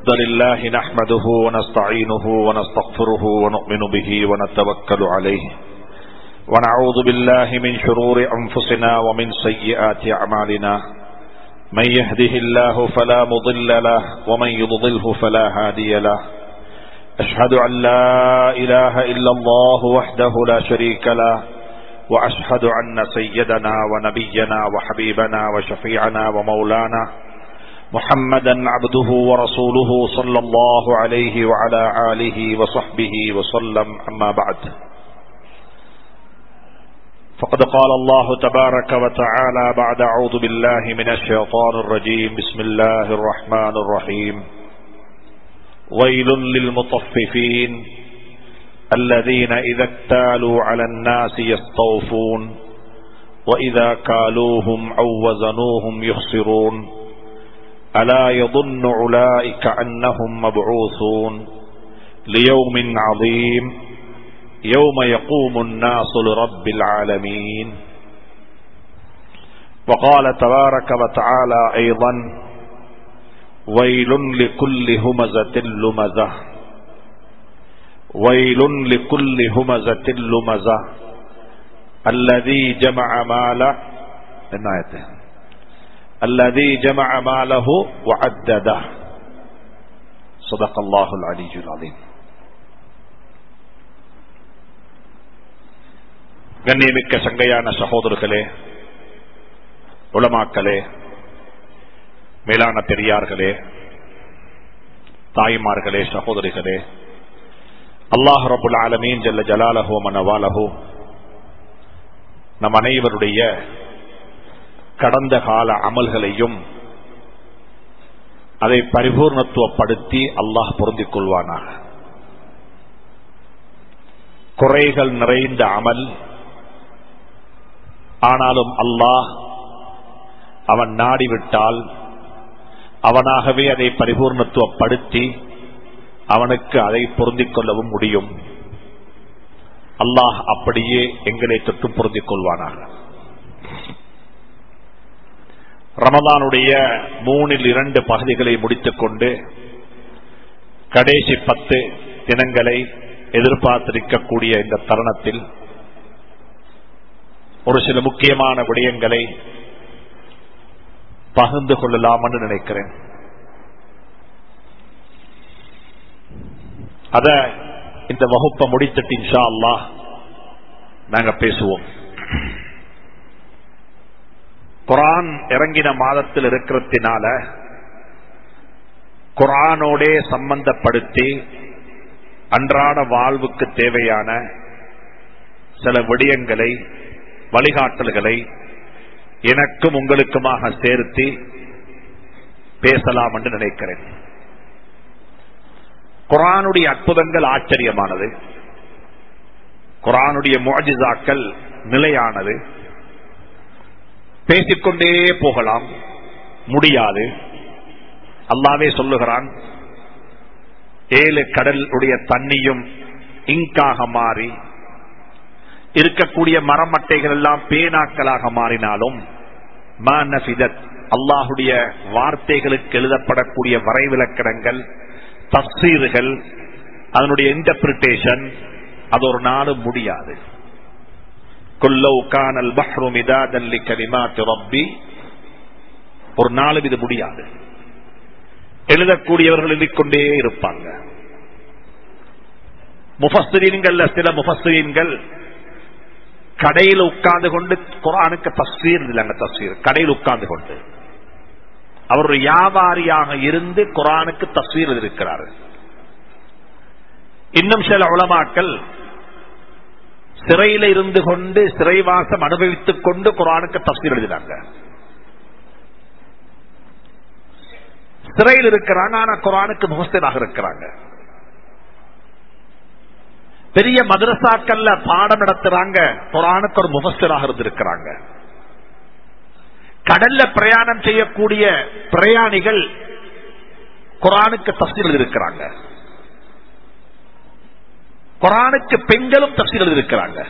الحمد لله نحمده ونستعينه ونستغفره ونؤمن به ونتوكل عليه ونعوذ بالله من شرور أنفسنا ومن سيئات أعمالنا من يهده الله فلا مضل له ومن يضلله فلا هادي له أشهد أن لا إله إلا الله وحده لا شريك له وأشهد أن سيدنا ونبينا وحبيبنا وشفيعنا ومولانا محمدا عبده ورسوله صلى الله عليه وعلى آله وصحبه وسلم أما بعد فقد قال الله تبارك وتعالى بعد أعوذ بالله من الشيطان الرجيم بسم الله الرحمن الرحيم ويل للمطففين الذين إذا اكتالوا على الناس يستوفون وإذا كالوهم أو وزنوهم يخسرون ألا يظن أولئك أنهم مبعوثون ليوم عظيم يوم يقوم الناس لرب العالمين وقال تبارك وتعالى أيضا ويل لكل همزة لمزة ويل لكل همزة لمزة الذي جمع ماله النايته الذي جمع ماله وعدده صدق الله العلي العظيم கண்ணியமிக்க சங்கையான சகோதரர்களே உளமாக்களே மேலான பெரியார்களே தாய்மார்களே சகோதரிகளே அல்லாஹ் ரபுல் ஆலமீன் ஜல்ல ஜலாலஹோ மனவாலஹோ நம் அனைவருடைய கடந்த கால அமல்களையும் அதை பரிபூர்ணத்துவப்படுத்தி அல்லாஹ் பொருந்திக் கொள்வானாக குறைகள் நிறைந்த அமல் ஆனாலும் அல்லாஹ் அவன் நாடிவிட்டால் அவனாகவே அதை பரிபூர்ணத்துவப்படுத்தி அவனுக்கு அதை பொருந்திக் கொள்ளவும் முடியும் அல்லாஹ் அப்படியே எங்களை தொற்றும் பொருந்திக் கொள்வானாக ரமதானுடைய மூணில் இரண்டு பகுதிகளை முடித்துக் கொண்டு கடைசி பத்து தினங்களை எதிர்பார்த்திருக்கக்கூடிய இந்த தருணத்தில் ஒரு சில முக்கியமான விடயங்களை பகிர்ந்து கொள்ளலாம் என்று நினைக்கிறேன் அத இந்த வகுப்பை முடித்துட்டு இன்ஷா அல்லா நாங்க பேசுவோம் குரான் இறங்கின மாதத்தில் இருக்கிறதுனால குரானோடே சம்பந்தப்படுத்தி அன்றாட வாழ்வுக்கு தேவையான சில விடயங்களை வழிகாட்டல்களை எனக்கும் உங்களுக்குமாக சேர்த்து பேசலாம் என்று நினைக்கிறேன் குரானுடைய அற்புதங்கள் ஆச்சரியமானது குரானுடைய மோஜிசாக்கள் நிலையானது பேசிக்கொண்டே போகலாம் முடியாது அல்லாவே சொல்லுகிறான் ஏழு கடலுடைய தண்ணியும் இங்காக மாறி இருக்கக்கூடிய மரமட்டைகள் எல்லாம் பேனாக்களாக மாறினாலும் அல்லாஹுடைய வார்த்தைகளுக்கு எழுதப்படக்கூடிய வரைவிலக்கணங்கள் தப்சீர்கள் அதனுடைய இன்டர்பிரிட்டேஷன் அது ஒரு நாளும் முடியாது ஒரு நாளும் இது முடியாது எழுதக்கூடியவர்கள் எழுதிக்கொண்டே இருப்பாங்க முஃபஸ்தீன்கள் சில முஃபஸ்தீன்கள் கடையில் உட்கார்ந்து கொண்டு குரானுக்கு தஸ்வீர் இல்லைங்க தஸ்வீர் கடையில் உட்கார்ந்து கொண்டு அவர் ஒரு வியாபாரியாக இருந்து குரானுக்கு தஸ்வீர் இருக்கிறார் இன்னும் சில உளமாக்கள் சிறையில இருந்து கொண்டு சிறைவாசம் அனுபவித்துக் கொண்டு குரானுக்கு தஸ்வீர் எழுதினாங்க சிறையில் இருக்கிறாங்க ஆனா குரானுக்கு முகஸ்தனாக இருக்கிறாங்க பெரிய மதரசாக்கள்ல பாடம் நடத்துறாங்க குரானுக்கு ஒரு முகஸ்தராக இருந்திருக்கிறாங்க கடல்ல பிரயாணம் செய்யக்கூடிய பிரயாணிகள் குரானுக்கு தஸ்தீர் இருக்கிறாங்க குரானுக்கு பெண்களும் தப்சீல் இருக்கிறாங்க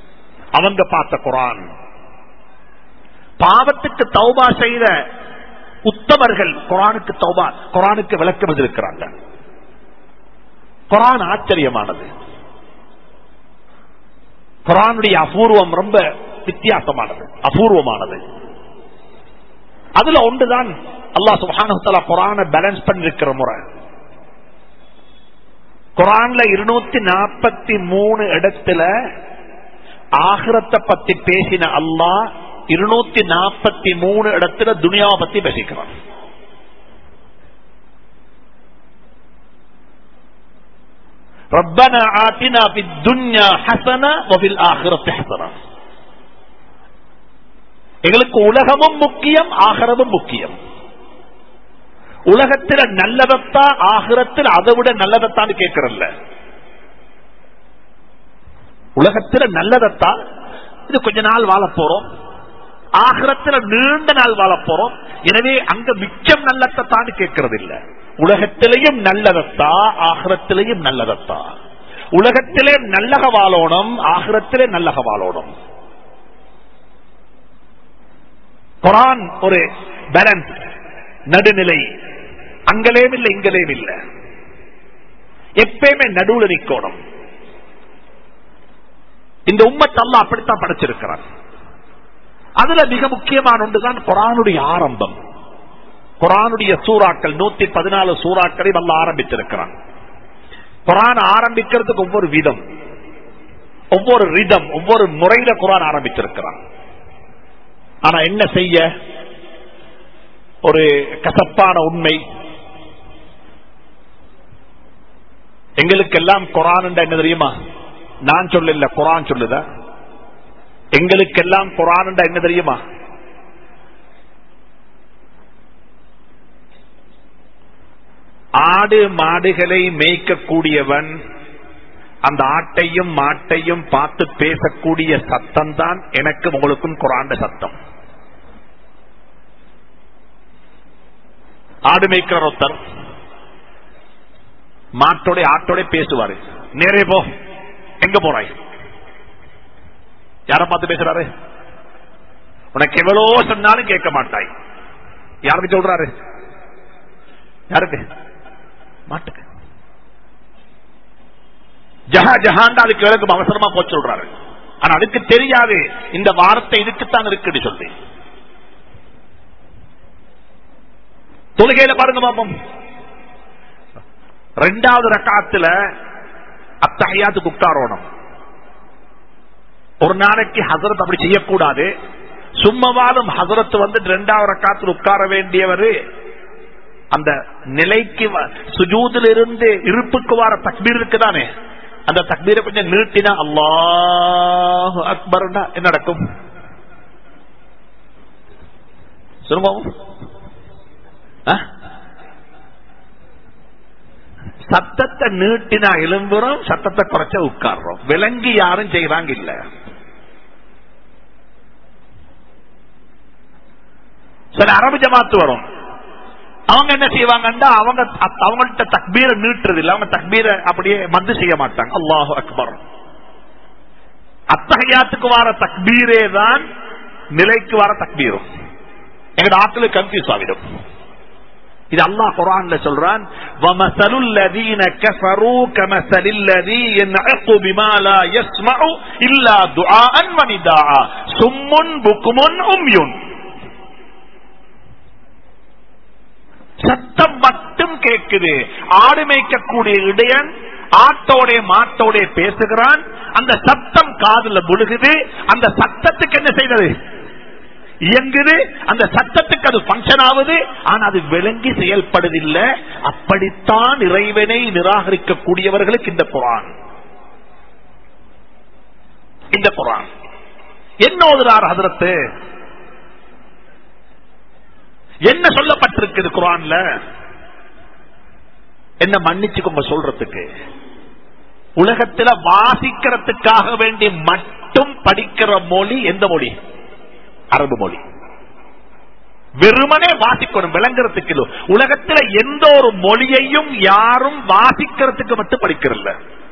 அவங்க பார்த்த குரான் பாவத்துக்கு தௌபா செய்த உத்தமர்கள் குரானுக்கு தௌபா குரானுக்கு விளக்கம் எழுதியிருக்கிறாங்க குரான் ஆச்சரியமானது குரானுடைய அபூர்வம் ரொம்ப வித்தியாசமானது அபூர்வமானது அதுல ஒன்றுதான் அல்லாஹ் சுபானு குரான பேலன்ஸ் பண்ணிருக்கிற முறை குரான்ல இருநூத்தி நாற்பத்தி மூணு இடத்துல ஆகிரத்தை பத்தி பேசின அல்லாஹ் இருநூத்தி நாற்பத்தி மூணு இடத்துல துனியாவை பத்தி பேசிக்கிறான் ربنا آتنا في الدنيا حسنة وفي الآخرة حسنة எங்களுக்கு உலகமும் முக்கியம் ஆகரமும் முக்கியம் உலகத்தில் நல்லதத்தா ஆகிரத்தில் அதை விட நல்லதத்தான்னு கேட்கறல்ல உலகத்தில் நல்லதத்தா இது கொஞ்ச நாள் வாழ போறோம் ஆகிரத்தில் நீண்ட நாள் வாழ போறோம் எனவே அங்க மிச்சம் நல்லத்தான் கேட்கறது இல்ல உலகத்திலையும் நல்லதத்தா ஆகிரத்திலையும் நல்லதத்தா உலகத்திலே நல்லக வாழணும் ஆகிரத்திலே நல்லக வாழணும் குரான் ஒரு பேலன்ஸ் நடுநிலை அங்கலேயும் இல்லை இங்கலேயும் இல்லை எப்பயுமே நடுவுல நிக்கணும் இந்த உம்மத் அல்லா அப்படித்தான் படைச்சிருக்கிறான் அதுல மிக முக்கியமான ஒன்றுதான் குரானுடைய ஆரம்பம் குரானுடைய சூறாக்கள் நூத்தி பதினாலு சூறாக்களை நல்ல ஆரம்பித்திருக்கிறான் குரான் ஆரம்பிக்கிறதுக்கு ஒவ்வொரு விதம் ஒவ்வொரு ரிதம் ஒவ்வொரு முறையில குரான் ஆரம்பித்திருக்கிறான் ஆனா என்ன செய்ய ஒரு கசப்பான உண்மை எங்களுக்கெல்லாம் குரான் என்ன தெரியுமா நான் சொல்லல குரான் சொல்லுத எங்களுக்கெல்லாம் குரான் என்ன தெரியுமா ஆடு மாடுகளை மேய்க்கக்கூடியவன் அந்த ஆட்டையும் மாட்டையும் பார்த்து பேசக்கூடிய சத்தம் தான் எனக்கும் உங்களுக்கும் குரான் சத்தம் ஆடு மேய்க்கிற ஒருத்தர் மாட்டோட ஆட்டோட பேசுவாரு நேரே போ எங்க போறாய் யார பார்த்து பேசுறாரு உனக்கு எவ்வளவு சொன்னாலும் கேட்க மாட்டாய் யாருக்கு சொல்றாரு யாருக்கு மாட்டுக்கு ஜஹா ஜஹாண்டா அதுக்கு விளக்கம் அவசரமா போச்சு சொல்றாரு ஆனா அதுக்கு தெரியாது இந்த வார்த்தை இதுக்குத்தான் இருக்குன்னு சொல்லி தொழுகையில பாருங்க பாப்போம் ரெண்டாவது ரக்காத்துல அத்தகையாத்துக்கு உட்காரோணும் ஒரு நாளைக்கு ஹசரத் அப்படி செய்யக்கூடாது சும்மவாலும் ஹசரத் வந்து ரெண்டாவது ரக்காத்தில் உட்கார வேண்டியவர் அந்த நிலைக்கு சுஜூதில் இருந்து இருப்புக்கு வர தக்பீர் இருக்குதானே அந்த தக்பீரை கொஞ்சம் நீட்டினா அல்லாஹ் அக்பர் என்ன நடக்கும் சொல்லுங்க சத்தத்தை நீட்டினா எலும்புறோம் சத்தத்தை குறைச்ச உட்கார்றோம் விலங்கி யாரும் செய்யறாங்க இல்ல சில அரபு ஜமாத்து வரும் அவங்க என்ன செய்வாங்கன்னா அவங்க அவங்கள்ட்ட தக்பீரை நீட்டுறது இல்ல அவங்க தக்பீரை அப்படியே மந்து செய்ய மாட்டாங்க அல்லாஹு அக்பர் அத்தகையாத்துக்கு வர தக்பீரே தான் நிலைக்கு வர தக்பீரும் எங்க ஆட்களுக்கு கன்ஃபியூஸ் ஆகிடும் இது அல்லாஹ் குரான்ல சொல்றான் وَمَثَلُ الَّذِينَ كَفَرُوا كَمَثَلِ الَّذِي يَنْعِقُ بِمَا لَا يَسْمَعُ إِلَّا دُعَاءً وَنِدَاءً صُمٌّ بُكْمٌ عُمْيٌ சத்தம் மட்டும் கேட்குது ஆடு மேய்க்கக்கூடிய இடையன் ஆட்டோட மாட்டோட பேசுகிறான் அந்த சத்தம் காதுல முழுகுது அந்த சத்தத்துக்கு என்ன செய்தது இயங்குது அந்த சத்தத்துக்கு அது பங்கன் ஆகுது ஆனா அது விளங்கி செயல்படுதில்லை அப்படித்தான் இறைவனை நிராகரிக்கக்கூடியவர்களுக்கு இந்த குரான் இந்த குரான் என்ன ஓதுறார் ஹதரத்து என்ன சொல்லப்பட்டிருக்குது குரான்ல என்ன மன்னிச்சுக்கோங்க சொல்றதுக்கு உலகத்துல வாசிக்கிறதுக்காக வேண்டி மட்டும் படிக்கிற மொழி எந்த மொழி அரபு மொழி வெறுமனே வாசிக்கணும் விளங்குறதுக்கு இல்ல. உலகத்துல எந்த ஒரு மொழியையும் யாரும் வாசிக்கிறதுக்கு மட்டும் படிக்கிறல்ல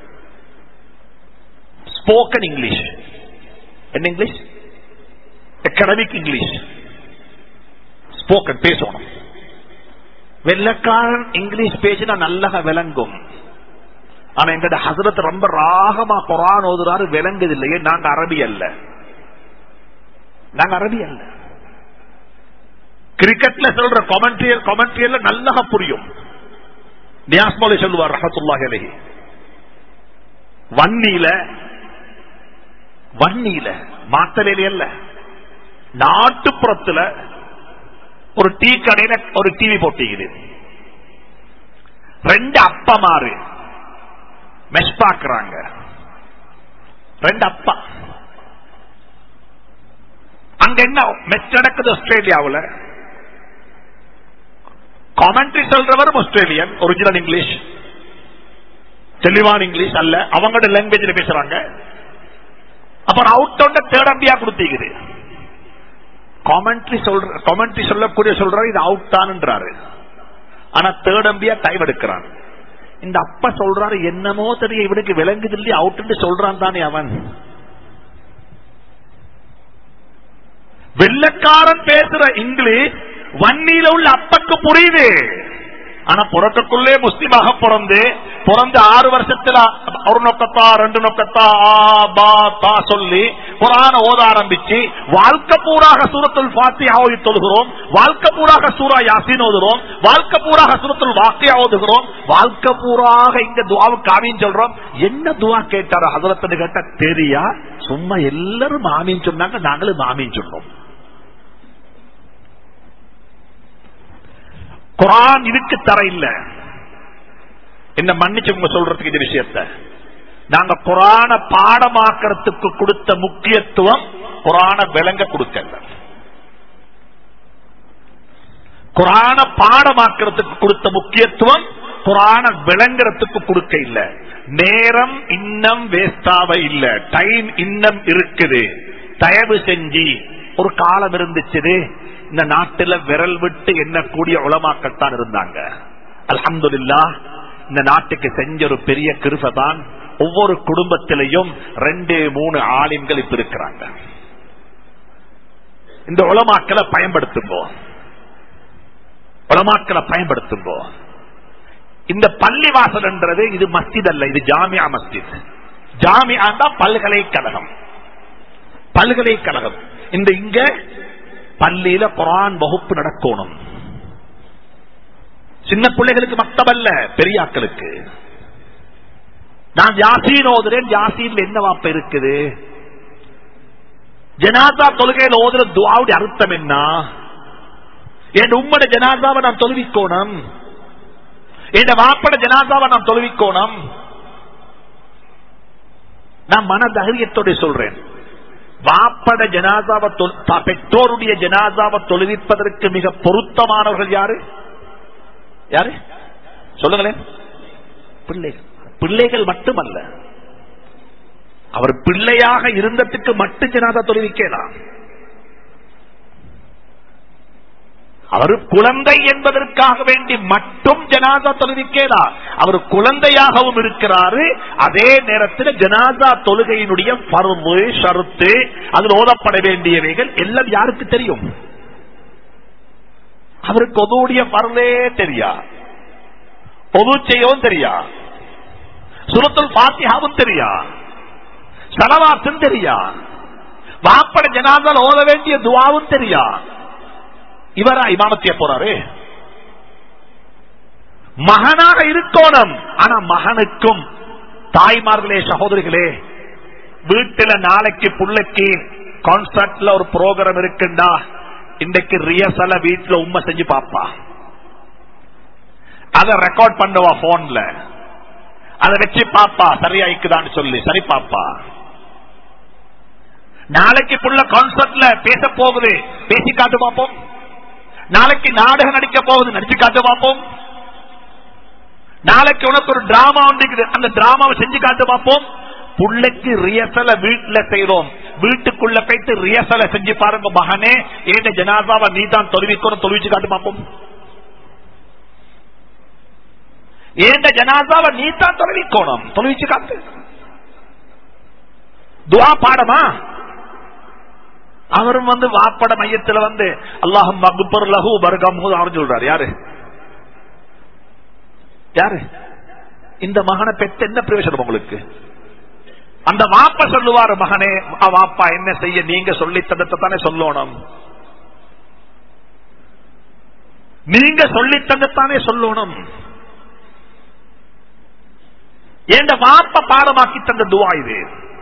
ஸ்போக்கன் இங்கிலீஷ் என்ன இங்கிலீஷ் அகடமிக் இங்கிலீஷ் ஸ்போக்கன் பேசணும் வெள்ளக்காரன் இங்கிலீஷ் பேசினா நல்லா விளங்கும் ஆனா எங்கட ஹசரத் ரொம்ப ராகமா குரான் ஓதுறாரு விளங்குது இல்லையே நாங்க அரபி அல்ல நாங்க அரபி அல்ல கிரிக்கெட்ல சொல்ற கொமெண்ட்ரியல் கொமெண்ட்ரியல் நல்லா புரியும் நியாஸ் மௌலி சொல்லுவார் ரஹத்துல்லாஹி அலைஹி வன்னியில வன்னியில மாத்தலையில அல்ல நாட்டுப்புறத்துல ஒரு டீ கடையில ஒரு டிவி போட்டிக்குது ரெண்டு அப்பமாறு மெஸ் பாக்குறாங்க ரெண்டு அப்பா அங்க என்ன மெஸ் நடக்குது ஆஸ்திரேலியாவில் காமெண்ட்ரி சொல்றவரும் ஆஸ்திரேலியன் ஒரிஜினல் இங்கிலீஷ் தெளிவான இங்கிலீஷ் அல்ல அவங்களோட லாங்குவேஜ்ல பேசுறாங்க அப்புறம் அவுட் அவுட் தேடம்பியா கொடுத்தீங்க காமெண்ட்ரி சொல்ற காமெண்ட்ரி சொல்லக்கூடிய சொல்றாரு இது அவுட் தான்ன்றாரு ஆனா தேடம்பியா டைம் எடுக்கிறான் இந்த அப்பா சொல்றாரு என்னமோ தெரிய இவனுக்கு விளங்குது இல்லையா அவுட் சொல்றான் தானே அவன் வெள்ளக்காரன் பேசுற இங்கிலீஷ் வன்னியில உள்ள அப்பக்கு புரியுது ஆனா புறத்துக்குள்ளே முஸ்லிமாக பிறந்து பிறந்து ஆறு வருஷத்துல ஒரு நொக்கத்தா ரெண்டு நொக்கத்தா ஆ பா தா சொல்லி குரான ஓத ஆரம்பிச்சு வாழ்க்கை பூராக சூரத்துல் பாத்தியா ஓதி தொழுகிறோம் வாழ்க்கை பூராக சூரா யாசின் ஓதுகிறோம் வாழ்க்கை பூராக சூரத்துல் வாக்கியா ஓதுகிறோம் வாழ்க்கை பூராக இங்க துவாவுக்கு ஆமின்னு சொல்றோம் என்ன துவா கேட்டாரோ ஹசரத்துன்னு கேட்டா தெரியா சும்மா எல்லாரும் மாமின்னு சொன்னாங்க நாங்களும் மாமின்னு சொன்னோம் குரான் இதுக்கு தர இல்ல என்ன மன்னிச்சு உங்க சொல்றதுக்கு இந்த விஷயத்த நாங்க குரான பாடமாக்கிறதுக்கு கொடுத்த முக்கியத்துவம் குரான விளங்க கொடுக்கல குரான பாடமாக்கிறதுக்கு கொடுத்த முக்கியத்துவம் குரான விளங்குறதுக்கு கொடுக்க இல்ல நேரம் இன்னும் வேஸ்டாவ இல்ல டைம் இன்னும் இருக்குது தயவு செஞ்சு ஒரு காலம் இருந்துச்சு இந்த நாட்டுல விரல் விட்டு எண்ணக்கூடிய உளமாக்கத்தான் இருந்தாங்க அல்ஹம்துல்லா இந்த நாட்டுக்கு செஞ்ச ஒரு பெரிய கிருபை தான் ஒவ்வொரு குடும்பத்திலையும் ரெண்டு மூணு ஆலிம்கள் இப்ப இருக்கிறாங்க இந்த உளமாக்களை பயன்படுத்துங்கோ உளமாக்களை பயன்படுத்துங்கோ இந்த பள்ளிவாசல் என்றது இது மஸ்ஜித் அல்ல இது ஜாமியா மஸ்ஜித் ஜாமியா தான் பல்கலைக்கழகம் பல்கலைக்கழகம் இந்த இங்க பள்ளியில குரான் வகுப்பு நடக்கணும் சின்ன பிள்ளைகளுக்கு மக்தபல்ல பெரியாக்களுக்கு நான் யாசீன் ஓதுறேன் யாசீன்ல என்ன வாப்ப இருக்குது ஜனாதா தொழுகையில் ஓதுற துவாவுடைய அர்த்தம் என்ன என் உம்மட ஜனாதாவை நான் தொழுவிக்கோணும் என் வாப்பட ஜனாதாவை நான் தொழுவிக்கோணும் நான் மன தைரியத்தோட சொல்றேன் வாப்பட ஜனாதாவை பெற்றோருடைய ஜனாதாவை தொழுவிப்பதற்கு மிக பொருத்தமானவர்கள் யாரு யாரு சொல்லுங்களேன் பிள்ளைகள் பிள்ளைகள் மட்டுமல்ல அவர் பிள்ளையாக இருந்ததுக்கு மட்டும் ஜனாதா தொழுவிக்கலாம் அவர் குழந்தை என்பதற்காக வேண்டி மட்டும் ஜனாதா தொழுவிக்கேதா அவர் குழந்தையாகவும் இருக்கிறாரு அதே நேரத்தில் ஜனாதா தொழுகையினுடைய பருவு ஷருத்து அதில் ஓதப்பட வேண்டியவைகள் எல்லாம் யாருக்கு தெரியும் அவருக்கு ஒதுவுடைய பருவே தெரியா பொது செய்யவும் தெரியா சுரத்துல் பாத்தியாவும் தெரியா சலவாத்தும் தெரியா வாப்பட ஜனாதால் ஓத வேண்டிய துவாவும் தெரியா இவரா இமாமத்திய போறாரு மகனாக இருக்கோணும் ஆனா மகனுக்கும் தாய்மார்களே சகோதரிகளே வீட்டுல நாளைக்கு புள்ளைக்கு கான்சர்ட்ல ஒரு ப்ரோக்ராம் இருக்குண்டா இன்றைக்கு ரியசல வீட்டுல உண்மை செஞ்சு பாப்பா அத ரெக்கார்ட் பண்ணுவா போன்ல அதை வச்சு பாப்பா சரியாய்க்குதான்னு சொல்லி சரி பாப்பா நாளைக்கு புள்ள கான்சர்ட்ல பேச போகுது பேசி காட்டு பார்ப்போம் நாளைக்கு நாடகம் நடிக்க போகுது நடிச்சு காட்டு பார்ப்போம் நாளைக்கு உனக்கு ஒரு டிராமா ஒன்று அந்த டிராமாவை செஞ்சு காட்டு பார்ப்போம் புள்ளைக்கு ரியசல வீட்டுல செய்யறோம் வீட்டுக்குள்ள போயிட்டு ரியசல செஞ்சு பாருங்க மகனே ஏண்ட ஜனாதாவை நீ தான் தொழுவிக்கணும் தொழுவிச்சு காட்டு பார்ப்போம் ஏண்ட ஜனாதாவை நீ தான் தொழுவிக்கணும் தொழுவிச்சு காட்டு துவா பாடமா அவரும் வந்து வாப்பட மையத்துல வந்து அல்லாஹும் மகுபர் லஹு பர்கம் அவர் சொல்றாரு யாரு யாரு இந்த மகனை பெற்ற என்ன பிரயோஜனம் உங்களுக்கு அந்த வாப்ப சொல்லுவாரு மகனே அ, வாப்பா என்ன செய்ய நீங்க சொல்லி தந்தத்தை தானே சொல்லணும் நீங்க சொல்லி தந்தத்தானே சொல்லணும் எந்த வாப்ப பாடமாக்கி தந்த துவா இது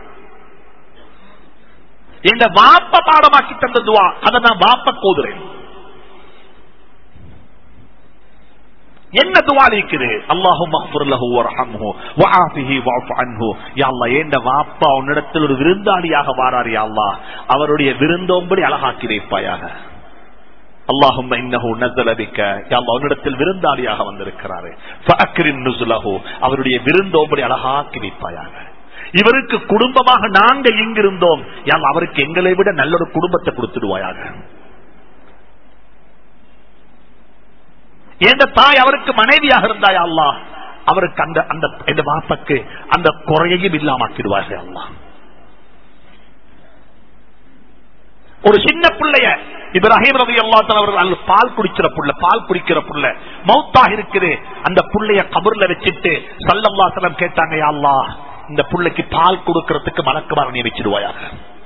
எந்த வாப்ப பாடமாக்கி தந்த துவா அதை நான் வாப்ப கோதுறேன் என்ன துவா இருக்குது அல்லாஹும் மக்ஃபிர் லஹு வர்ஹம்ஹு வஆஃபிஹி வஅஃப் அன்ஹு யா அல்லாஹ் ஏண்ட வாப்பா உன்னிடத்தில் ஒரு விருந்தாளியாக வாரார் யா அல்லாஹ் அவருடைய விருந்தோம்படி அழகாக்கி வைப்பாயாக அல்லாஹும் இன்னஹு நஸல பிக யா அல்லாஹ் உன்னிடத்தில் விருந்தாளியாக வந்திருக்கிறாரு ஃபஅக்ரிம் நுஸுலஹு அவருடைய விருந்தோம்படி அழகாக்கி வைப்பாயாக இவருக்கு குடும்பமாக நாங்க இங்கிருந்தோம் யா அல்லாஹ் அவருக்கு எங்களை விட நல்ல ஒரு குடும்பத்தை கொடுத்துடுவாயாக எந்த தாய் அவருக்கு மனைவியாக இருந்தாயா அல்லா அவருக்கு அந்த அந்த இந்த வாப்பக்கு அந்த குறையையும் இல்லாமக்கிடுவார்கள் அல்லா ஒரு சின்ன பிள்ளைய இப்ராஹிம் ரவி அல்லாத்தன் அவர்கள் அல்ல பால் குடிக்கிற புள்ள பால் குடிக்கிற புள்ள மௌத்தாக இருக்குது அந்த புள்ளைய கபர்ல வச்சுட்டு சல்லல்லா சலம் கேட்டாங்க யா அல்லாஹ் இந்த புள்ளைக்கு பால் கொடுக்கறதுக்கு மலக்குமார நியமிச்சிடுவாயாக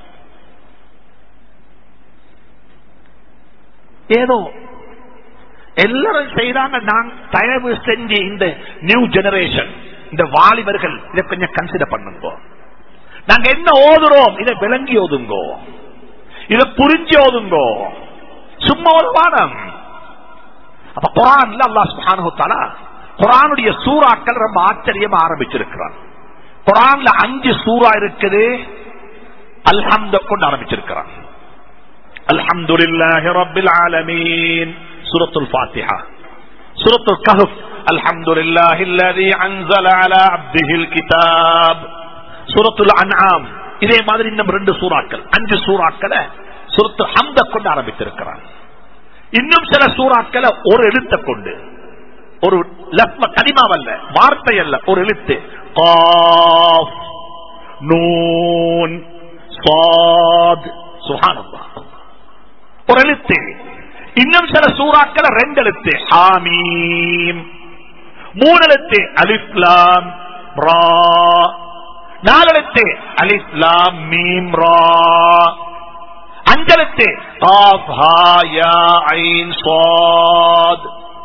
ஏதோ எல்லாரும் செய்தாங்க நான் தயவு செஞ்சு இந்த நியூ ஜெனரேஷன் இந்த வாலிபர்கள் இதை கொஞ்சம் கன்சிடர் பண்ணுங்க நாங்க என்ன ஓதுறோம் இதை விளங்கி ஓதுங்கோ இதை புரிஞ்சு ஓதுங்கோ சும்மா ஒரு வானம் அப்ப குரான்ல அல்லாஹ் சுப்ஹானஹு தஆலா குரானுடைய சூறாக்கள் ரொம்ப ஆச்சரியமா ஆரம்பிச்சிருக்கிறான் குரான்ல அஞ்சு சூறா இருக்குது அல்ஹம்த கொண்டு ஆரம்பிச்சிருக்கிறான் அல்ஹம்துலில்லாஹி ரப்பில் ஆலமீன் سورة الفاتحة سورة الكهف الحمد لله الذي أنزل على عبده الكتاب سورة الأنعام இதே மாதிரி இன்னும் ரெண்டு சூறாக்கள் அஞ்சு சூறாக்களை சுரத்து ஹம்த கொண்டு ஆரம்பித்திருக்கிறான் இன்னும் சில சூறாக்களை ஒரு எழுத்த கொண்டு ஒரு லப்ம கனிமாவல்ல வார்த்தை அல்ல ஒரு எழுத்து காஃப் நூன் சாத் சுஹானல்லாஹ் ஒரு எழுத்து இன்னும் சில சூறாக்களை ரெண்டு எழுத்து ஹாமீம் மூணு எழுத்து அலிஸ்லாம் ரா நாலு எழுத்து அலிஸ்லாம் மீம் ரா அஞ்செழுத்து காஃப் ஹா யா ஐன் சாத்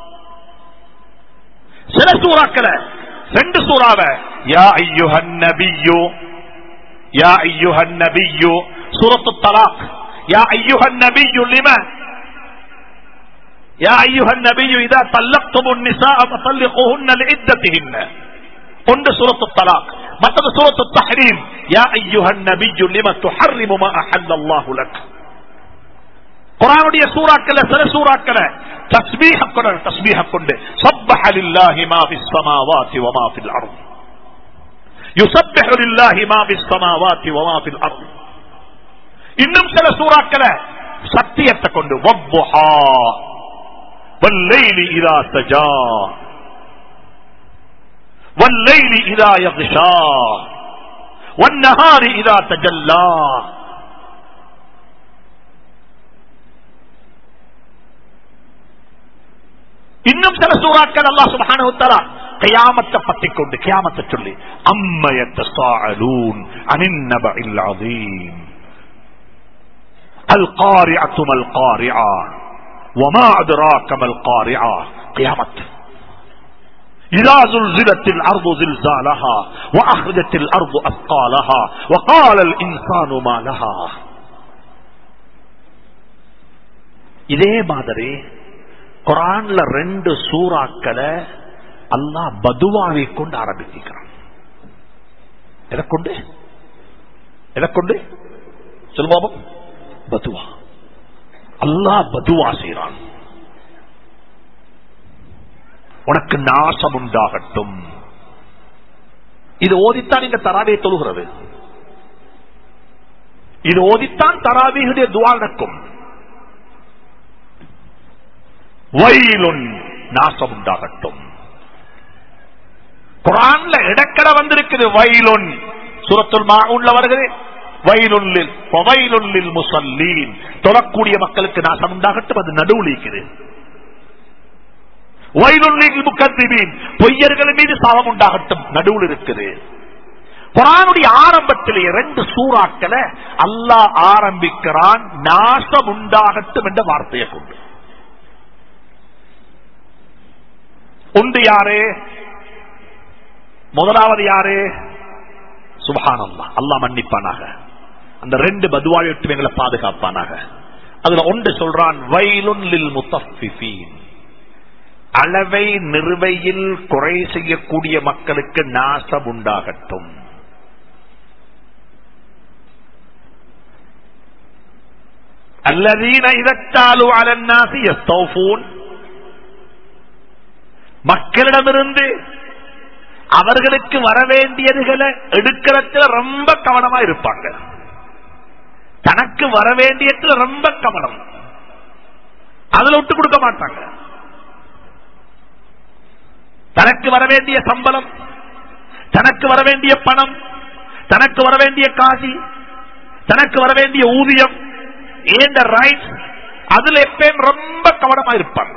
சில சூறாக்களை ரெண்டு சூறாவை யா ஐயுஹன் நபியு யா ஐயுஹன் நபியு சூரத்து தலாக் யா ஐயுஹன் நபியு லிம يا أيها النبي إذا طلقتم النساء فطلقوهن لعدتهن قلنا سورة الطلاق مثل سورة التحريم يا أيها النبي لما تحرم ما أحل الله لك قرآن சூறாக்கள் சில சூறாக்கள் தஸ்பீஹ கொண்டு தஸ்பீஹ கொண்டு சப்பஹ லில்லாஹி மா ஃபிஸ் ஸமாவாதி வ மா ஃபில் அர்ض் யுஸப்பிஹு லில்லாஹி மா ஃபிஸ் ஸமாவாதி வ மா ஃபில் அர்ض் இன்னும் சில சூறாக்களை சத்தியத்தை கொண்டு வப்புஹா والليل إذا سجى والليل إذا يغشى والنهار إذا تجلى இன்னும் சில சூறாக்கள் அல்லாஹ் சுப்ஹானஹு வ தஆலா கியாமத்தை பத்தி கொண்டு கியாமத்தை சொல்லி அம்ம யத்தஸாஅலூன் அனின் நபஇல் அதீம் அல் காரிஅத்து மல் காரிஆ وما أدراك ما القارعة قيامة إذا زلزلت الأرض زلزالها وأخرجت الأرض أثقالها وقال الإنسان ما لها இதே மாதிரி குரான்ல ரெண்டு சூறாக்களை அல்லாஹ் பதுவாவை கொண்டு ஆரம்பிக்கிறான் எதை கொண்டு எதை கொண்டு சொல்லுவோம் பதுவா அல்லாஹ் பதுவா செய்கிறான் உனக்கு நாசம் உண்டாகட்டும் இது ஓதித்தான் இங்க தராவே தொழுகிறது இது ஓதித்தான் தராவியுடைய துவா நடக்கும் வயலுன் நாசம் உண்டாகட்டும் குரான்ல இடக்கட வந்திருக்குது வயலுன் சுரத்துல் மா உள்ள வருகிறது வயலுள்ளில் வயலுள்ளில் முசல்லீன் தொழக்கூடிய மக்களுக்கு நாசம் உண்டாகட்டும் அது நடுவில் இருக்குது வயலுள்ளில் முக்கத்திபீன் பொய்யர்கள் மீது சாபம் உண்டாகட்டும் நடுவில் இருக்குது குரானுடைய ஆரம்பத்திலே ரெண்டு சூறாக்களை அல்லாஹ் ஆரம்பிக்கிறான் நாசம் உண்டாகட்டும் என்ற வார்த்தையை கொண்டு ஒன்று யாரு முதலாவது யாரு சுபஹானல்லா அல்லாஹ் மன்னிப்பானாக அந்த ரெண்டு பதுவாயட்டும் எங்களை பாதுகாப்பானாக அதுல ஒன்று சொல்றான் வயலுன் லில் முத்தஃபிஃபீன் அளவை நிறுவையில் குறை செய்யக்கூடிய மக்களுக்கு நாசம் உண்டாகட்டும் அல்லதீன இதத்தாலு அலன்னாசி எஸ்தௌஃபூன் மக்களிடமிருந்து அவர்களுக்கு வர வேண்டியதுகளை எடுக்கிறதுல ரொம்ப கவனமா இருப்பாங்க தனக்கு வர வேண்டியதுல ரொம்ப கவனம் அதுல விட்டு கொடுக்க மாட்டாங்க தனக்கு வர வேண்டிய சம்பளம் தனக்கு வர வேண்டிய பணம் தனக்கு வர வேண்டிய காசி தனக்கு வர வேண்டிய ஊதியம் ஏந்த ரைட் அதுல எப்பயும் ரொம்ப கவனமா இருப்பாங்க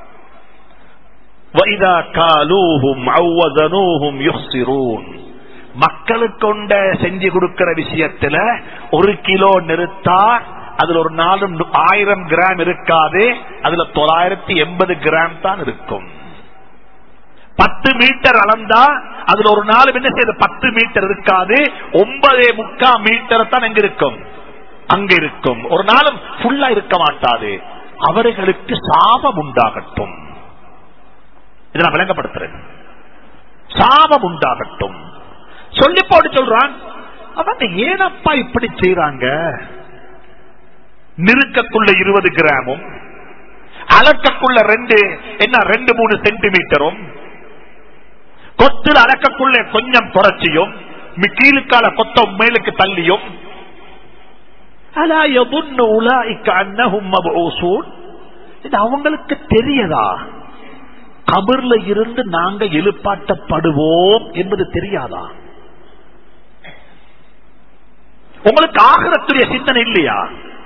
وَإِذَا كَالُوهُمْ أَوْ وَزَنُوهُمْ يُخْسِرُونَ மக்களுக்கு கொண்ட செஞ்சு கொடுக்கிற விஷயத்துல ஒரு கிலோ நிறுத்தா அதுல ஒரு நாலு ஆயிரம் கிராம் இருக்காது அதுல தொள்ளாயிரத்தி எண்பது கிராம் தான் இருக்கும் பத்து மீட்டர் அளந்தா அதுல ஒரு நாலு என்ன செய்யுது பத்து மீட்டர் இருக்காது ஒன்பதே முக்கா மீட்டர் தான் எங்க இருக்கும் அங்க இருக்கும் ஒரு நாளும் ஃபுல்லா இருக்க மாட்டாது அவர்களுக்கு சாபம் உண்டாகட்டும் இதை நான் விளங்கப்படுத்துறேன் சாபம் உண்டாகட்டும் சொல்லி போட்டு சொல்றான் அவங்க ஏனப்பா இப்படி செய்யறாங்க நிறுக்கக்குள்ள இருபது கிராமும் அளக்கக்குள்ள ரெண்டு என்ன ரெண்டு மூணு சென்டிமீட்டரும் கொத்தில் அளக்கக்குள்ள கொஞ்சம் குறைச்சியும் கீழுக்கால கொத்த மேலுக்கு தள்ளியும் அலா யதுன்னு உலாயிக்க அன்னஹும் மபூசூன் இது அவங்களுக்கு தெரியதா கபர்ல இருந்து நாங்க எழுப்பாட்டப்படுவோம் என்பது தெரியாதா உங்களுக்கு ஆகரத்துடைய சிந்தனை இல்லையா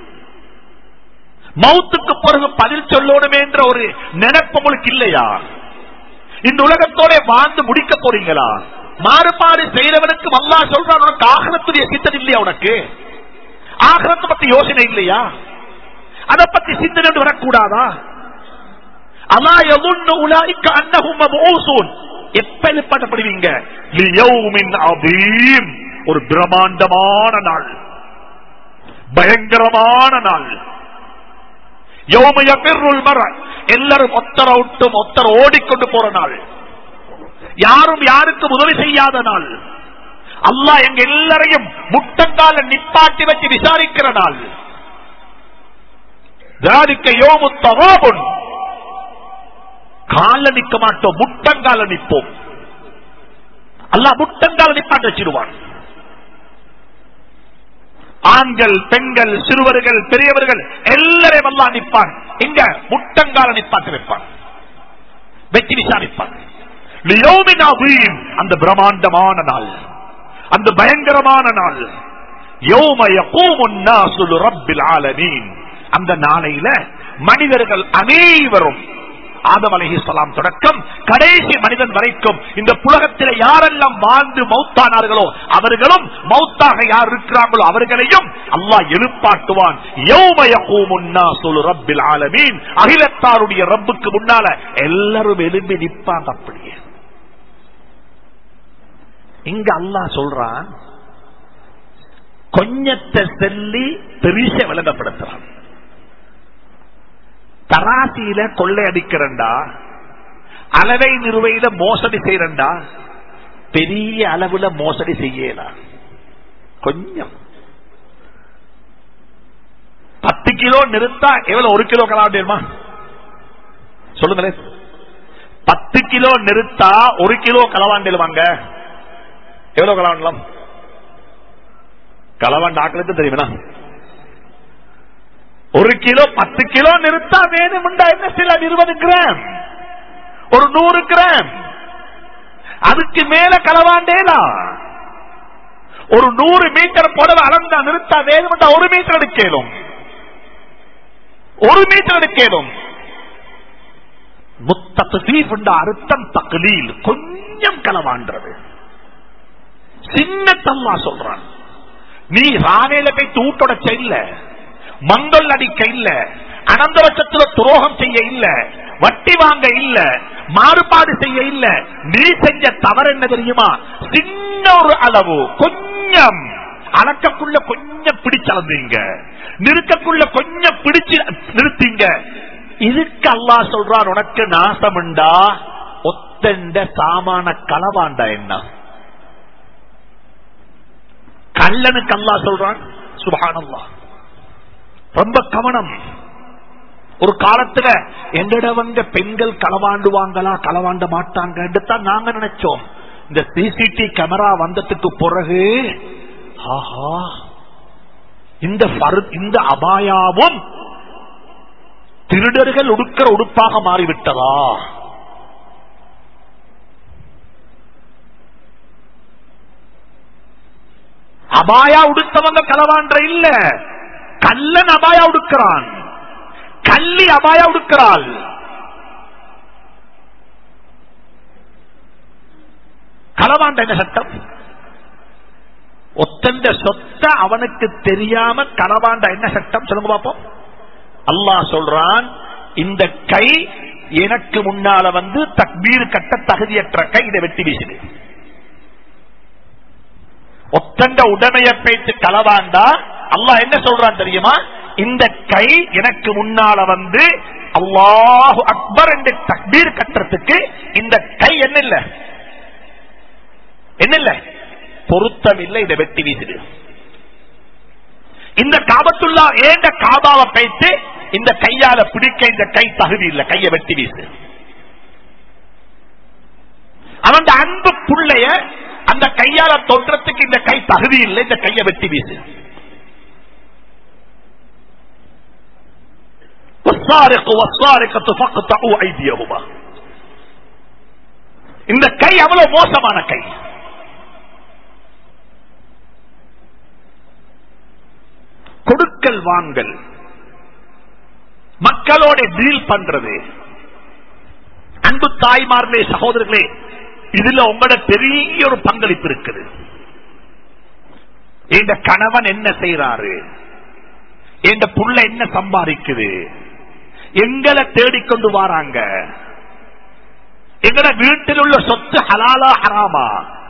மௌத்துக்கு பிறகு பதில் சொல்லணுமே என்ற ஒரு நினைப்பு உங்களுக்கு இல்லையா இந்த உலகத்தோட வாழ்ந்து முடிக்க போறீங்களா மாறுபாடு செய்யறவனுக்கு வல்லா சொல்றான் உனக்கு ஆகரத்துடைய சிந்தனை இல்லையா உனக்கு ஆகரத்தை பத்தி யோசனை இல்லையா அதை பத்தி சிந்தனை வரக்கூடாதா அலா எதுன்னு உலாய்க்க அன்னஹும் மபூசூன் எப்ப எழுப்பாட்டப்படுவீங்க லியௌமின் அதீம் ஒரு பிரம்மாண்டமான நாள் பயங்கரமான நாள் யௌமய பெருள் மர எல்லாரும் ஒத்தர விட்டும் ஒத்தர ஓடிக்கொண்டு போற நாள் யாரும் யாருக்கும் உதவி செய்யாத நாள் அல்லாஹ் எங்க எல்லாரையும் முட்டங்கால நிப்பாட்டி வச்சு விசாரிக்கிற நாள் யோமு தவாபுன் கால நிக்க மாட்டோம் முட்டங்கால நிற்போம் அல்லா முட்டங்கால நிப்பாட்ட வச்சிருவான் ஆண்கள் பெண்கள் சிறுவர்கள் பெரியவர்கள் எல்லாரையும் அல்லா நிற்பான் இங்க முட்டங்கால நிப்பாட்ட வைப்பான் வெற்றி விசாரிப்பான் அந்த பிரம்மாண்டமான நாள் அந்த பயங்கரமான நாள் அந்த நாளையில மனிதர்கள் அனைவரும் ஆதம் அலஹிஸ்லாம் தொடக்கம் கடைசி மனிதன் வரைக்கும் இந்த புலகத்தில் யாரெல்லாம் வாழ்ந்து மௌத்தானார்களோ அவர்களும் மௌத்தாக யார் இருக்கிறார்களோ அவர்களையும் அல்லாஹ் எழுப்பாட்டுவான் ரப்பில் ஆலமீன் அகிலத்தாருடைய ரப்புக்கு முன்னால எல்லாரும் எழும்பி நிற்பாங்க அப்படியே இங்க அல்லாஹ் சொல்றான் கொஞ்சத்தை செல்லி பெருச விளங்கப்படுத்துறான் தராசியில கொள்ளை அடிக்கிறண்டா அளவை நிறுவையில மோசடி செய்யறண்டா பெரிய அளவுல மோசடி செய்யலாம் கொஞ்சம் பத்து கிலோ நிறுத்தா எவ்வளவு ஒரு கிலோ கலாண்டியமா சொல்லுங்களேன் பத்து கிலோ நிறுத்தா ஒரு கிலோ களவாண்டிடுவாங்க எவ்வளவு களவாண்டலாம் களவாண்ட ஆக்களுக்கு தெரியுமா ஒரு கிலோ பத்து கிலோ நிறுத்தா வேணும்டா என்ன சில இருபது கிராம் ஒரு நூறு கிராம் அதுக்கு மேல களவாண்டேலா ஒரு நூறு மீட்டர் புடவை அளந்தா நிறுத்தா வேணும்டா ஒரு மீட்டர் எடுக்கலும் ஒரு மீட்டர் எடுக்கலும் முத்தீப் அர்த்தம் தக்லீல் கொஞ்சம் களவான்றது சின்ன தல்லா சொல்றான் நீ ராவேல போய் தூட்டோட செய்யல மங்கள் அடிக்க இல்ல அனந்தபட்சத்துல துரோகம் செய்ய இல்ல வட்டி வாங்க இல்ல மாறுபாடு செய்ய இல்ல நீ செஞ்ச தவறு என்ன தெரியுமா சின்ன ஒரு அளவு கொஞ்சம் அளக்கக்குள்ள கொஞ்சம் பிடிச்சளந்தீங்க நிறுக்கக்குள்ள கொஞ்சம் பிடிச்சு நிறுத்தீங்க இதுக்கு அல்லா சொல்றான் உனக்கு நாசம்ண்டா ஒத்தண்ட சாமான களவாண்டா என்ன கல்லனுக்கு அல்லா சொல்றான் சுபானல்லா ரொம்ப கவனம் ஒரு காலத்துல எங்கடவங்க பெண்கள் களவாண்டுவாங்களா களவாண்ட மாட்டாங்க தான் நாங்க நினைச்சோம் இந்த சிசிடி கேமரா வந்ததுக்கு பிறகு ஆஹா இந்த இந்த அபாயாவும் திருடர்கள் உடுக்கிற உடுப்பாக மாறிவிட்டதா அபாயா உடுத்தவங்க களவான்ற இல்ல கல்லன் அபாயா உடுக்கிறான் கள்ளி அபாயா உடுக்கிறாள் களவாண்ட என்ன சட்டம் ஒத்தந்த சொத்த அவனுக்கு தெரியாம களவாண்ட என்ன சட்டம் சொல்லுங்க பாப்போம் அல்லாஹ் சொல்றான் இந்த கை எனக்கு முன்னால வந்து தக்பீர் கட்ட தகுதியற்ற கை இதை வெட்டி வீசுது ஒத்தண்ட உடமைய பேச்சு களவாண்டா அல்லாஹ் என்ன சொல்றான் தெரியுமா இந்த கை எனக்கு முன்னால வந்து அல்லாஹு அக்பர் என்று தக்பீர் கட்டுறதுக்கு இந்த கை என்ன இல்ல என்ன இல்ல பொருத்தம் இல்லை இதை வெட்டி வீசுது இந்த காபத்துள்ளா ஏண்ட காபாவை பைத்து இந்த கையால பிடிக்க இந்த கை தகுதி இல்லை கையை வெட்டி வீசு அவன் அன்பு புள்ளைய அந்த கையால தொற்றத்துக்கு இந்த கை தகுதி இல்லை இந்த கையை வெட்டி வீசு இந்த கை அவ்வளவு மோசமான கை கொடுக்கல் வாங்கல் மக்களோட டீல் பண்றது அன்பு தாய்மார்களே சகோதரர்களே இதுல உங்களோட பெரிய ஒரு பங்களிப்பு இருக்குது இந்த கணவன் என்ன செய்யறாரு இந்த புள்ள என்ன சம்பாதிக்குது எங்களை தேடிக்கொண்டு வராங்க எங்கட வீட்டில் உள்ள சொத்து ஹலாலா ஹராமா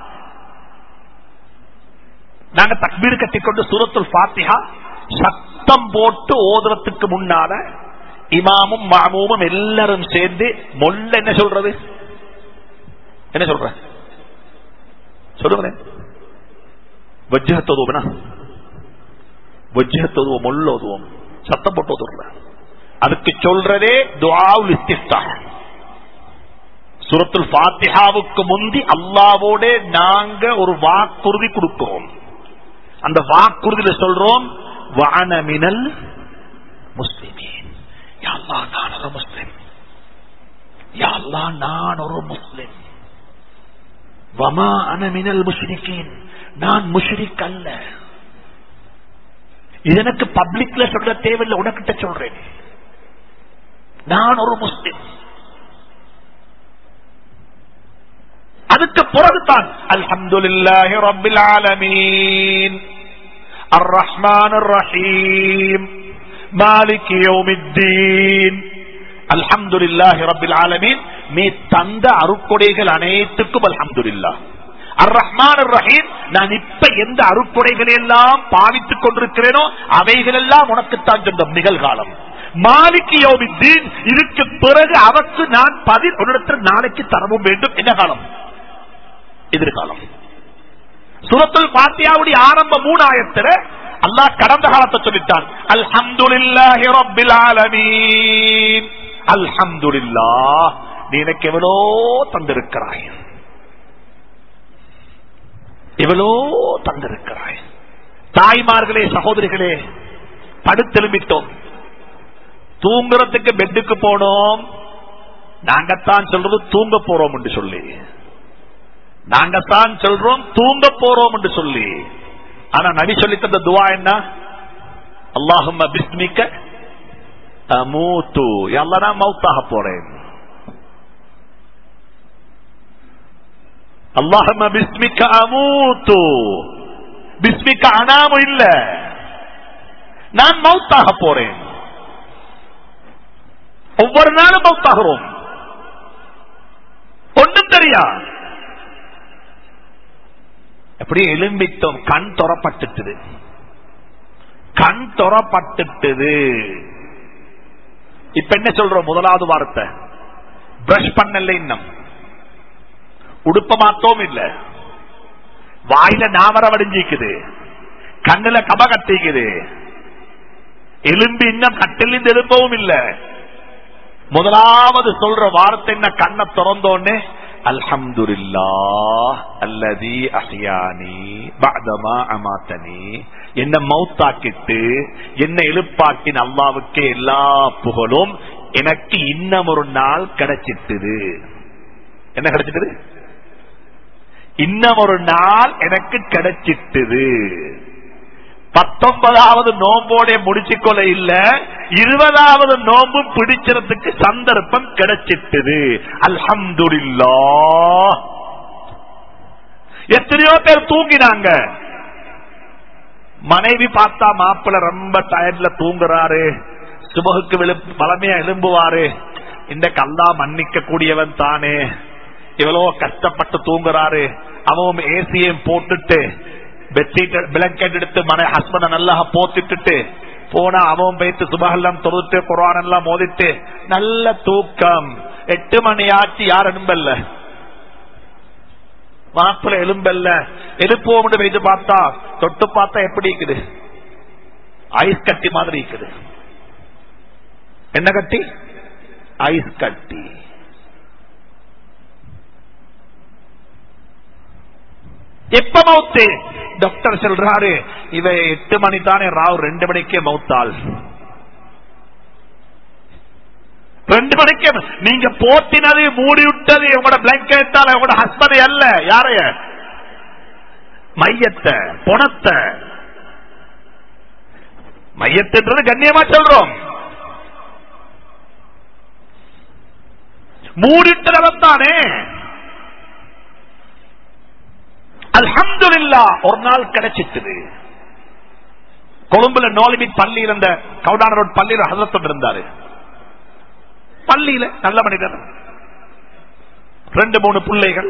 நாங்க தக்பீர் கட்டிக்கொண்டு சூரத்துல் பாத்தியா சத்தம் போட்டு ஓதுறதுக்கு முன்னால இமாமும் மாமூமும் எல்லாரும் சேர்ந்து மொல்ல என்ன சொல்றது என்ன சொல்ற சொல்லுங்களேன் வஜ்ஜகத்தோதுவனா வஜ்ஜகத்தோதுவோம் மொல்லோதுவோம் சத்தம் போட்டு ஓதுறல அதுக்கு சொல்றதே துவாவுல் இஸ்திஃப்தா சுரத்துல் பாத்திஹாவுக்கு முந்தி அல்லாவோட நாங்க ஒரு வாக்குறுதி கொடுக்கிறோம் அந்த வாக்குறுதியில சொல்றோம் வானமினல் முஸ்லிமீன் யாழ்லா நான் ஒரு முஸ்லிம் யாழ்லா நான் ஒரு முஸ்லிம் வமா அனமினல் முஷ்ரிக்கீன் நான் முஷ்ரிக் அல்ல இது எனக்கு பப்ளிக்ல சொல்ற தேவையில்லை உனக்கிட்ட சொல்றேன் நான் ஒரு முஸ்லிம் அதுக்கு பிறகுதான் அல்ஹம்துலில்லாஹி ரப்பில் ஆலமீன் அர் ரஹ்மான் ரஹீம் மாலிக் யௌமித்தீன் அல்ஹம்துலில்லாஹி ரப்பில் ஆலமீன் நீ தந்த அருக்கொடைகள் அனைத்துக்கும் அல்ஹம்துலில்லாஹ் அர் ரஹ்மான் ரஹீம் நான் இப்ப எந்த அருக்கொடைகளை எல்லாம் பாவித்துக் கொண்டிருக்கிறேனோ அவைகள் எல்லாம் உனக்குத்தான் சொந்தம் நிகழ்காலம் மாலிக்கு யோமித்தீன் இதுக்கு பிறகு அவருக்கு நான் பதில் உன்னிடத்தில் நாளைக்கு தரவும் வேண்டும் என்ன காலம் எதிர்காலம் சுரத்துல் பாத்தியாவுடைய ஆரம்ப மூணாயிரத்துல அல்லாஹ் கடந்த காலத்தை சொல்லிட்டான் அல்ஹம்துலில்லாஹி ரப்பில் ஆலமீன் அல்ஹம்துலில்லாஹ் நீ எனக்கு எவ்வளோ தந்திருக்கிறாய் எவ்வளோ தந்திருக்கிறாய் தாய்மார்களே சகோதரிகளே படுத்தெலும்பிட்டோம் தூங்குறதுக்கு பெட்டுக்கு போனோம் நாங்கத்தான் சொல்றது தூங்க போறோம் என்று சொல்லி நாங்கத்தான் சொல்றோம் தூங்க போறோம் என்று சொல்லி ஆனா நபி சொல்லி தந்த துவா என்ன அல்லாஹும்ம பிஸ்மிக்க அமூத்து எல்லாம் நான் மௌத்தாக போறேன் அல்லாஹும்ம பிஸ்மிக்க அமூத்து பிஸ்மிக்க அனாமு இல்ல நான் மௌத்தாக போறேன் ஒவ்வொரு நாளும் மௌத்தாகிறோம் ஒன்றும் தெரியா எப்படி எலும்பித்தோம் கண் தொறப்பட்டுட்டுது கண் தொறப்பட்டுட்டுது இப்ப என்ன சொல்றோம் முதலாவது வார்த்தை பிரஷ் பண்ணல இன்னும் உடுப்ப மாத்தோம் இல்ல வாயில நாமர வடிஞ்சிக்குது கண்ணுல கப கட்டிக்குது எலும்பு இன்னும் கட்டிலிருந்து எழுப்பவும் இல்ல முதலாவது சொல்ற வார்த்தை என்ன கண்ணை திறந்தோன்னே அல்ஹம்துல்லா அல்லதி அஹ்யானி பஅதமா அமாத்தனி என்ன மௌத்தாக்கிட்டு என்ன எழுப்பாக்கின் அல்லாவுக்கே எல்லா புகழும் எனக்கு இன்னும் ஒரு நாள் கிடைச்சிட்டுது என்ன கிடைச்சிட்டது இன்னும் ஒரு நாள் எனக்கு கிடைச்சிட்டுது பத்தொன்பதாவது நோம்போட முடிச்சுக்கொள்ள இல்ல இருபதாவது நோம்பு பிடிக்கிறதுக்கு சந்தர்ப்பம் கிடைச்சிட்டது அல்ஹம்துல்லா எத்தனையோ பேர் தூங்கினாங்க மனைவி பார்த்தா மாப்பிள்ள ரொம்ப டயர்ட்ல தூங்குறாரு சுபகுக்கு விழு பழமையா எழும்புவாரு இந்த கல்லா மன்னிக்க கூடியவன் தானே இவ்வளவு கஷ்டப்பட்டு தூங்குறாரு அவன் ஏசியும் போட்டுட்டு பெட்ஷீட் பிளங்கெட் எடுத்து மனை ஹஸ்பண்ட நல்லா போத்திட்டு போனா அவன் போயிட்டு சுபகெல்லாம் தொழுத்து குரான் எல்லாம் மோதிட்டு நல்ல தூக்கம் எட்டு மணி ஆச்சு யார் எலும்பல்ல மாப்பிள்ள எலும்பல்ல எழுப்போம் வைத்து பார்த்தா தொட்டு பார்த்தா எப்படி இருக்குது ஐஸ் கட்டி மாதிரி இருக்குது என்ன கட்டி ஐஸ் கட்டி எப்ப மவுத்து டாக்டர் சொல்றாரு இவ எட்டு மணி தானே ராவ் ரெண்டு மணிக்கே மவுத்தாள் ரெண்டு மணிக்கு நீங்க போட்டினது மூடி விட்டது உங்களோட பிளாங்கெட்டால உங்களோட ஹஸ்பண்ட் அல்ல யாரைய மையத்தை பொணத்தை மையத்துன்றது கண்ணியமா சொல்றோம் மூடிட்டதானே அல்ஹம்துல்லா ஒரு நாள் கிடைச்சிட்டுது கொழும்புல நோலிமிட் பள்ளி இருந்த கவுடான ரோட் பள்ளியில ஹசரத்தம் இருந்தாரு பள்ளியில நல்ல மனிதர் ரெண்டு மூணு பிள்ளைகள்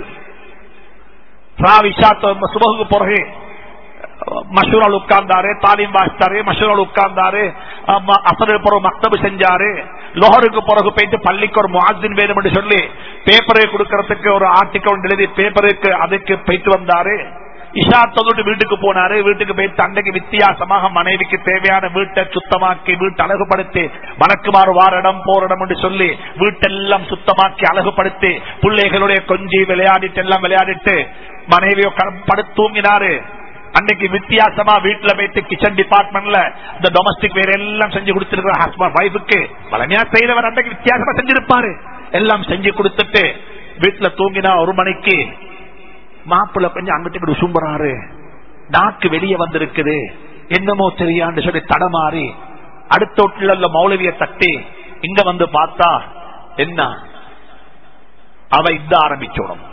சுபகுக்கு பிறகு மஷூரால் உட்கார்ந்தாரு தாலீம் வாசித்தாரு மஷூரால் உட்கார்ந்தாரு அசரு பிறகு மக்தபு செஞ்சாரு லோஹருக்கு பிறகு போயிட்டு பள்ளிக்கு ஒரு முகாசின் வேணும் என்று சொல்லி பேப்பரை கொடுக்கறதுக்கு ஒரு ஆர்டிக்கல் எழுதி பேப்பருக்கு அதுக்கு போயிட்டு வந்தாரு இஷா தொகுட்டு வீட்டுக்கு போனாரு வீட்டுக்கு போயிட்டு அன்றைக்கு வித்தியாசமாக மனைவிக்கு தேவையான வீட்டை சுத்தமாக்கி வீட்டை அழகுபடுத்தி வணக்குமாறு வாரிடம் போரிடம் என்று சொல்லி வீட்டெல்லாம் சுத்தமாக்கி அழகுபடுத்தி பிள்ளைகளுடைய கொஞ்சி விளையாடிட்டு எல்லாம் விளையாடிட்டு மனைவியோ படு தூங்கினாரு அன்னைக்கு வித்தியாசமா வீட்டுல போயிட்டு கிச்சன் டிபார்ட்மெண்ட்ல இந்த டொமஸ்டிக் வேற எல்லாம் செஞ்சு கொடுத்திருக்கிற ஹஸ்பண்ட் வைஃபுக்கு பழமையா செய்யறவர் அன்னைக்கு வித்தியாசமா செஞ்சிருப்பாரு எல்லாம் செஞ்சு கொடுத்துட்டு வீட்டுல தூங்கினா ஒரு மணிக்கு மாப்பிள்ள கொஞ்சம் அங்கிட்டு உசும்புறாரு நாக்கு வெளியே வந்திருக்குது என்னமோ தெரியான்னு சொல்லி தடமாறி அடுத்த வீட்டுல மௌலவிய தட்டி இங்க வந்து பார்த்தா என்ன அவ இந்த ஆரம்பிச்சோடும்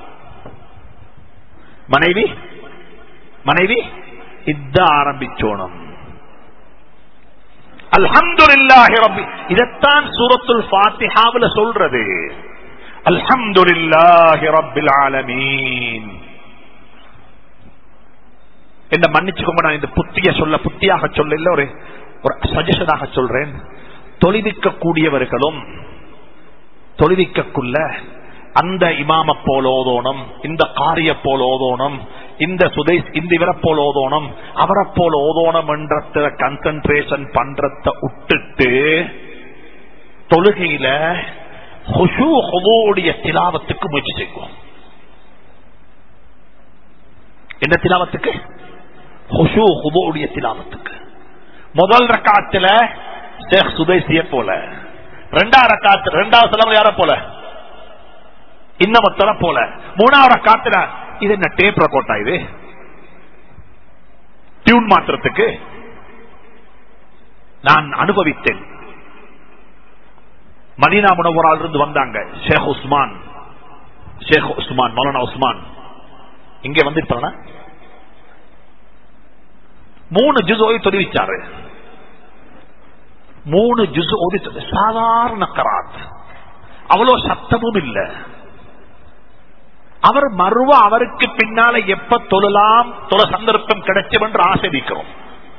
மனைவி மனைவி இத ஆரம்பிச்சோணும் அல்ஹம்துலில்லாஹி ரப்பி இதத்தான் சூரத்துல் ஃபாத்திஹாவுல சொல்றது அல்ஹம்துலில்லாஹி ரப்பில் ஆலமீன் என்ன மன்னிச்சுக்கோங்க நான் இந்த புத்திய சொல்ல புத்தியாக சொல்ல இல்ல ஒரு ஒரு சஜஷனாக சொல்றேன் தொழிவிக்க கூடியவர்களும் தொழிவிக்கக்குள்ள அந்த இமாம போல் ஓதோணும் இந்த காரிய போல் ஓதோணும் இந்த சுதை இந்த இவரை போல் ஓதோணும் அவரை போல் ஓதோணும் என்ற கன்சன்ட்ரேஷன் பண்றத விட்டுட்டு தொழுகையில ஹுடைய திலாவத்துக்கு முயற்சி செய்வோம் என்ன திலாவத்துக்கு ஹுஷு ஹுபோடைய திலாவத்துக்கு முதல் ரக்காத்துல ஷேக் சுதைசிய போல ரெண்டாவது ரக்காத்து ரெண்டாவது சிலவர் யார போல இன்னமத்தர போல மூணாவது ரக்காத்துல இது என்ன டேப் ரெக்கார்டா இது டியூன் மாற்றத்துக்கு நான் அனுபவித்தேன் மதீனா முனவரால் இருந்து வந்தாங்க ஷேக் உஸ்மான் ஷேக் உஸ்மான் மௌலானா உஸ்மான் இங்க வந்துட்டானா மூணு ஜுஸ் ஓதி தெரிவிச்சாரு மூணு ஜுஸ் ஓதி சாதாரண கராத் அவ்வளவு சத்தமும் இல்ல அவர் மறுவ அவருக்கு பின்னால எப்ப தொழலாம் தொழ சந்தர்ப்பம் கிடைக்கும் என்று ஆசிரிக்கிறோம்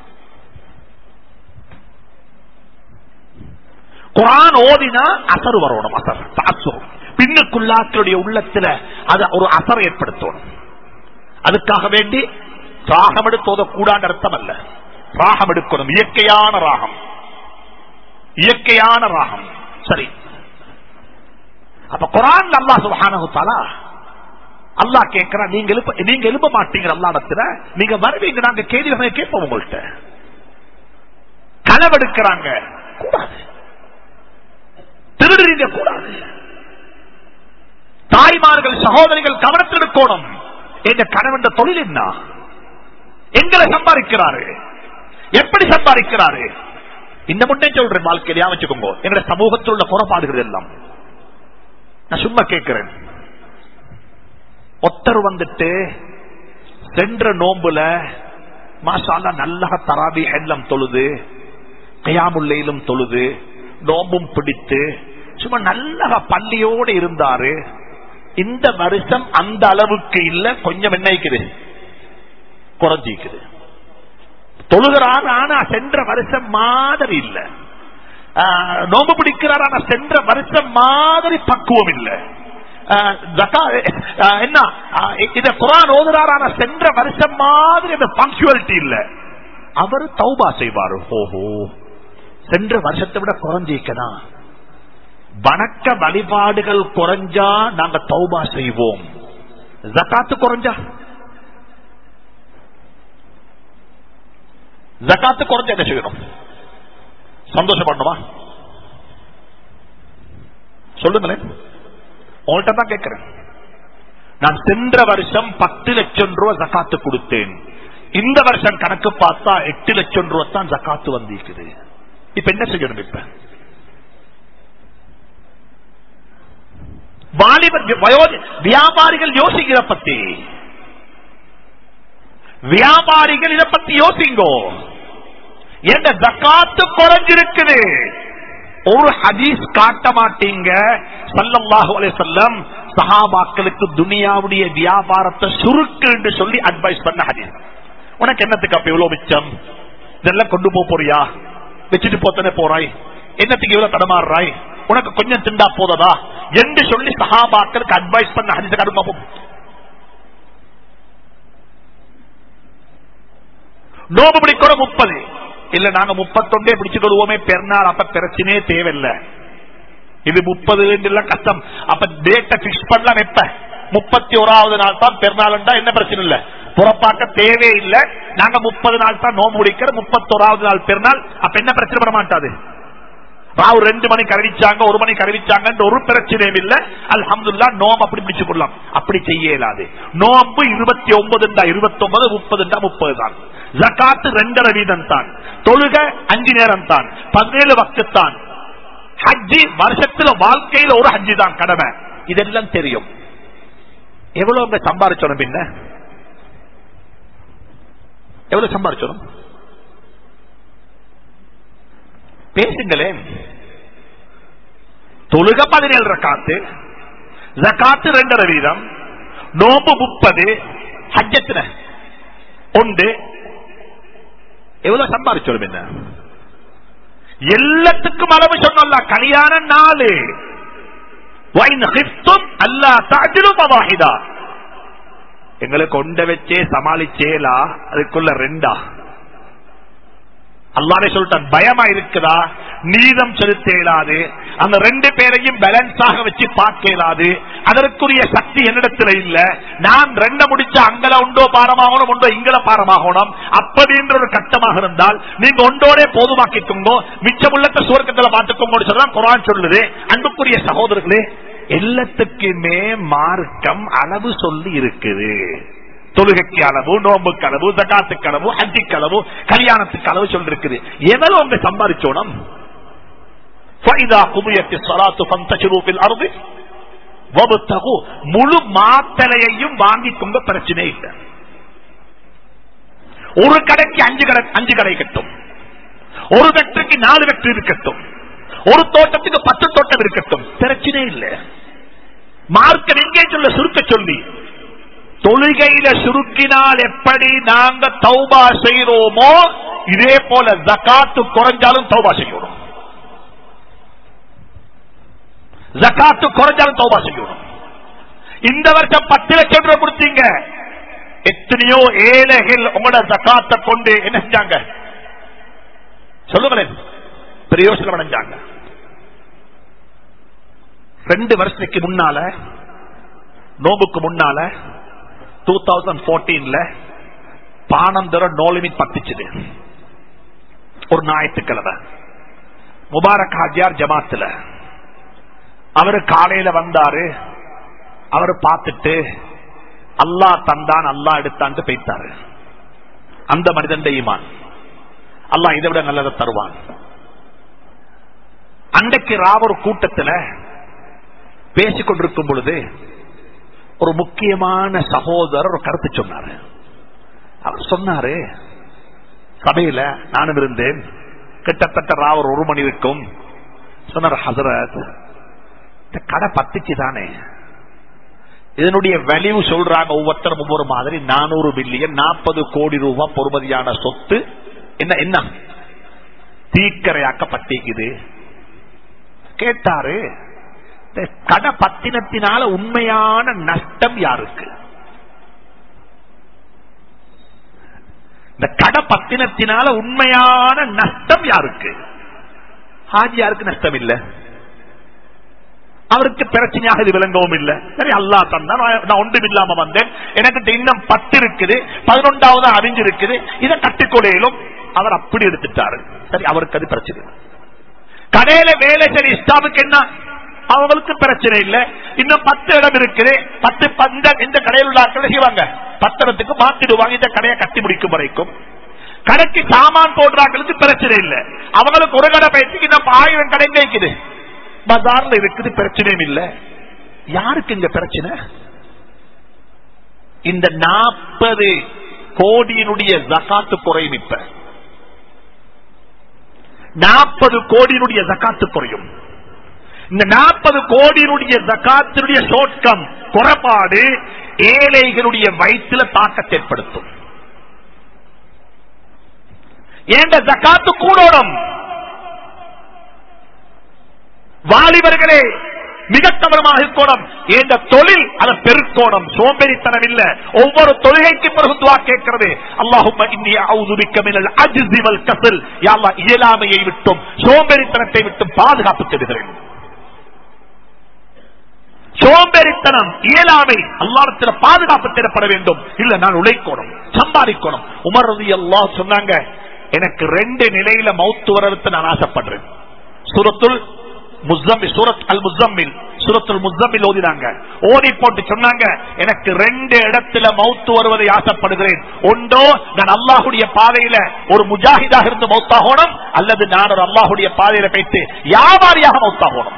குரான் ஓதினா அசர் வரணும் அசர் தாசுரம் பின்னுக்குள்ளாக்களுடைய உள்ளத்துல அது ஒரு அசர் ஏற்படுத்தணும் அதுக்காக வேண்டி ராகம் எடுத்து ஓதக்கூடாத அர்த்தம் அல்ல ராகம் எடுக்கணும் இயற்கையான ராகம் இயற்கையான ராகம் சரி அப்ப குரான் அல்லா சுபஹானஹு தஆலா அல்லாஹ் கேட்கிறா நீங்க எழுப்ப நீங்க எழுப்ப மாட்டீங்க அல்லா இடத்துல நீங்க வருவீங்க நாங்க கேள்வி கேட்போம் உங்கள்கிட்ட களவெடுக்கிறாங்க கூடாது திருடுறீங்க கூடாது தாய்மார்கள் சகோதரிகள் கவனத்தில் எடுக்கணும் எங்க கணவன் தொழில் என்ன எங்களை சம்பாதிக்கிறாரு எப்படி சம்பாதிக்கிறாரு இந்த முன்னே சொல்றேன் வாழ்க்கையில வச்சுக்கோங்க எங்க சமூகத்தில் உள்ள குறைபாடுகள் எல்லாம் நான் சும்மா கேட்கிறேன் ஒத்தர் வந்துட்டு சென்ற நோம்புல மாசாலா நல்லா தராபி எல்லாம் தொழுது கையாமுல்லையிலும் தொழுது நோம்பும் பிடித்து சும்மா நல்ல பள்ளியோடு இருந்தாரு இந்த வருஷம் அந்த அளவுக்கு இல்ல கொஞ்சம் என்ன இருக்குது குறைஞ்சிக்குது தொழுகிறார் ஆனா சென்ற வருஷம் மாதிரி இல்ல ஆஹ், நோம்பு பிடிக்கிறார் ஆனா சென்ற வருஷம் மாதிரி பக்குவம் இல்ல ஆஹ், ஜக்கா- ஆஹ், என்ன ஆஹ், இத குரான் ஓதுறார் ஆனா சென்ற வருஷம் மாதிரி அந்த பங்க்சுவாலிட்டி இல்ல அவர் தௌபா செய்வாரு ஓஹோ சென்ற வருஷத்தை விட குறைஞ்சிக்கணும் வணக்க வழிபாடுகள் குறைஞ்சா நாங்க தௌபா செய்வோம் ஜக்காத்து குறைஞ்சா ஜக்காத்து குறைஞ்சா என்ன செய்யணும் சந்தோஷப்படணுமா சொல்லுங்களேன் உங்கள்கிட்ட தான் கேட்கிறேன் நான் சென்ற வருஷம் பத்து லட்சம் ரூபாய் ஜக்காத்து கொடுத்தேன் இந்த வருஷம் கணக்கு பார்த்தா எட்டு லட்சம் ரூபாய் தான் ஜக்காத்து வந்திருக்குது இப்ப என்ன செய்யணும் இப்ப வாலிபர் வயோதி- வியாபாரிகள் யோசிக்கிற பத்தி வியாபாரிகள் இத பத்தி யோசிங்கோ எந்த ஜக்காத்து குறைஞ்சிருக்குது ஒரு ஹதீஸ் காட்ட மாட்டீங்க சல்லல்லாஹு அலைஹி வஸல்லம் சஹாபாக்களுக்கு துனியாவுடைய வியாபாரத்தை சுருக்கு என்று சொல்லி அட்வைஸ் பண்ண ஹதீஸ் உனக்கு என்னத்துக்கு அப்ப இவ்வளவு மிச்சம் இதெல்லாம் கொண்டு போக போறியா வச்சுட்டு போத்தனே போறாய் என்னத்துக்கு இவ்வளவு தடமாறுறாய் உனக்கு கொஞ்சம் திண்டா போததா என்று சொல்லி சஹாபாக்களுக்கு அட்வைஸ் பண்ண ஹதீஸை கடுமா நோம்பு பிடிக்கிற முப்பது இல்ல நாங்க முப்பத்தொண்டே பிடிச்சுக்கொள்வோமே பெருநாள் அப்ப பிரச்சனையே தேவையில்லை இது முப்பது எல்லாம் கஷ்டம் அப்ப டேட்டை பிக்ஸ் பண்ணலாம் எப்ப முப்பத்தி ஓராவது நாள் தான் பெருநாள்டா என்ன பிரச்சனை இல்ல புறப்பாக்க தேவையில்லை நாங்க முப்பது நாள் தான் நோம்பு முடிக்கிற முப்பத்தோராவது நாள் பெருநாள் அப்ப என்ன பிரச்சனை பண்ண மாட்டாது ராவு ரெண்டு மணிக்கு அறிவிச்சாங்க ஒரு மணிக்கு அறிவிச்சாங்க ஒரு பிரச்சனையும் இல்ல அல்ஹம்துல்லா நோம் அப்படி பிடிச்சு கொள்ளலாம் அப்படி செய்ய இயலாது நோம்பு இருபத்தி ஒன்பதுண்டா இருபத்தி ஒன்பது முப்பதுண்டா முப்பது தான் ஜக்காத்து ரெண்டரை வீதம் தான் தொழுக அஞ்சு நேரம் தான் பதினேழு வக்துத்தான் ஹஜ்ஜி வருஷத்துல வாழ்க்கையில ஒரு ஹஜ்ஜி தான் கடமை இதெல்லாம் தெரியும் எவ்வளவு அங்க சம்பாரிச்சோம் பின்ன எவ்வளவு சம்பாரிச்சோம் பேசுங்களேன் தொழுக பதினேழு ரக்காத்து ஜக்காத்து ரெண்டரை வீதம் நோம்பு முப்பது ஹஜ்ஜத்தின ஒன்று எவ்வளவு சம்பாதிச்சோம் என்ன எல்லாத்துக்கும் அளவு சொன்னல கல்யாண நாலு அல்லா தாஜிலும் அவாஹிதா எங்களை கொண்ட வச்சே சமாளிச்சேலா அதுக்குள்ள ரெண்டா அல்லாவே சொல்லிட்டான் பயமா இருக்குதா நீதம் செலுத்த இயலாது அந்த ரெண்டு பேரையும் பேலன்ஸாக வச்சு பார்க்க இயலாது அதற்குரிய சக்தி என்னிடத்துல இல்ல நான் ரெண்ட முடிச்சா அங்கல உண்டோ பாரமாகணும் உண்டோ இங்கல பாரமாகணும் அப்படின்ற ஒரு கட்டமாக இருந்தால் நீங்க ஒன்றோட போதுமாக்கிக்கோங்க மிச்சமுள்ளத்த சுவர்க்கத்துல பார்த்துக்கோங்க சொல்லலாம் குரான் சொல்லுது அன்புக்குரிய சகோதரர்களே எல்லாத்துக்குமே மார்க்கம் அளவு சொல்லி இருக்குது தொழுகைக்கு அளவு நோம்புக்கு அளவு ஜகாத்துக்கு அளவு ஹஜ்ஜிக்கு அளவு கல்யாணத்துக்கு அளவு சொல்லிருக்குது எவ்வளவு அவங்க சம்பாதிச்சோனம் فَإِذَا قُضِيَتِ الصَّلَاةُ فَانْتَشِرُوا فِي الْأَرْضِ وَابْتَغُوا முழு மாத்தலையையும் வாங்கிக் கொண்ட பிரச்சனை இல்லை ஒரு கடைக்கு அஞ்சு கடை அஞ்சு கடை கட்டும் ஒரு வெற்றிக்கு நாலு வெற்றி இருக்கட்டும் ஒரு தோட்டத்துக்கு பத்து தோட்டம் இருக்கட்டும் பிரச்சனை இல்லை மார்க்கம் எங்கே சொல்ல சுருக்க சொல்லி தொழுகையில சுருக்கினால் எப்படி நாங்க தௌபா செய்யறோமோ இதே போல ஜகாத்து குறைஞ்சாலும் தௌபா செய்யணும் ஜகாத்து குறைஞ்சாலும் தௌபா செய்யணும் இந்த வருஷம் பத்து லட்சம் ரூபாய் கொடுத்தீங்க எத்தனையோ ஏழைகள் உங்களோட ஜகாத்தை கொண்டு என்ன செஞ்சாங்க சொல்லுங்களேன் பிரயோசனம் அடைஞ்சாங்க ரெண்டு வருஷத்துக்கு முன்னால நோம்புக்கு முன்னால டூ தௌசண்ட் போர்டீன்ல பானந்தர நோ லிமிட் பத்துச்சுது ஒரு ஞாயிற்றுக்கிழமை முபாரக் ஹாஜியார் ஜமாத்துல அவரு காலையில வந்தாரு அவரு பார்த்துட்டு அல்லா தந்தான் அல்லா எடுத்தான்ட்டு போய்த்தாரு அந்த மனிதன் ஈமான் அல்லாஹ் இதை விட நல்லதை தருவான் அன்றைக்கு ராவ ஒரு கூட்டத்தில் பேசிக் கொண்டிருக்கும் பொழுது ஒரு முக்கியமான சகோதரர் ஒரு கருத்து சொன்னாரு அவர் சொன்னாரு சபையில நானும் இருந்தேன் கிட்டத்தட்ட ராவர் ஒரு மணி இருக்கும் சொன்னார் ஹசரத் இந்த கடை பத்துச்சு தானே இதனுடைய வேல்யூ சொல்றாங்க ஒவ்வொருத்தரும் ஒவ்வொரு மாதிரி நானூறு பில்லியன் நாற்பது கோடி ரூபாய் பொறுமதியான சொத்து என்ன என்ன தீக்கரையாக்கப்பட்டிருக்குது கேட்டாரு இந்த கடை பத்தினத்தினால உண்மையான நஷ்டம் யாருக்கு இந்த கடை பத்தினத்தினால உண்மையான நஷ்டம் யாருக்கு ஹாஜியாருக்கு நஷ்டம் இல்லை அவருக்கு பிரச்சனையாக இது விளங்கவும் இல்லை சரி அல்லா தந்தா நான் ஒன்றும் இல்லாம வந்தேன் எனக்கு இன்னும் பத்து இருக்குது பதினொன்றாவது அறிஞ்சு இருக்குது இதை கட்டுக்கொலையிலும் அவர் அப்படி எடுத்துட்டாரு சரி அவருக்கு அது பிரச்சனை கடையில வேலை சரி இஸ்லாமுக்கு என்ன அவங்களுக்கு பிரச்சனை இல்லை இன்னும் பத்து இடம் இருக்குது பத்து பந்த இந்த கடையில் உள்ள ஆட்கள் செய்வாங்க பத்து இடத்துக்கு மாத்திடுவாங்க இந்த கடையை கட்டி முடிக்கும் வரைக்கும் கடைக்கு சாமான் போடுறாங்களுக்கு பிரச்சனை இல்லை அவங்களுக்கு ஒரு கடை பயிற்சிக்கு இன்னும் ஆயிரம் கடை இருக்குது பஜார்ல இருக்குது பிரச்சனையும் இல்ல யாருக்கு இங்க பிரச்சனை இந்த நாற்பது கோடியினுடைய ஜக்காத்து குறையும் இப்ப நாற்பது கோடியினுடைய ஜக்காத்து குறையும் இந்த நாற்பது கோடியினுடைய ஜக்காத்தினுடைய சோட்டம் குறைபாடு ஏழைகளுடைய வயிற்றுல தாக்கத்தை ஏற்படுத்தும் ஏண்ட ஜக்காத்து கூடோடும் வாலிபர்களே மிக கவனமாக இருக்கணும் என்ற தொழில் அதை பெருக்கோணம் சோம்பேறித்தனம் இல்ல ஒவ்வொரு தொழுகைக்கு பிறகு துவா கேட்கிறது அல்லாஹும் கசல் இயலாமையை விட்டும் சோம்பேறித்தனத்தை விட்டும் பாதுகாப்பு தேடுகிறேன் சோம்பேறித்தனம் இயலாமை அல்லாடத்தில் பாதுகாப்பு தேடப்பட வேண்டும் இல்ல நான் உழைக்கணும் சம்பாதிக்கணும் உமர் ரதி அல்லா சொன்னாங்க எனக்கு ரெண்டு நிலையில மௌத்து வரத்து நான் ஆசைப்படுறேன் சுரத்துல் முஸ்தமில் சூரத் அல் முஸ்தமில் சூரத்துல் முஸ்தமில் ஓதினாங்க ஓடி போட்டு சொன்னாங்க எனக்கு ரெண்டு இடத்துல மௌத்து வருவதை ஆசைப்படுகிறேன் ஒன்றோ நான் அல்லாஹுடைய பாதையில ஒரு முஜாஹிதாக இருந்து மௌத்தாகணும் அல்லது நான் ஒரு அல்லாஹுடைய பாதையில போயிட்டு வியாபாரியாக மௌத்தாகணும்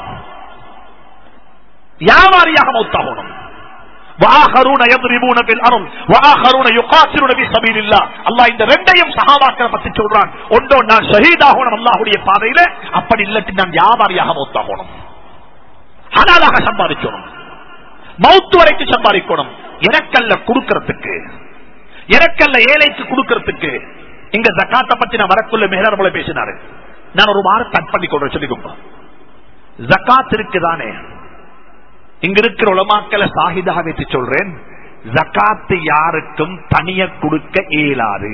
வியாபாரியாக மௌத்தாகணும் வாஹரூன யத்ரிபூன பில் அருள் வாஹரூன யுகாத்திருன பி சபீலில்லாஹ் அல்லாஹ் இந்த ரெண்டையும் சஹாபாக்களை பத்தி சொல்றான் ஒன்றோ நான் ஷஹீதாகணும் அல்லாஹ்வுடைய பாதையில அப்படி இல்லாட்டி நான் வியாபாரியாக மௌத்தாகணும் ஹலாலாக சம்பாதிக்கணும் மௌத்து வரைக்கும் சம்பாதிக்கணும் எனக்கல்ல கொடுக்கறதுக்கு எனக்கல்ல ஏழைக்கு கொடுக்கறதுக்கு இங்க ஜக்காத்தை பத்தி நான் வரக்குள்ள மேலாளர்களை பேசினாரு நான் ஒரு வாரம் கட் பண்ணி கொள்றேன் சொல்லிக்கோங்க ஜக்காத் இருக்குதானே இங்க இருக்கிற உலமாக்களை சாகிதாக வச்சு சொல்றேன் ஜக்காத்து யாருக்கும் தனிய கொடுக்க இயலாது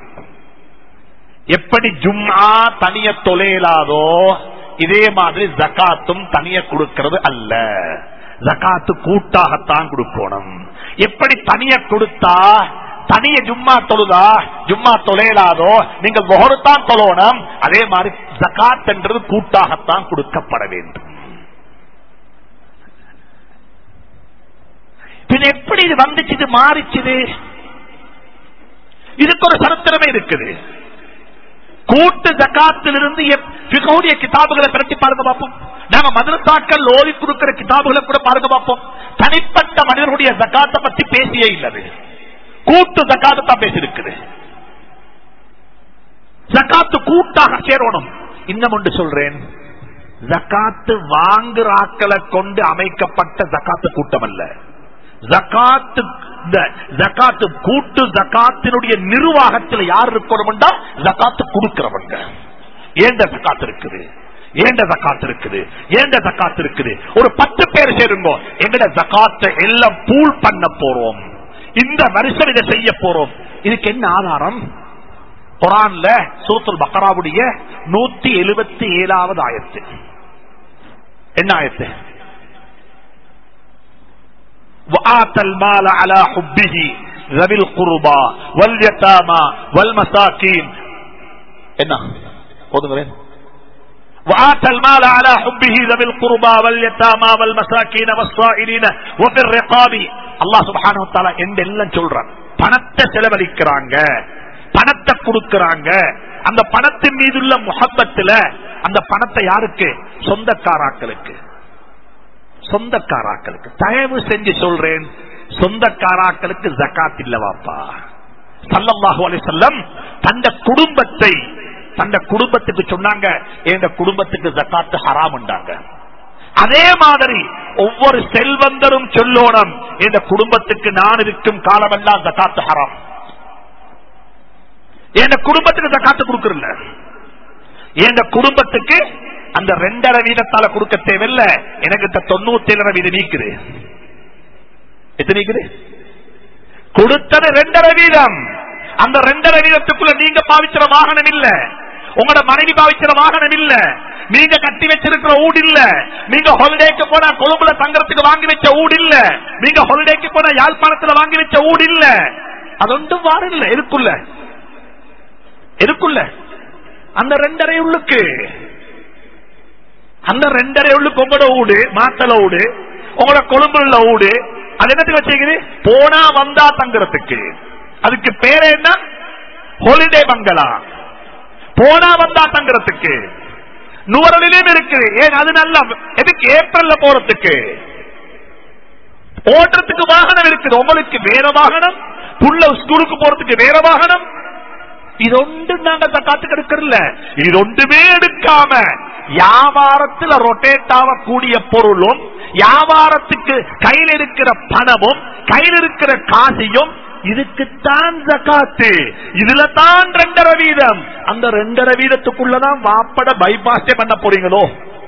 எப்படி ஜும்மா தனிய தொலையலாதோ இதே மாதிரி ஜக்காத்தும் தனிய கொடுக்கிறது அல்ல ஜக்காத்து கூட்டாகத்தான் கொடுக்கணும் எப்படி தனிய கொடுத்தா தனிய ஜும்மா தொழுதா ஜும்மா தொலையலாதோ நீங்க முகருத்தான் தொழணும் அதே மாதிரி ஜக்காத் என்றது கூட்டாகத்தான் கொடுக்கப்பட வேண்டும் பின் எப்படி இது வந்துச்சு இது மாறிச்சுது இதுக்கு ஒரு சரித்திரமே இருக்குது கூட்டு ஜக்காத்திலிருந்து பிகோடைய கிதாபுகளை பிரட்டி பாருங்க பார்ப்போம் நாம மதுரத்தாக்கள் ஓதி கொடுக்கிற கிதாபுகளை கூட பாருங்க பார்ப்போம் தனிப்பட்ட மனிதனுடைய ஜக்காத்தை பத்தி பேசியே இல்லது கூட்டு ஜக்காத்து தான் பேசியிருக்குது ஜக்காத்து கூட்டாக சேரணும் இன்னும் ஒன்று சொல்றேன் ஜக்காத்து வாங்குற ஆக்களை கொண்டு அமைக்கப்பட்ட ஜக்காத்து கூட்டம் அல்ல ஜக்காத்து இந்த ஜக்காத்து கூட்டு ஜக்காத்தினுடைய நிர்வாகத்தில் யார் இருக்கணும்டா ஜக்காத்து கொடுக்கிறவங்க ஏண்ட ஜக்காத்து இருக்குது ஏண்ட ஜக்காத்து இருக்குது ஏண்ட ஜக்காத்து இருக்குது ஒரு பத்து பேர் சேருங்க எங்கட ஜக்காத்தை எல்லாம் பூல் பண்ண போறோம் இந்த வருஷம் இதை செய்ய போறோம் இதுக்கு என்ன ஆதாரம் குரான்ல சூத்துல் பக்கராவுடைய நூத்தி எழுபத்தி ஏழாவது ஆயத்து என்ன ஆயத்து وآتى المال على حبه ذوي القربى واليتامى والمساكين என்ன ஓதுங்களேன் وآتى المال على حبه ذوي القربى واليتامى والمساكين والصائلين وفي الرقاب الله سبحانه وتعالى எந்த எல்லாம் சொல்றான் பணத்தை செலவழிக்கிறாங்க பணத்தை கொடுக்கறாங்க அந்த பணத்தின் மீதுள்ள முகப்பத்துல அந்த பணத்தை யாருக்கு சொந்தக்காராக்களுக்கு சொந்தக்காராக்களுக்கு தயவு செஞ்சு சொல்றேன் சொந்தக்காராக்களுக்கு ஜக்காத் இல்லவாப்பா சல்லல்லாஹு அலைஹி வஸல்லம் தந்த குடும்பத்தை தந்த குடும்பத்துக்கு சொன்னாங்க எங்க குடும்பத்துக்கு ஜக்காத்து ஹராம் அதே மாதிரி ஒவ்வொரு செல்வந்தரும் சொல்லோனம் இந்த குடும்பத்துக்கு நான் இருக்கும் காலமெல்லாம் ஜக்காத்து ஹராம் என் குடும்பத்துக்கு ஜக்காத்து கொடுக்கறல என் குடும்பத்துக்கு அந்த ரெண்டரை வீதத்தால கொடுக்க தேவையில்ல எனக்கு இந்த தொண்ணூத்தி ஏழரை வீதம் நீக்குது எத்தனை நீக்குது கொடுத்தது ரெண்டரை வீதம் அந்த ரெண்டரை வீதத்துக்குள்ள நீங்க பாவிக்கிற வாகனம் இல்ல உங்களோட மனைவி பாவிக்கிற வாகனம் இல்ல நீங்க கட்டி வச்சிருக்கிற ஊடு இல்ல நீங்க ஹாலிடேக்கு போனா கொழும்புல தங்கறதுக்கு வாங்கி வச்ச ஊடு இல்ல நீங்க ஹாலிடேக்கு போனா யாழ்ப்பாணத்துல வாங்கி வச்ச ஊடு இல்ல அது ஒன்றும் வாரம் இல்ல இருக்குல்ல இருக்குல்ல அந்த ரெண்டரை உள்ளுக்கு அந்த ரெண்டரை உள்ளுக்கு உங்களோட ஊடு மாத்தல ஊடு உங்களோட கொழும்புல ஊடு அது என்னத்துக்கு வச்சுக்குது போனா வந்தா தங்குறதுக்கு அதுக்கு பேரு என்ன ஹாலிடே பங்களா போனா வந்தா தங்குறதுக்கு நூறலிலும் இருக்கு ஏன் அது நல்ல எதுக்கு ஏப்ரல்ல போறதுக்கு ஓட்டுறதுக்கு வாகனம் இருக்குது உங்களுக்கு வேற வாகனம் புள்ள ஸ்கூலுக்கு போறதுக்கு வேற வாகனம் இது ஒன்று நாங்க காத்து கெடுக்கல இது ஒன்றுமே எடுக்காம வியாபாரத்தில் ரொட்டேட் ஆகக்கூடிய பொருளும் வியாபாரத்துக்கு கையில் இருக்கிற பணமும் கையில் இருக்கிற காசையும் இதுக்குத்தான் ஜக்காத்து இதுல தான் ரெண்டரை வீதம் அந்த ரெண்டரை வீதத்துக்குள்ளதான் வாப்பட பைபாஸே பண்ண போறீங்களோ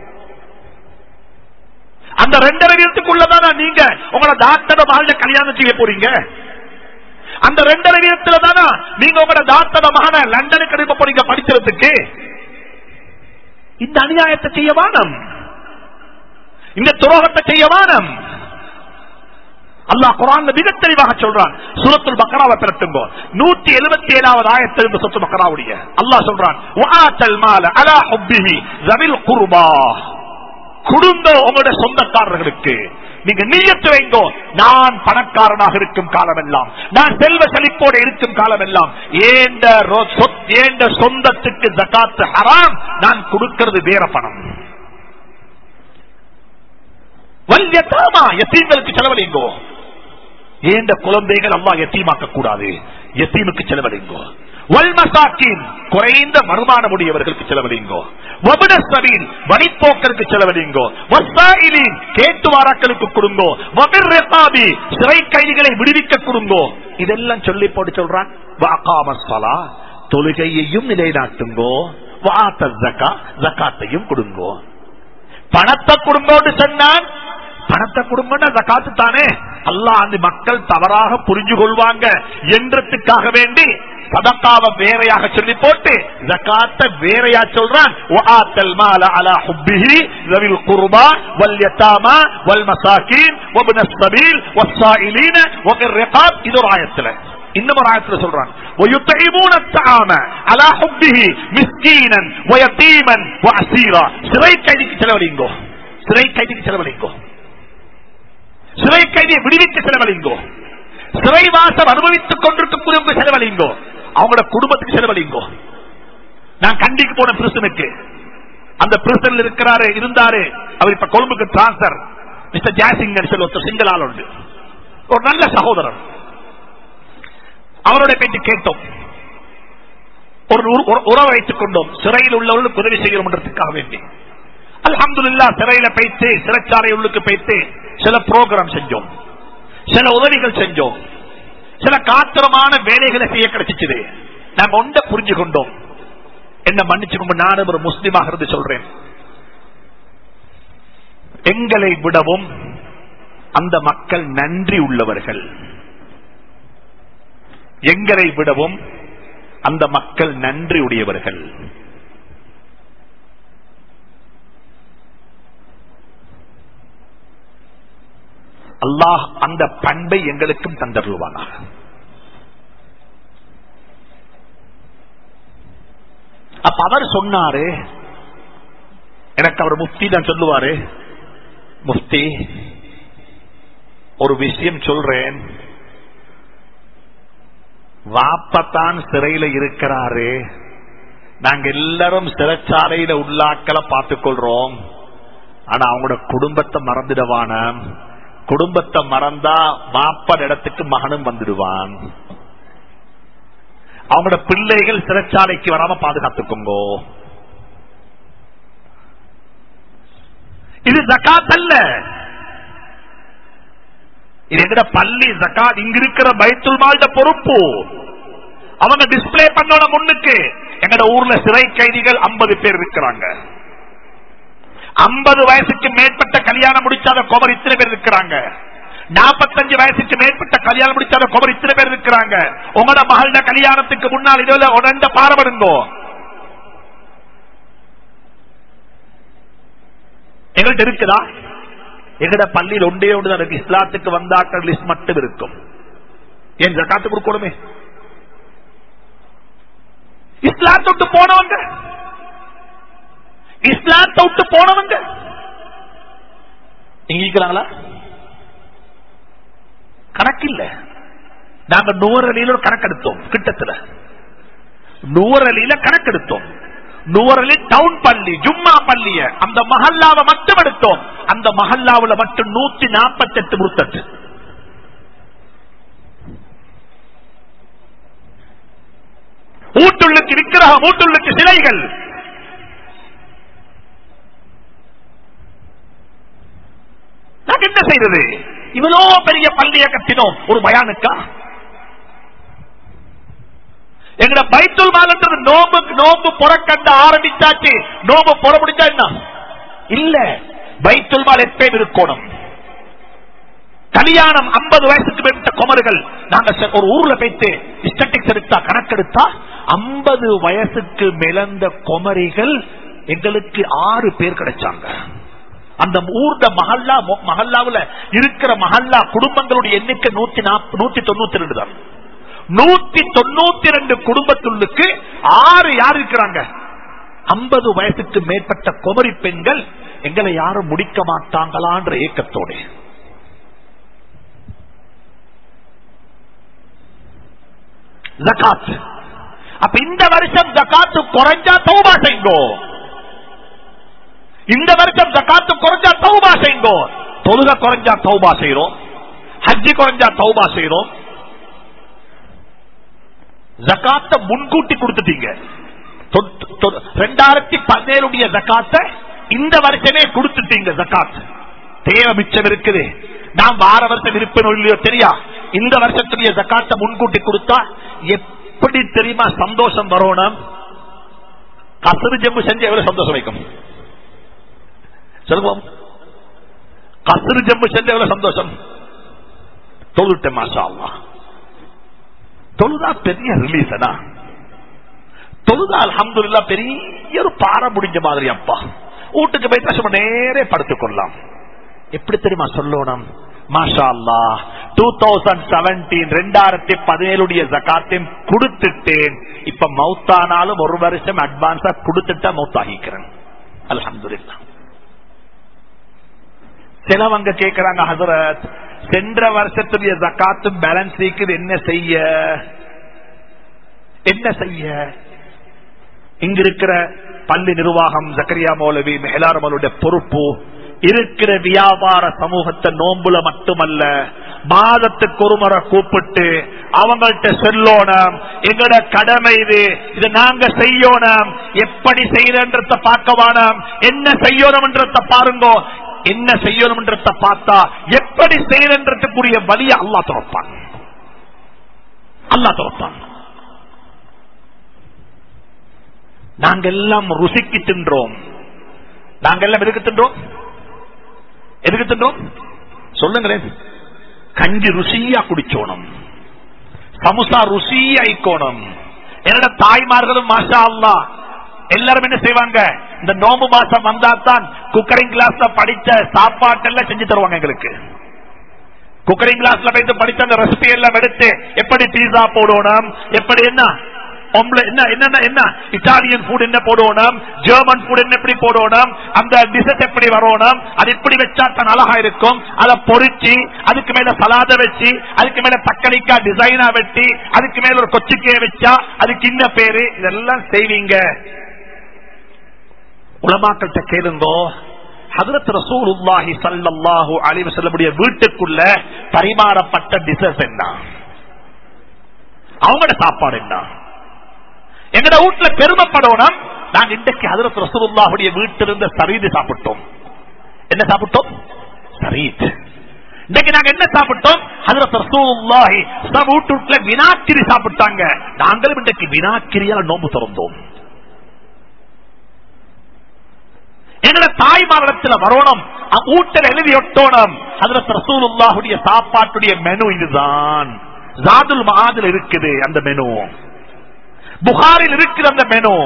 அந்த ரெண்டரை வீதத்துக்குள்ளதானா நீங்க உங்களோட டாக்டர் வாழ்ந்த கல்யாணம் செய்ய போறீங்க அந்த ரெண்டரை வீதத்துல தானா நீங்க உங்களோட டாக்டர் மகன லண்டனுக்கு அனுப்ப போறீங்க படிக்கிறதுக்கு இந்த அநியாயத்தை செய்ய வானம் இந்த துரோகத்தை செய்ய வானம் அல்லாஹ் குரான் மிக தெளிவாக சொல்றான் சூரத்துல் பக்கராவை பிறட்டுங்கோ நூத்தி எழுபத்தி ஏழாவது ஆயத்தில் சொத்து பக்கராவுடைய அல்லாஹ் சொல்றான் வஆத்தல் மால அலா ஹுப்பிஹி ஸவில் குர்பா குடும்ப உங்களுடைய சொந்தக்காரர்களுக்கு நீங்க நீயத்து வைங்கோ நான் பணக்காரனாக இருக்கும் காலமெல்லாம் நான் செல்வ செழிப்போடு இருக்கும் காலமெல்லாம் ஏண்ட ரொ- சொத்- ஏண்ட சொந்தத்துக்கு ஜகாத்து ஹராம் நான் கொடுக்கிறது வேற பணம் வல்யத்தாமா எத்தீம்களுக்கு செலவழிங்கோ ஏண்ட குழந்தைகள் அம்மா எத்தீமாக்க கூடாது எத்தீமுக்கு செலவழிங்கோ வல்மசாக்கின் குறைந்த வருமானம் உடையவர்களுக்கு செலவழிங்கோ வபுனஸ்தவீன் வழிப்போக்கருக்கு செலவழிங்கோ வஸ்தாயிலின் கேட்டுவாராக்களுக்கு கொடுங்கோ வபிர் ரெத்தாபி சிறை கைதிகளை விடுவிக்க கொடுங்கோ இதெல்லாம் சொல்லி போட்டு சொல்றான் வாக்காமஸ்தலா தொழுகையையும் நிலைநாட்டுங்கோ வாத்த ஜக்கா ஜக்காத்தையும் கொடுங்கோ பணத்தை கொடுங்கோன்னு சொன்னான் பணத்தை கொடுங்கன்னா ஜக்காத்து தானே அல்லாஹ் அந்த மக்கள் தவறாக புரிஞ்சு கொள்வாங்க என்றதுக்காக வேண்டி சதக்காவை வேறையாக சொல்லி போட்டு ஜக்காத்த வேறையா சொல்றான் وآتَ المال على حبه ذوي القربى واليتامى والمساكين وابن السبيل والسائلين وفي الرقاب இது ஒரு ஆயத்துல இன்னும் ஒரு ஆயத்துல சொல்றான் ويطعمون الطعام على حبه مسكينا ويتيما واسيرا சிறை கைதிக்கு செலவழிங்கோ சிறை கைதிக்கு செலவழிங்கோ சிறை கைதியை விடுவிக்க செலவழிங்கோ சிறைவாசம் அனுபவித்துக் கொண்டிருக்கக்கூடிய செலவழிங்கோ அவங்களோட குடும்பத்துக்கு செலவழிங்கோ நான் கண்டிக்கு போன பிரிசனுக்கு அந்த பிரிசன்ல இருக்கிறாரு இருந்தாரு அவர் இப்ப கொழும்புக்கு டிரான்ஸ்பர் மிஸ்டர் ஜாசிங் சொல்லி ஒருத்தர் சிங்கிள் ஆள் உண்டு ஒரு நல்ல சகோதரர் அவரோட பேச்சு கேட்டோம் ஒரு உற- உற- உறவை வைத்துக் கொண்டோம் சிறையில் உள்ளவர்களுக்கு உதவி செய்யணும்ன்றதுக்காக வேண்டி அல்ஹம்துலில்லாஹ் சிறையில போயிட்டு சிறைச்சாலை உள்ளுக்கு போயிட்டு சில ப்ரோக்ராம் செஞ்சோம் சில உதவிகள் செஞ்சோம் சில காத்திரமான வேலைகளை செய்ய கிடைச்சிச்சு நாங்க ஒன்றை புரிஞ்சு கொண்டோம் என்ன மன்னிச்சுக்கோங்க நானும் ஒரு முஸ்லிமாக இருந்து சொல்றேன் எங்களை விடவும் அந்த மக்கள் நன்றி உள்ளவர்கள் எங்களை விடவும் அந்த மக்கள் நன்றி உடையவர்கள் அல்லாஹ் அந்த பண்பை எங்களுக்கும் தந்தருவானாக அப்ப அவர் சொன்னாரு எனக்கு அவர் முஃப்தி தான் சொல்லுவாரு முஃப்தி ஒரு விஷயம் சொல்றேன் வாப்பத்தான் சிறையில இருக்கிறாரு நாங்க எல்லாரும் சிறைச்சாலையில உள்ளாக்களை பார்த்துக் கொள்றோம் ஆனா அவங்களோட குடும்பத்தை மறந்துடுவான குடும்பத்தை மறந்தா வாப்பன் இடத்துக்கு மகனும் வந்துடுவான் அவங்களோட பிள்ளைகள் சிறைச்சாலைக்கு வராம பாதுகாத்துக்கோங்கோ இது ஜக்காத் அல்ல இது எங்கட பள்ளி ஜக்காத் இங்க இருக்கிற பைத்துல் மால்ட பொறுப்பு அவங்க டிஸ்பிளே பண்ணோட முன்னுக்கு எங்கட ஊர்ல சிறை கைதிகள் 50 பேர் இருக்கிறாங்க 50 வயசுக்கு மேற்பட்ட கல்யாணம் முடிச்சாத குமர் இத்தனை பேர் இருக்கிறாங்க 45 வயசுக்கு மேற்பட்ட கல்யாணம் முடிச்சாத குமர் இத்தனை பேர் இருக்கிறாங்க உங்களோட மகள கல்யாணத்துக்கு முன்னால் இதுல உடண்ட பாரபடுங்கோ எங்கள்கிட்ட இருக்குதா எங்கட பள்ளியில் ஒன்றே ஒன்று இருக்கு இஸ்லாத்துக்கு வந்தாக்கள் லிஸ்ட் மட்டும் இருக்கும் ஏன் ஜக்காத்து கொடுக்கணுமே இஸ்லாத்தை விட்டு போனவங்க இஸ்லாத்தை விட்டு போனவங்க இங்க இருக்கிறாங்களா கணக்கில்ல நாங்க நூறலியில ஒரு கணக்கெடுத்தோம் கிட்டத்துல நூறலியில கணக்கெடுத்தோம் நூறலி டவுன் பள்ளி ஜும்மா பள்ளிய அந்த மஹல்லாவை மட்டும் எடுத்தோம் அந்த மஹல்லாவுல மட்டும் நூத்தி நாற்பத்தி எட்டு முத்தட்டு ஊட்டுள்ளுக்கு விக்கிரகம் ஊட்டுள்ளுக்கு சிலைகள் நாங்க என்ன செய்யறது இவ்வளோ பெரிய பள்ளியை கட்டினோம் ஒரு பயானுக்கா எங்கட பைத்துல் மாலன்றது நோம்பு நோம்பு புறக்கண்ட ஆரம்பிச்சாச்சு நோம்பு புற முடிஞ்சா என்ன இல்ல பைத்துல் மால் எப்பயும் இருக்கணும் கல்யாணம் 50 வயசுக்கு மேற்பட்ட குமர்கள் நாங்க ச- ஒரு ஊர்ல போயிட்டு ஸ்டட்டிக்ஸ் எடுத்தா கணக்கெடுத்தா 50 வயசுக்கு மிளந்த குமரிகள் எங்களுக்கு ஆறு பேர் கிடைச்சாங்க அந்த ஊர்த மஹல்லா மொ- மஹல்லாவுல இருக்கிற மஹல்லா குடும்பங்களுடைய எண்ணிக்கை நூத்தி நாப்ப- நூத்தி தொண்ணூத்தி ரெண்டு தான் நூத்தி தொண்ணூத்தி ரெண்டு குடும்பத்துள்ளுக்கு ஆறு யார் இருக்கிறாங்க ஐம்பது வயசுக்கு மேற்பட்ட குமரி பெண்கள் எங்களை யாரும் முடிக்க மாட்டாங்களான்ற ஏக்கத்தோட ஜகாத் அப்ப இந்த வருஷம் ஜகாத்து குறைஞ்சா தௌபா செய்யுங்கோ இந்த வருஷம் ஜகாத்து குறைஞ்சா தௌபா செய்யுங்கோ தொழுக குறைஞ்சா தௌபா செய்யறோம் ஹஜ்ஜி குறைஞ்சா தௌபா செய்யறோம் ஜகாத்த முன்கூட்டி கொடுத்துட்டீங்க தொ- தொ- ரெண்டாயிரத்தி பதினேழுடைய ஜக்காத்த இந்த வருஷமே கொடுத்துட்டீங்க ஜக்காத் தேவை மிச்சம் இருக்குது நான் வார வருஷம் இருப்பேனோ இல்லையோ தெரியா இந்த வருஷத்துடைய ஜக்காத்த முன்கூட்டி கொடுத்தா எப்படி தெரியுமா சந்தோஷம் வரணும் கசரு ஜம்மு செஞ்சு எவ்வளவு சந்தோஷம் வைக்கும் சொல்லுவோம் கசரு ஜம்மு செஞ்சு எவ்வளவு சந்தோஷம் தொழுட்டேன் மாஷா அல்லாஹ் தொழுதா பெரிய ரிலீஸனா தொழுதா அல்ஹம்துலில்லா பெரிய ஒரு பாறை முடிஞ்ச மாதிரி அப்பா வீட்டுக்கு போய் தசம நேரே படுத்துக் கொள்ளலாம் எப்படி தெரியுமா சொல்லணும் மாஷா அல்லா டூ தௌசண்ட் செவன்டீன் ரெண்டாயிரத்தி பதினேழுடைய ஜக்காத்தையும் கொடுத்துட்டேன் இப்ப மௌத்தானாலும் ஒரு வருஷம் அட்வான்ஸா கொடுத்துட்டா மௌத்தாகிக்கிறேன் அல்ஹம்துலில்லா சிலவங்க கேட்கிறாங்க ஹசரத் சென்ற வருஷத்துடைய ஜக்காத்தும் பேலன்ஸ் இருக்குது என்ன செய்ய என்ன செய்ய இங்க இருக்கிற பள்ளி நிர்வாகம் ஜக்கரியா மௌலவி மெஹலார் மௌலுடைய பொறுப்பு இருக்கிற வியாபார சமூகத்தை நோம்புல மட்டுமல்ல மாதத்துக்கு ஒரு முறை கூப்பிட்டு அவங்கள்ட்ட சொல்லணும் எங்கட கடமை இது இது நாங்க செய்யணும் எப்படி செய்யறன்றத பார்க்க வேணாம் என்ன செய்யணும்ன்றத பாருங்க என்ன செய்யணும்ன்றத பார்த்தா எப்படி செய்யறன்றதுக்குரிய வழியை அல்லா திறப்பான் அல்லா திறப்பான் நாங்க எல்லாம் ருசிக்கு தின்றோம் நாங்க எல்லாம் எதுக்கு தின்றோம் எதுக்கு தின்றோம் சொல்லுங்களேன் கஞ்சி ருசியா குடிச்சோணும் சமுசா ருசியா இக்கோணும் என்னோட தாய்மார்களும் மாஷா அல்லா எல்லாரும் என்ன செய்வாங்க இந்த நோம்பு மாசம் வந்தாதான் குக்கரிங் கிளாஸ்ல படிச்ச சாப்பாட்டெல்லாம் செஞ்சு தருவாங்க எங்களுக்கு குக்கரிங் கிளாஸ்ல போயிட்டு படிச்ச அந்த ரெசிபி எல்லாம் எடுத்து எப்படி பீஸா போடணும் எப்படி என்ன என்ன என்ன என்ன இட்டாலியன் ஃபுட் என்ன போடணும் ஜெர்மன் ஃபுட் என்ன எப்படி போடணும் அந்த டிசஸ் எப்படி வரணும் அது எப்படி வச்சா தான் அழகா இருக்கும் அதை பொறிச்சு அதுக்கு மேல சலாத வச்சு அதுக்கு மேல தக்கடிக்கா டிசைனா வெட்டி அதுக்கு மேல ஒரு கொச்சிக்கைய வச்சா அதுக்கு இன்ன பேரு இதெல்லாம் செய்வீங்க உலமாக்கள்கிட்ட கேளுங்கோ ஹதரத் ரசூலுல்லாஹி ஸல்லல்லாஹு அலைஹி வஸல்லமுடைய வீட்டுக்குள்ள பரிமாறப்பட்ட டிஷஸ் என்ன அவங்களோட சாப்பாடு என்ன எங்கட வீட்டுல பெருமைப்படணும் நாங்க இன்றைக்கு ஹதரத் ரசூலுல்லாஹுடைய வீட்டிலிருந்த சரீது சாப்பிட்டோம் என்ன சாப்பிட்டோம் சரீத் இன்னைக்கு நாங்க என்ன சாப்பிட்டோம் ஹதரத் ரசூலுல்லாஹி வீட்டுல வினாக்கிரி சாப்பிட்டாங்க நாங்களும் இன்றைக்கு வினாக்கிரியால் நோம்பு திறந்தோம் எங்கட தாய்மாரிடத்தில் வரணும் ஊட்டல் எழுதி ஒட்டோணும் அதுல ரசூலுல்லாஹுடைய சாப்பாட்டுடைய மெனு இதுதான் ஜாதுல் மகாதில் இருக்குது அந்த மெனு புகாரில் இருக்குது அந்த மெனு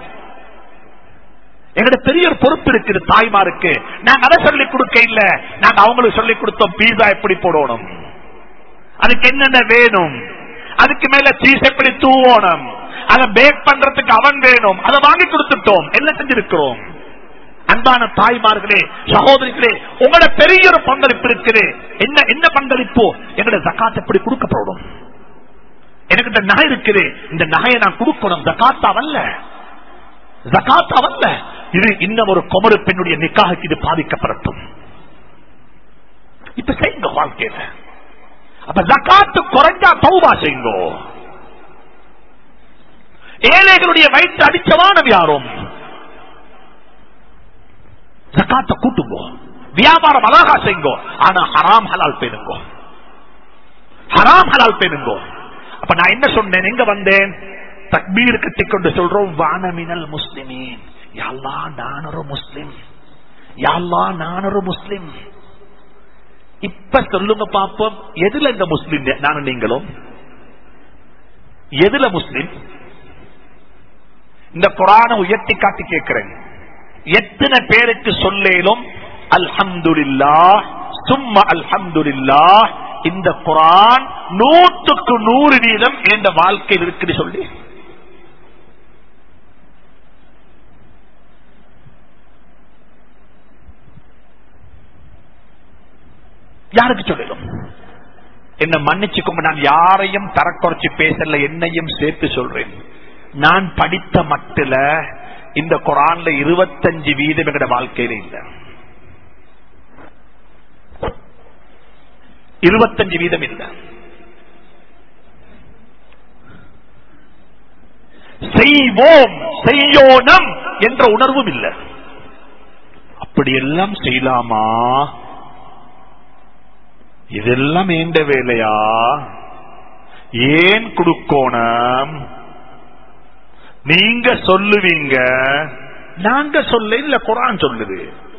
எங்கட பெரிய ஒரு பொறுப்பு இருக்குது தாய்மாருக்கு நாங்க அதை சொல்லிக் கொடுக்க இல்ல நாங்க அவங்களுக்கு சொல்லிக் கொடுத்தோம் பீஸா எப்படி போடணும் அதுக்கு என்னென்ன வேணும் அதுக்கு மேல சீஸ் எப்படி தூவணும் அதை பேக் பண்றதுக்கு அவன் வேணும் அதை வாங்கி கொடுத்துட்டோம் என்ன செஞ்சிருக்கிறோம் அன்பான தாய்மார்களே சகோதரிகளே உங்களோட பெரிய ஒரு பங்களிப்பு இருக்குது என்ன என்ன பங்களிப்பு எங்களோட ஜக்காத் எப்படி கொடுக்கப்படும் எனக்கு இந்த நகை இருக்குது இந்த நகையை நான் கொடுக்கணும் ஜக்காத்தா வல்ல ஜக்காத்தா வல்ல இது இன்னும் ஒரு குமரு பெண்ணுடைய நிக்காக இது பாதிக்கப்படட்டும் இப்ப செய்யுங்க வாழ்க்கையில அப்ப ஜக்காத்து குறைஞ்சா தௌபா செய்யுங்க ஏழைகளுடைய வயிற்று அடிச்சவானம் யாரும் ஜக்காத்த கூட்டுங்கோ வியாபாரம் அழகா செய்யுங்கோ ஆனா ஹராம் ஹலால் பேணுங்கோ ஹராம் ஹலால் பேணுங்கோ அப்ப நான் என்ன சொன்னேன் எங்க வந்தேன் தக்பீர் கட்டிக்கொண்டு சொல்றோம் வானமினல் முஸ்லிமீன் யாழ்லா நான் ஒரு முஸ்லிம் யாழ்லா நான் ஒரு முஸ்லிம் இப்ப சொல்லுங்க பாப்போம் எதுல இந்த முஸ்லிம் நானும் நீங்களும் எதுல முஸ்லிம் இந்த குரான உயர்த்தி காட்டி கேட்கிறேன் எத்தனை பேருக்கு சொல்லேலும் அல்ஹம்துல்லா சும்மா அல்ஹம்துல்லா இந்த குரான் நூற்றுக்கு நூறு வீதம் என்ற வாழ்க்கையில் இருக்குது சொல்லி யாருக்கு சொல்லலும் என்ன மன்னிச்சுக்கோங்க நான் யாரையும் தரக்குறைச்சு பேசல என்னையும் சேர்த்து சொல்றேன் நான் படித்த மட்டில இந்த குரான்ல இருபத்தஞ்சு வீதம் எங்கட வாழ்க்கையில இல்ல இருபத்தஞ்சு வீதம் இல்ல செய்வோம் செய்யோனம் என்ற உணர்வும் இல்லை அப்படியெல்லாம் செய்யலாமா இதெல்லாம் ஏண்ட வேலையா ஏன் கொடுக்கோணம் நீங்க சொல்லுவீங்க நாங்க சொல்ல இல்ல குரான் சொல்லுது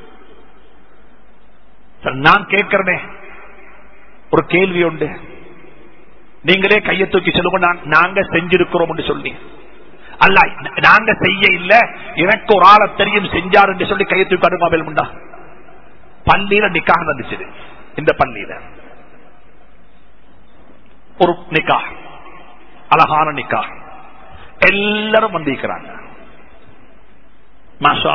நான் கேட்கிறனே ஒரு கேள்வி உண்டு நீங்களே கையை தூக்கி சொல்லுங்க நாங்க செஞ்சிருக்கிறோம் சொல்லி அல்ல நாங்க செய்ய இல்ல எனக்கு ஒரு ஆளை தெரியும் செஞ்சார் என்று சொல்லி கையை தூக்கி அடுமாவேல் உண்டா பள்ளியில நிக்காக வந்துச்சு இந்த பள்ளியில ஒரு நிக்கா அழகான நிக்கா எல்லாரும் வந்திருக்கிறாங்க மாஷா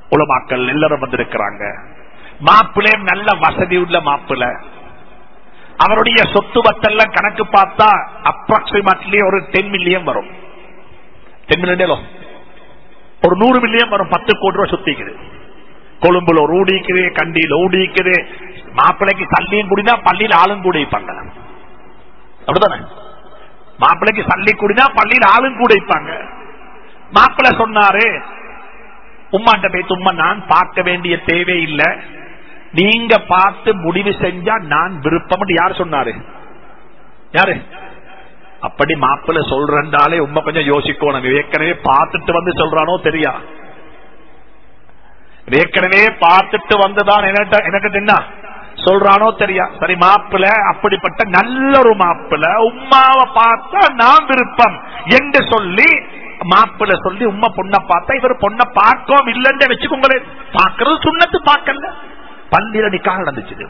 உலமாக்கள் எல்லாரும் வந்திருக்கிறாங்க மாப்பிள்ளை நல்ல வசதி உள்ள மாப்பிள்ள அவருடைய சொத்து வத்தெல்லாம் கணக்கு பார்த்தா அப்ராக்சிமேட்லி ஒரு டென் மில்லியன் வரும் டென் மில்லியன் ஒரு நூறு மில்லியன் வரும் பத்து கோடி ரூபாய் சுத்திக்குது கொழும்புல ஒரு ஊடிக்குது கண்டியில ஊடிக்குது மாப்பிள்ளைக்கு சல்லியும் கூடினா பள்ளியில் ஆளும் கூட வைப்பாங்க அப்படித்தானே மாப்பிள்ளைக்கு சல்லி கூடினா பள்ளியில் ஆளும் கூட வைப்பாங்க மாப்பிள்ளை சொன்னாரு உம்மாட்ட போய் உம்மா நான் பார்க்க வேண்டிய தேவை இல்லை நீங்க பார்த்து முடிவு செஞ்சா நான் விருப்பம் யார் சொன்னாரு யாரு அப்படி மாப்பிள்ள சொல்றாலே உண்மை கொஞ்சம் யோசிக்கணும் ஏற்கனவே பார்த்துட்டு வந்து சொல்றானோ தெரியா ஏற்கனவே பார்த்துட்டு வந்துதான் எனக்கு என்ன சொல்றானோ தெரியா சரி மாப்பிள்ள அப்படிப்பட்ட நல்ல ஒரு மாப்பிள்ள உமாவை பார்த்தா நான் விருப்பம் என்று சொல்லி மாப்பிள்ள சொல்லி உண்மை பொண்ணை பார்த்தா இவர் பொண்ணை பார்க்கவும் இல்லைன்னு வச்சுக்கோங்களேன் பார்க்கறது சுண்ணத்து பார்க்கல பன்னிரண்டிக்காக நடந்துச்சு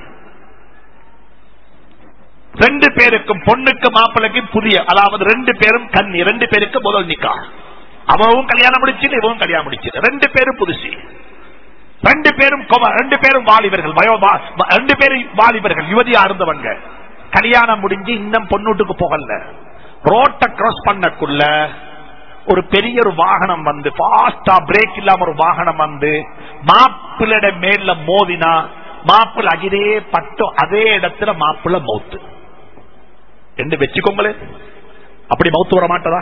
ரெண்டு பேருக்கும் பொண்ணுக்கு மாப்பிள்ளைக்கும் புதிய அதாவது ரெண்டு பேரும் கண்ணி ரெண்டு பேருக்கு முதல் நிக்கா அவவும் கல்யாணம் முடிச்சு இவவும் கல்யாணம் முடிச்சு ரெண்டு பேரும் புதுசு ரெண்டு பேரும் ரெண்டு பேரும் வாலிபர்கள் வயோ ரெண்டு பேரும் வாலிபர்கள் யுவதியா இருந்தவங்க கல்யாணம் முடிஞ்சு இன்னும் பொண்ணூட்டுக்கு போகல ரோட்டை கிராஸ் பண்ணக்குள்ள ஒரு பெரிய ஒரு வாகனம் வந்து பாஸ்டா பிரேக் இல்லாம ஒரு வாகனம் வந்து மாப்பிள்ளட மேல மோதினா மாப்பிள்ள அகிரே பட்டு அதே இடத்துல மாப்பிள்ள மௌத்து என்று வச்சுக்கோங்களே அப்படி மௌத்து வர மாட்டதா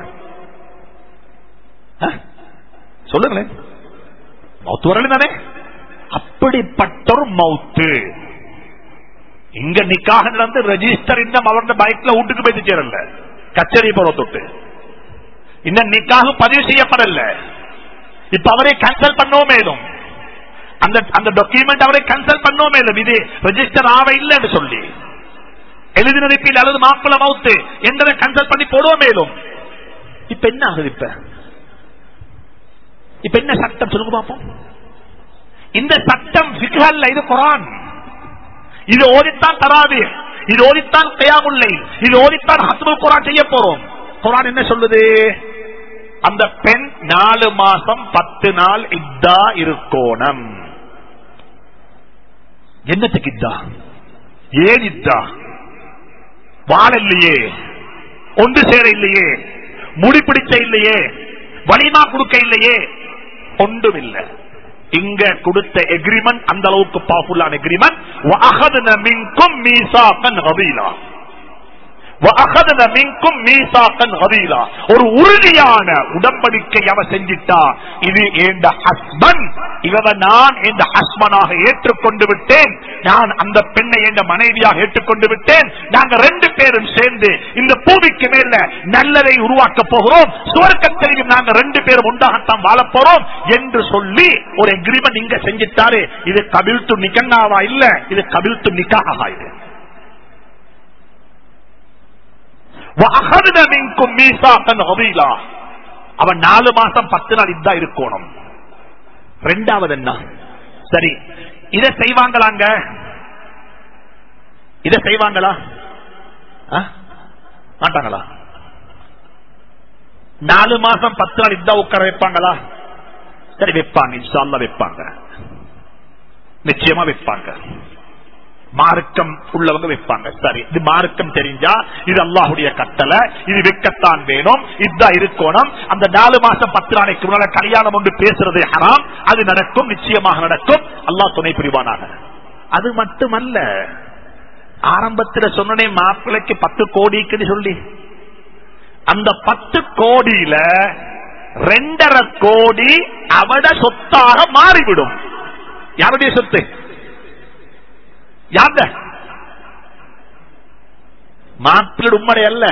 சொல்லுங்களேன் மௌத்து வரல தானே அப்படிப்பட்ட ஒரு மௌத்து இங்க நிக்காக நடந்து ரெஜிஸ்டர் இன்னும் அவருடைய பைக்ல வீட்டுக்கு போய் சேரல கச்சேரி போற தொட்டு இன்னும் நிக்காக பதிவு செய்யப்படல இப்ப அவரை கேன்சல் பண்ணவும் மேலும் அந்த அந்த டாக்குமெண்ட் அவரை கேன்சல் பண்ணவும் மேலும் இது ரெஜிஸ்டர் ஆவ இல்லைன்னு சொல்லி எழுதினரிப்பில் அல்லது மாப்பிள மவுத்து என்றதை கேன்சல் பண்ணி போடுவோம் மேலும் இப்ப என்ன ஆகுது இப்ப இப்ப என்ன சட்டம் சொல்லுங்க பார்ப்போம் இந்த சட்டம் பிகல்ல இது குரான் இது ஓதித்தான் தராது இது ஓதித்தான் கையாமுல்லை இது ஓதித்தான் ஹஸ்புல் குரான் செய்ய போறோம் குரான் என்ன சொல்லுது அந்த பெண் நாலு மாசம் பத்து நாள் இதா இருக்கோணம் என்னத்துக்கு இதா ஏன் இதா வாழ இல்லையே ஒன்று சேர இல்லையே முடிப்பிடிச்ச இல்லையே வலிமா கொடுக்க இல்லையே ஒன்றும் இல்லை இங்க கொடுத்த எக்ரிமெண்ட் அந்த அளவுக்கு பவர்ஃபுல்லான எக்ரிமெண்ட் ஒரு உறுதியான உடம்படிக்கை அவ செஞ்சிட்டா இது எந்த ஹஸ்பண்ட் இவ நான் எந்த ஹஸ்பனாக ஏற்றுக்கொண்டு விட்டேன் நான் அந்த பெண்ணை எந்த மனைவியாக ஏற்றுக்கொண்டு விட்டேன் நாங்க ரெண்டு பேரும் சேர்ந்து இந்த பூமிக்கு மேல நல்லதை உருவாக்க போகிறோம் சுவர்க்கத்திலையும் நாங்க ரெண்டு பேரும் உண்டாகத்தான் வாழ போறோம் என்று சொல்லி ஒரு எக்ரிமெண்ட் இங்க செஞ்சிட்டாரு இது கபில் து நிகன்னாவா இல்ல இது கபில் து நிக்காகா இது அவன் நாலு மாசம் பத்து நாள் இதா இருக்கணும் ரெண்டாவது என்ன சரி இதை செய்வாங்களாங்க இதை செய்வாங்களா மாட்டாங்களா நாலு மாசம் பத்து நாள் இதா உட்கார வைப்பாங்களா சரி வைப்பாங்க இன்ஷால்லா வைப்பாங்க நிச்சயமா வைப்பாங்க மார்க்கம் உள்ளவங்க வைப்பாங்க சரி இது மார்க்கம் தெரிஞ்சா இது அல்லாஹுடைய கட்டளை இது வைக்கத்தான் வேணும் இதுதான் இருக்கணும் அந்த நாலு மாசம் பத்து நாளைக்கு முன்னால கல்யாணம் ஒன்று பேசுறது ஹராம் அது நடக்கும் நிச்சயமாக நடக்கும் அல்லாஹ் துணை புரிவானாக அது மட்டுமல்ல ஆரம்பத்தில் சொன்னனே மாப்பிள்ளைக்கு பத்து கோடிக்குன்னு சொல்லி அந்த பத்து கோடியில ரெண்டரை கோடி அவட சொத்தாக மாறிவிடும் யாருடைய சொத்து யார்த மாப்பிள்ளை உம்மடை அல்ல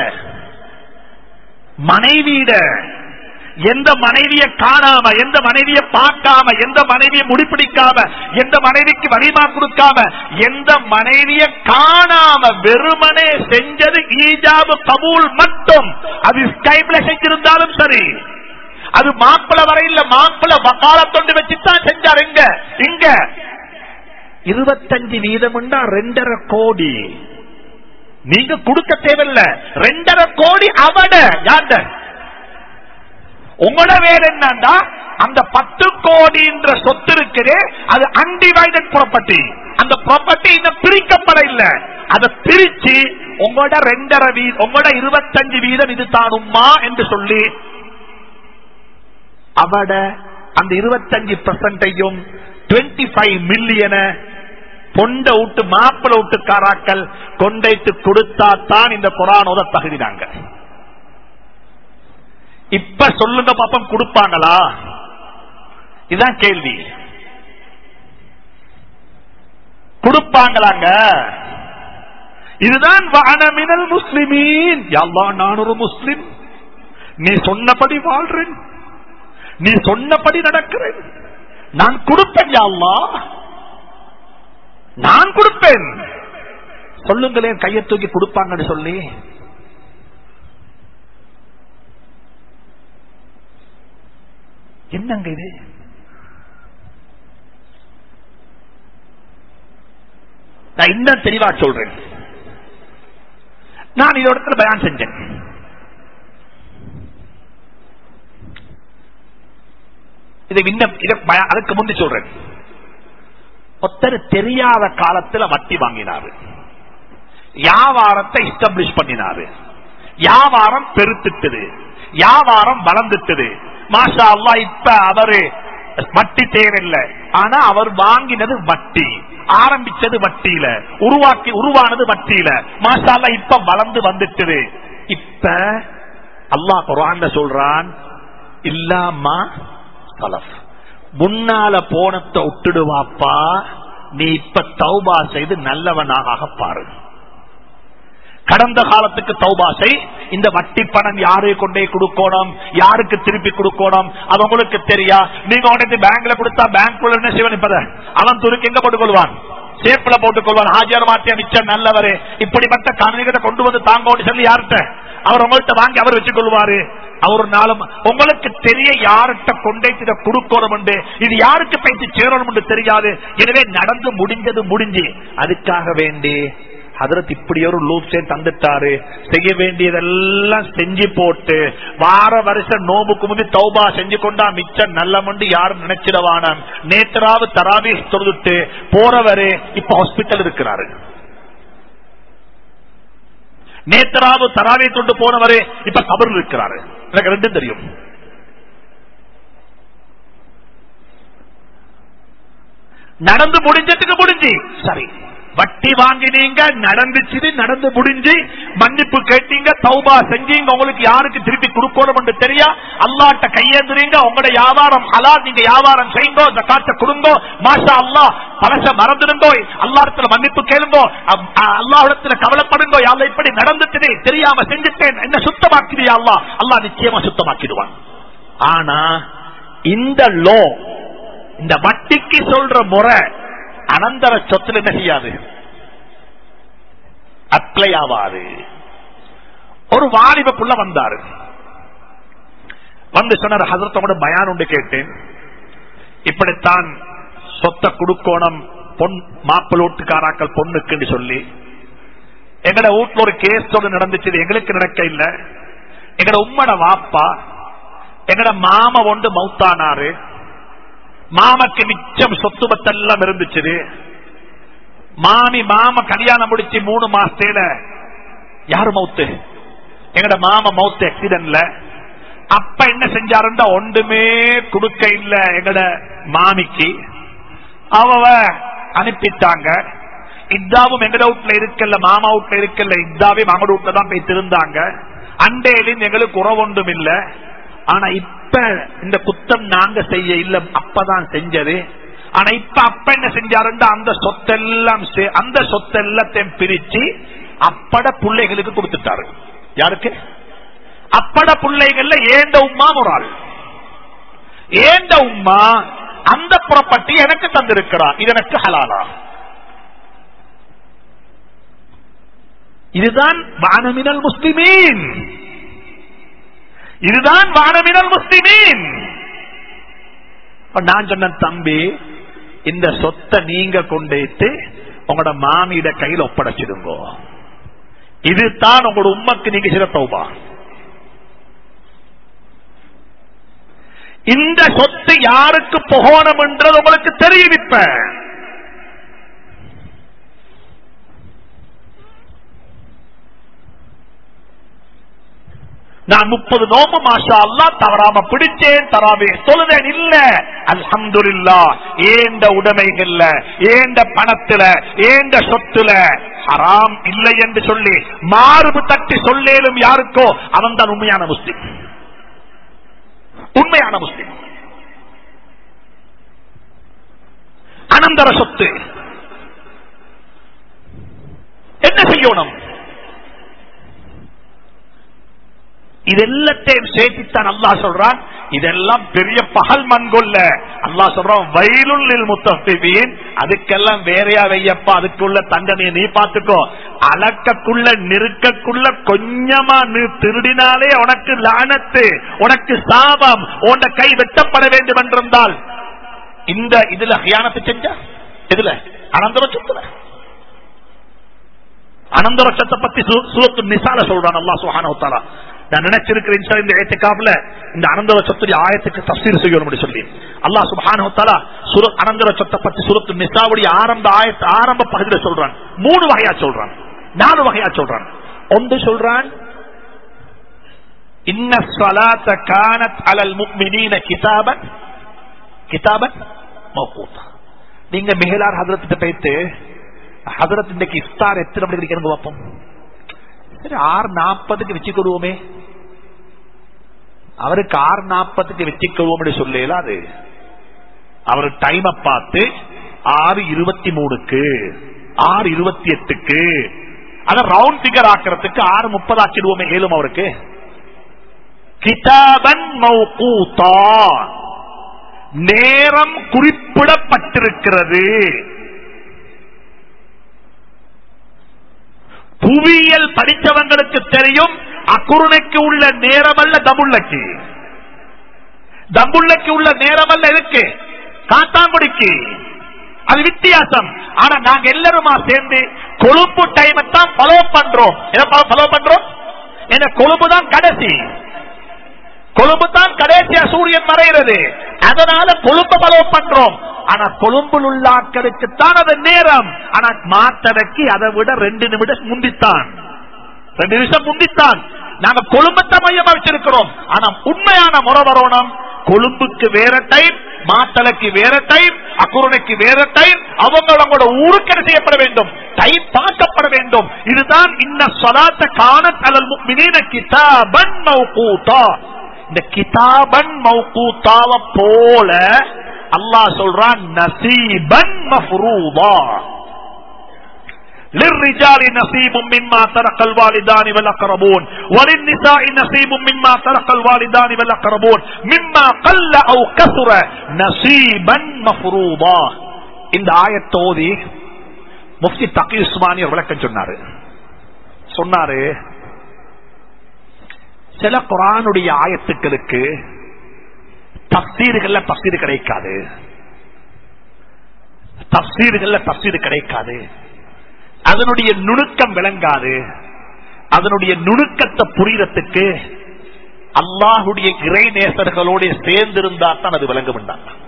மனைவியிட எந்த மனைவிய காணாம எந்த மனைவிய பார்க்காம எந்த மனைவிய முடிப்பிடிக்காம எந்த மனைவிக்கு வலிமா கொடுக்காம எந்த மனைவிய காணாம வெறுமனே செஞ்சது ஈஜாபு கபூல் மட்டும் அது ஸ்கைப்ல செஞ்சிருந்தாலும் சரி அது மாப்பிள வரையில் மாப்பிள வக்காலத்தொண்டு வச்சுதான் செஞ்சார் இங்க இங்க இருபத்தஞ்சு வீதம் ரெண்டரை கோடி நீங்க கொடுக்க தேவையில்ல ரெண்டரை கோடி அவட யாண்ட உங்களோட வேலை என்னன்னா அந்த பத்து கோடின்ற சொத்து இருக்குது அது அன்டிவைடட் ப்ராப்பர்ட்டி அந்த ப்ராப்பர்ட்டி இன்னும் பிரிக்கப்பட இல்ல அதை பிரிச்சு உங்களோட ரெண்டரை வீதம் உங்களோட இருபத்தஞ்சு வீதம் இது தானுமா என்று சொல்லி அவட அந்த இருபத்தஞ்சு பெர்சன்டையும் டுவெண்ட்டி ஃபைவ் மில்லியன பொண்ட விட்டு மாப்பிள விட்டுக்காராக்கள் கொண்டைத்து கொடுத்தா தான் இந்த குரானோத தகுதினாங்க இப்ப சொல்லுங்க பாப்பம் கொடுப்பாங்களா இதுதான் கேள்வி கொடுப்பாங்களாங்க இதுதான் வானமினல் முஸ்லிமீன் யாழ்லா நான் ஒரு முஸ்லிம் நீ சொன்னபடி வாழ்றேன் நீ சொன்னபடி நடக்கிறேன் நான் கொடுப்பேன் யாழ்லா நான் கொடுப்பேன் சொல்லுங்களேன் கையை தூக்கி கொடுப்பாங்கன்னு சொல்லி என்னங்க இது நான் இன்னும் தெளிவா சொல்றேன் நான் இதோட இடத்துல பயான் செஞ்சேன் இதை இன்னும் இதை பயா- அதுக்கு முந்தி சொல்றேன் ஒருத்தர் தெரியாத காலத்துல வட்டி வாங்கினாரு வியாபாரத்தை எஸ்டாப்ளிஷ் பண்ணினாரு வியாபாரம் பெருத்துட்டது வியாபாரம் வளர்ந்துட்டது மாஷா அல்லா இப்ப அவரு வட்டி தேவையில்ல ஆனா அவர் வாங்கினது வட்டி ஆரம்பிச்சது வட்டியில உருவாக்கி உருவானது வட்டியில மாஷா அல்லா இப்ப வளர்ந்து வந்துட்டது இப்ப அல்லாஹ் குரான்ல சொல்றான் இல்லாமா சலஃப் முன்னால போனத்தை விட்டுடுவாப்பா நீ இப்ப தௌபா செய்து நல்லவனாக பாரு கடந்த காலத்துக்கு தௌபாசை இந்த வட்டி பணம் யாரு கொண்டே கொடுக்கணும் யாருக்கு திருப்பி கொடுக்கணும் அது உங்களுக்கு தெரியா நீங்க உடனே பேங்க்ல கொடுத்தா பேங்க் என்ன செய்வன் இப்ப அவன் துருக்கு எங்க போட்டுக் கொள்வான் சேப்பில போட்டுக் கொள்வான் ஹாஜியார் மாத்திய மிச்சம் நல்லவரு இப்படிப்பட்ட கணிதத்தை கொண்டு வந்து தாங்க சொல்லி யார்கிட்ட அவர் உங்கள்கிட்ட வாங்கி அவர் வச்சுக் கொள்வாரு அவர் நாளும் உங்களுக்கு தெரிய யார்கிட்ட கொண்டே இதை கொடுக்கணும் என்று இது யாருக்கு பேசி சேரணும் என்று தெரியாது எனவே நடந்து முடிஞ்சது முடிஞ்சு அதுக்காக வேண்டி ஹதரத் இப்படி ஒரு லூப்ஸே தந்துட்டாரு செய்ய வேண்டியதெல்லாம் செஞ்சு போட்டு வார வருஷம் நோம்புக்கு முந்தி தௌபா செஞ்சு கொண்டா மிச்சம் நல்ல மண்டு யாரும் நினைச்சிடவான நேத்தராவு தராவி தொழுதுட்டு போறவரு இப்ப ஹாஸ்பிட்டல் இருக்கிறாரு நேத்தராவு தராவி தொண்டு போனவரு இப்ப கபர் இருக்கிறாரு எனக்கு ரெண்டும் தெரியும் நடந்து முடிஞ்சதுக்கு முடிஞ்சு சரி வட்டி வாங்கினீங்க நடந்துச்சு நடந்து முடிஞ்சு மன்னிப்பு கேட்டீங்க தௌபா செஞ்சீங்க உங்களுக்கு யாருக்கு திருப்பி கொடுக்கணும் என்று தெரியா அல்லாட்ட கையேந்துறீங்க உங்களோட வியாபாரம் அலா நீங்க வியாபாரம் செய்யுங்கோ இந்த காட்ட கொடுங்கோ மாஷா அல்லா பழச மறந்துடுங்கோ அல்லாடத்துல மன்னிப்பு கேளுங்கோ அல்லாஹிடத்துல கவலைப்படுங்கோ யாரும் இப்படி நடந்துட்டு தெரியாம செஞ்சுட்டேன் என்ன சுத்தமாக்கிறியா அல்லா அல்லா நிச்சயமா சுத்தமாக்கிடுவான் ஆனா இந்த லோ இந்த வட்டிக்கு சொல்ற முறை அனந்தர சொத்துல என்ன செய்யாது அப்ளை ஆவாது ஒரு வாலிப புள்ள வந்தாரு வந்து சொன்னார் ஹசரத்தோட பயான் உண்டு கேட்டேன் இப்படித்தான் சொத்தை குடுக்கோணம் பொன் மாப்பிள் வீட்டுக்காராக்கள் பொண்ணுக்குன்னு சொல்லி எங்கட வீட்டுல ஒரு கேஸ் ஒன்று நடந்துச்சு எங்களுக்கு நடக்க இல்ல எங்கட உம்மட வாப்பா எங்கட மாம ஒன்று மௌத்தானாரு மாமக்கு மிச்சம் சொத்து பத்தெல்லாம் இருந்துச்சு மாமி மாம கல்யாணம் முடிச்சு மூணு மாசத்துல யாரு மவுத்து எங்கட மாம மவுத்து ஆக்சிடென்ட்ல அப்ப என்ன செஞ்சாருந்தா ஒன்றுமே கொடுக்க இல்ல எங்கட மாமிக்கு அவ அனுப்பிட்டாங்க இத்தாவும் எங்கட வீட்டுல இருக்கல மாமா வீட்டுல இருக்கல இத்தாவே மாமட வீட்டுல தான் போய் திருந்தாங்க அண்டையிலும் எங்களுக்கு உறவு ஒன்றும் இல்ல ஆனா இப்ப இந்த குத்தம் நாங்க செய்ய இல்ல அப்பதான் செஞ்சது ஆனா இப்ப அப்ப என்ன செஞ்சாருந்தா அந்த சொத்தெல்லாம் சே- அந்த சொத்தெல்லாத்தையும் பிரிச்சு அப்பட பிள்ளைகளுக்கு கொடுத்துட்டாரு யாருக்கு அப்பட பிள்ளைகள்ல ஏண்ட உமா ஒரு ஆள் ஏண்ட உமா அந்த ப்ராப்பர்ட்டி எனக்கு தந்திருக்கிறார் இது எனக்கு ஹலாலா இதுதான் வானமினல் முஸ்லிமீன் இதுதான் வானமினல் முஸ்லிமீன் அப்ப நான் சொன்ன தம்பி இந்த சொத்தை நீங்க கொண்டேட்டு உங்களோட மாமியிட கையில் ஒப்படைச்சிடுங்கோ இதுதான் உங்களோட உம்மக்கு நீங்க சில தௌபா இந்த சொத்து யாருக்கு போகணும் என்றது உங்களுக்கு தெரியும் இப்ப நான் முப்பது நோம்பு மாஷா அல்லா தவறாம பிடிச்சேன் தராமே சொல்லுதேன் இல்ல அல்ஹம்துலில்லா ஏண்ட உடைமைகள்ல ஏண்ட பணத்துல ஏண்ட சொத்துல ஹராம் இல்லை என்று சொல்லி மார்பு தட்டி சொல்லேலும் யாருக்கோ அவன் தான் உண்மையான முஸ்லிம் உண்மையான முஸ்லிம் அனந்தர சொத்து என்ன செய்யணும் இதெல்லாத்தையும் சேர்த்துத்தான் அல்லா சொல்றான் இதெல்லாம் பெரிய பகல் மண்கொல்ல அல்லா சொல்றான் வயலுள்ளில் முத்தீன் அதுக்கெல்லாம் வேறையா வையப்பா அதுக்குள்ள தண்டனையை நீ பார்த்துக்கோ அளக்கக்குள்ள நெருக்கக்குள்ள கொஞ்சமா நீ திருடினாலே உனக்கு லானத்து உனக்கு சாபம் உன்ட கை வெட்டப்பட வேண்டும் என்றிருந்தால் இந்த இதுல ஹியானத்தை செஞ்சா இதுல அனந்தர சொத்துல அனந்தரட்சத்தை பத்தி சூரத்து நிசால சொல்றான் அல்லா சுஹான நான் நினைச்சிருக்கிறேன் சார் இந்த ஏத்துக்காப்புல இந்த அனந்தர சொத்துடைய ஆயத்துக்கு தப்சீர் செய்யணும் சொல்லி அல்லா சுபானா அனந்தர சொத்தை பத்தி சுரத்து நிசாவுடைய ஆரம்ப ஆயத்த ஆரம்ப பகுதியில் சொல்றான் மூணு வகையா சொல்றான் நாலு வகையா சொல்றான் ஒன்று சொல்றான் இன்ன சலாத்த கானத் அலல் முக்மினீன கிதாபன் கிதாபன் மௌகூத்தா நீங்க மிகலார் ஹதரத்திட்ட போயிட்டு ஹதரத் இன்னைக்கு இஃப்தார் எத்தனை மணிக்கு இருக்கிறது பார்ப்போம் சரி ஆறு நாற்பதுக்கு வச்சுக்கிடுவோமே அவருக்கு ஆறு நாற்பதுக்கு வச்சுக்கிடுவோம் சொல்லல அது அவர் டைம் பார்த்து ஆறு இருபத்தி மூணுக்கு ஆறு இருபத்தி எட்டுக்கு அத ரவுண்ட் பிகர் ஆக்கிறதுக்கு ஆறு முப்பது ஆக்கிடுவோமே ஏழும் அவருக்கு கிதாபன் மௌகூத்தா நேரம் குறிப்பிடப்பட்டிருக்கிறது புவியியல் படித்தவங்களுக்கு தெரியும் அக்குருணைக்கு உள்ள நேரம் அல்ல தமுள்ளக்கு தம்புள்ளக்கு உள்ள நேரம் அல்ல இருக்கு காத்தாங்குடிக்கு அது வித்தியாசம் ஆனா நாங்க எல்லாருமா சேர்ந்து கொழும்பு டைம் தான் ஃபாலோ பண்றோம் ஃபாலோ பண்றோம் என்ன கொழும்பு தான் கடைசி கொழும்பு தான் கடைசியா சூரியன் மறைகிறது அதனால கொழும்பு ஃபாலோ பண்றோம் ஆனா கொழும்பில் உள்ள ஆட்களுக்குத்தான் அது நேரம் ஆனா மாத்தடைக்கு அதை விட ரெண்டு நிமிடம் முந்தித்தான் ரெண்டு நிமிஷம் முந்தித்தான் நாங்க கொழும்பத்தை மையமா வச்சிருக்கிறோம் ஆனா உண்மையான முறை வரணும் கொழும்புக்கு வேற டைம் மாத்தலைக்கு வேற டைம் அக்குரணைக்கு வேற டைம் அவங்க அவங்களோட ஊருக்கு செய்யப்பட வேண்டும் டைம் பார்க்கப்பட வேண்டும் இதுதான் இன்ன சொலாத்த காண தலல் மினின கிதாபன் மௌகூத்தா இந்த கிதாபன் மௌகூத்தாவ போல அல்லாஹ் சொல்றான் நசீபன் மஃரூதா للرجال نصيب مما ترك الوالدان والاقربون وللنساء نصيب مما ترك الوالدان والاقربون مما قل او كثر نصيبا مفروضا இந்த ஆயத்தோதி முஃப்தி தகி உஸ்மானி விளக்கம் சொன்னாரு சொன்னாரு சில குரானுடைய ஆயத்துக்களுக்கு தப்சீர்கள்ல தப்சீர் கிடைக்காது தப்சீர்கள்ல தப்சீர் கிடைக்காது அதனுடைய நுணுக்கம் விளங்காது அதனுடைய நுணுக்கத்தை புரியறதுக்கு அல்லாஹுடைய இறை நேசர்களோட சேர்ந்திருந்தா தான் அது விளங்கும்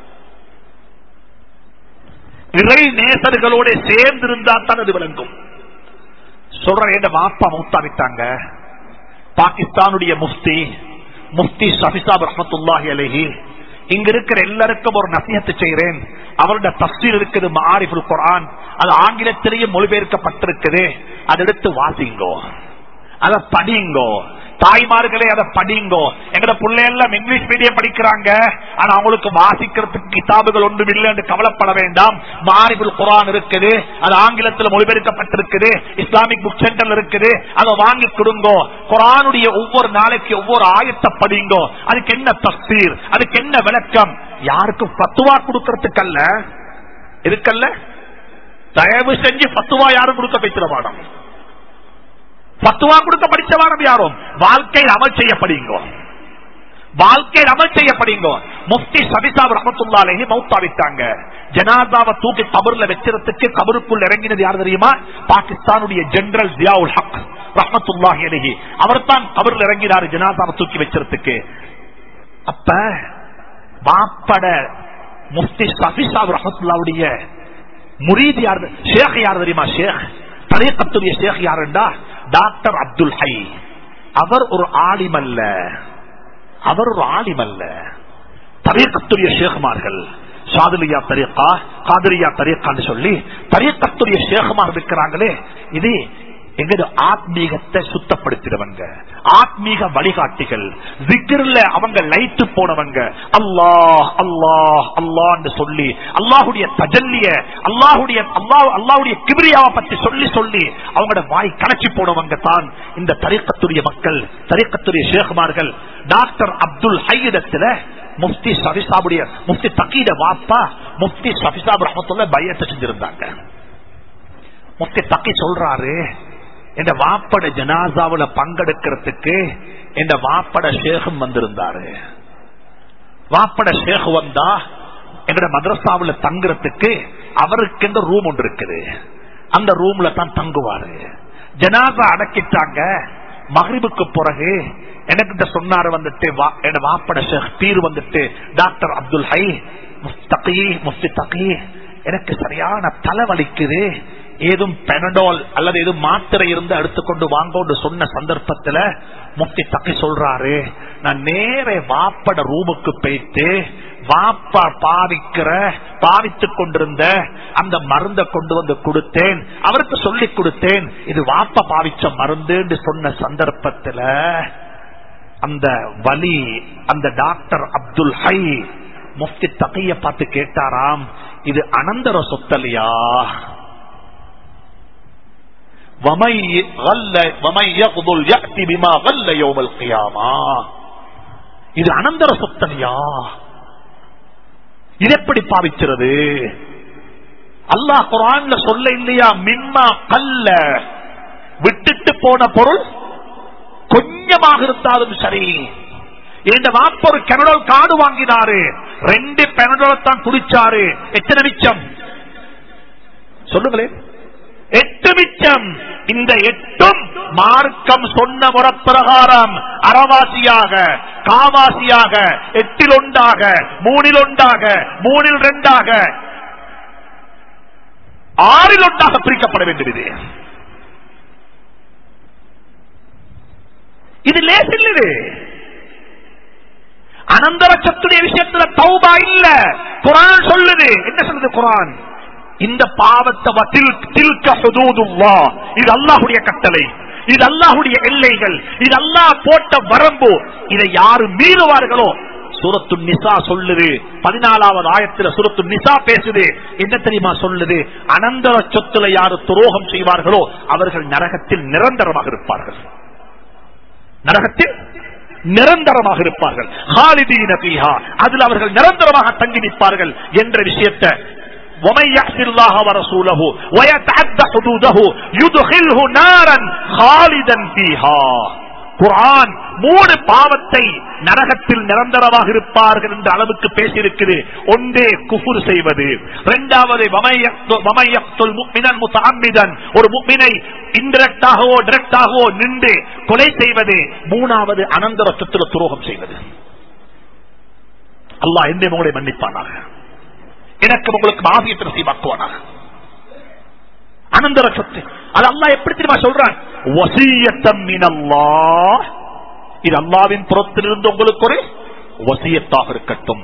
இறை நேசர்களோட சேர்ந்திருந்தா தான் அது விளங்கும் சொல்ற என் மாப்பா மூத்தாவிட்டாங்க பாகிஸ்தானுடைய முஃப்தி முஃப்தி ஷபிசாப் ரஹமத்துல்லாஹி அலஹி இங்க இருக்கிற எல்லாருக்கும் ஒரு நசியத்து செய்கிறேன் அவருடைய தப்சீர் இருக்குது மாரிஃபுல் குரான் அது ஆங்கிலத்திலேயே மொழிபெயர்க்கப்பட்டிருக்குது அதை எடுத்து வாசிங்கோ அதை படிங்கோ தாய்மார்களே அதை படிங்கோ எங்கட பிள்ளை எல்லாம் இங்கிலீஷ் மீடியம் படிக்கிறாங்க ஆனா அவங்களுக்கு வாசிக்கிறதுக்கு கிதாபுகள் ஒன்றும் இல்லை என்று கவலைப்பட வேண்டாம் மாரிபுல் குரான் இருக்குது அது ஆங்கிலத்தில் மொழிபெயர்க்கப்பட்டிருக்குது இஸ்லாமிக் புக் சென்டர் இருக்குது அதை வாங்கி கொடுங்கோ குரானுடைய ஒவ்வொரு நாளைக்கு ஒவ்வொரு ஆயத்தை படிங்கோ அதுக்கு என்ன தஸ்தீர் அதுக்கு என்ன விளக்கம் யாருக்கும் பத்துவா கொடுக்கறதுக்கல்ல இருக்கல்ல தயவு செஞ்சு பத்துவா யாரும் கொடுக்க பேசுற பாடம் பத்துவா கொடுக்க படிச்சவானம் யாரும் வாழ்க்கையில் அமல் செய்யப்படுங்கோ வாழ்க்கையில் அமல் செய்யப்படுங்கோ முஃப்தி சபிசாப் ரஹமத்துல்லாலேஹி மௌத்தாவிட்டாங்க ஜனாதாவை தூக்கி கபர்ல வச்சிடத்துக்கு கபருக்குள் இறங்கினது யார் தெரியுமா பாகிஸ்தானுடைய ஜெனரல் ஜியாவுல் ஹக் ரஹமத்துல்லாஹி அலஹி அவர் தான் கபர்ல இறங்கினாரு ஜனாதாவை தூக்கி வச்சிடத்துக்கு அப்ப மாப்பட முஃப்தி சபிசாப் ரஹமத்துல்லாவுடைய முரீது யார் ஷேக் யார் தெரியுமா ஷேக் தரீக்கத்துடைய ஷேக் யாருண்டா டாக்டர் அப்துல் ஹை அவர் ஒரு ஆலிமல்ல அவர் ஒரு ஆலிமல்ல தரீக்கத்துடைய ஷேகுமார்கள் சாதுலியா தரீக்கா காதிரியா தரீக்கான்னு சொல்லி தரீக்கத்துடைய ஷேகுமார் இருக்கிறாங்களே இது எங்கட ஆத்மீகத்தை சுத்தப்படுத்தினவங்க ஆத்மீக வழிகாட்டிகள் விக்கிரில் அவங்க லைட்டு போனவங்க அல்லாஹ் அல்லாஹ் அல்லான்னு சொல்லி அல்லாஹுடைய தஜல்லிய அல்லாஹுடைய அல்லாஹ் அல்லாஹுடைய கிபிரியாவை பத்தி சொல்லி சொல்லி அவங்களோட வாய் கணச்சி போனவங்க தான் இந்த தரீக்கத்துடைய மக்கள் தரீக்கத்துடைய ஷேகுமார்கள் டாக்டர் அப்துல் ஹையிடத்துல முஃப்தி சபிசாபுடைய முஃப்தி தக்கீட வாப்பா முஃப்தி சபிசாப் ரஹமத்துள்ள பயத்தை செஞ்சிருந்தாங்க முஃப்தி தக்கி சொல்றாரு என் வாப்பட ஜனாசாவுல பங்கெடுக்கிறதுக்கு என் வாப்பட ஷேகம் வந்திருந்தாரு வாப்பட ஷேக் வந்தா எங்கட மதரசாவுல தங்குறதுக்கு அவருக்கு இந்த ரூம் ஒன்று இருக்குது அந்த ரூம்ல தான் தங்குவாரு ஜனாசா அடக்கிட்டாங்க மகரிபுக்கு பிறகு எனக்கு இந்த சொன்னாரு வந்துட்டு என் வாப்பட ஷேக் பீர் வந்துட்டு டாக்டர் அப்துல் ஹை முஸ்தகி முஃப்தி தகி எனக்கு சரியான தலைவலிக்குது ஏதும் பெனடால் அல்லது ஏதும் மாத்திரை இருந்து எடுத்துக்கொண்டு வாங்கன்னு சொன்ன சந்தர்ப்பத்துல முக்தி தக்கி சொல்றாரு நான் நேர வாப்பட ரூமுக்கு போயிட்டு வாப்பா பாவிக்கிற பாவித்துக் கொண்டிருந்த அந்த மருந்தை கொண்டு வந்து கொடுத்தேன் அவருக்கு சொல்லி கொடுத்தேன் இது வாப்பா பாவிச்ச மருந்து சொன்ன சந்தர்ப்பத்துல அந்த வலி அந்த டாக்டர் அப்துல் ஹை முஃப்தி தகைய பார்த்து கேட்டாராம் இது அனந்தர சொத்தலையா இது அனந்தர சொத்தனையா இது எப்படி பாவிக்கிறது அல்லாஹ் குரான்ல சொல்ல இல்லையா மிம்மா கல்ல விட்டுட்டு போன பொருள் கொஞ்சமாக இருந்தாலும் சரி இந்த வாப்ப ஒரு கனடோல் காடு வாங்கினாரு ரெண்டு பெனடோல் தான் குடிச்சாரு எத்தனை மிச்சம் சொல்லுங்களேன் எட்டு மிச்சம் இந்த எட்டும் மார்க்கம் சொன்ன முறப்பிரகாரம் அறவாசியாக காவாசியாக எட்டில் ஒன்றாக மூணில் ஒன்றாக மூணில் ரெண்டாக ஆறில் ஒன்றாக பிரிக்கப்பட வேண்டியது இது லேசில் இது அனந்தரச்சத்துடைய விஷயத்துல தௌபா இல்ல குரான் சொல்லுது என்ன சொல்லுது குரான் இந்த பாவத்தை இது அல்லாஹுடைய கட்டளை இது அல்லாஹுடைய எல்லைகள் இது அல்லாஹ் போட்ட வரம்பு இதை யாரு மீறுவார்களோ சுரத்து நிசா சொல்லுது பதினாலாவது ஆயத்துல சுரத்து நிசா பேசுது என்ன தெரியுமா சொல்லுது அனந்தர சொத்துல யாரு துரோகம் செய்வார்களோ அவர்கள் நரகத்தில் நிரந்தரமாக இருப்பார்கள் நரகத்தில் நிரந்தரமாக இருப்பார்கள் அதில் அவர்கள் நிரந்தரமாக தங்கி நிற்பார்கள் என்ற விஷயத்தை ومن يعص الله ورسوله ويتعد حدوده يدخله نارا خالدا فيها குரான் மூணு பாவத்தை நரகத்தில் நிரந்தரமாக இருப்பார்கள் என்ற அளவுக்கு பேசியிருக்குது ஒன்றே குஃபுர் செய்வது இரண்டாவது ஒரு முக்மினை இன்டெரக்டாகவோ டிரெக்டாகவோ நின்று கொலை செய்வது மூணாவது அனந்தர சொத்துல துரோகம் செய்வது அல்லாஹ் எந்த உங்களை மன்னிப்பானாக எனக்கு உங்களுக்கு ஆபியத்தை நசீபாக்குவானாக அனந்தர சொத்து அது அல்லா எப்படி தெரியுமா சொல்றான் இது அல்லாவின் புறத்திலிருந்து உங்களுக்கு ஒரு வசியத்தாக இருக்கட்டும்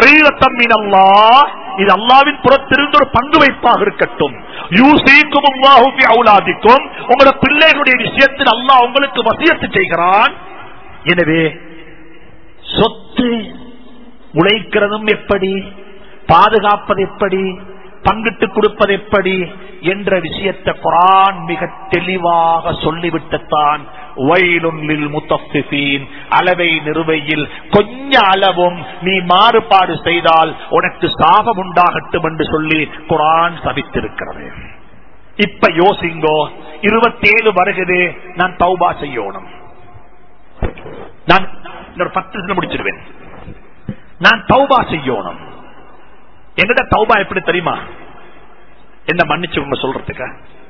இது அல்லாவின் புறத்திலிருந்து ஒரு பங்கு வைப்பாக இருக்கட்டும் அவுலாதிக்கும் உங்களோட பிள்ளைகளுடைய விஷயத்தில் அல்லாஹ் உங்களுக்கு வசியத்து செய்கிறான் எனவே சொத்து உழைக்கிறதும் எப்படி பாதுகாப்பது எப்படி பங்கிட்டு கொடுப்பது எப்படி என்ற விஷயத்தை குரான் மிக தெளிவாக சொல்லிவிட்டுத்தான் வயலுன்னில் முத்தஃபின் அளவை நிறுவையில் கொஞ்ச அளவும் நீ மாறுபாடு செய்தால் உனக்கு சாபம் உண்டாகட்டும் என்று சொல்லி குரான் சபித்திருக்கிறது இப்ப யோசிங்கோ இருபத்தேழு வருகிறது நான் தௌபா செய்யணும் நான் இன்னொரு பத்து முடிச்சிருவேன் நான் தௌபா செய்யணும் எங்கிட்ட தௌபா எப்படி தெரியுமா என்ன மன்னிச்சு உங்க சொல்றதுக்கு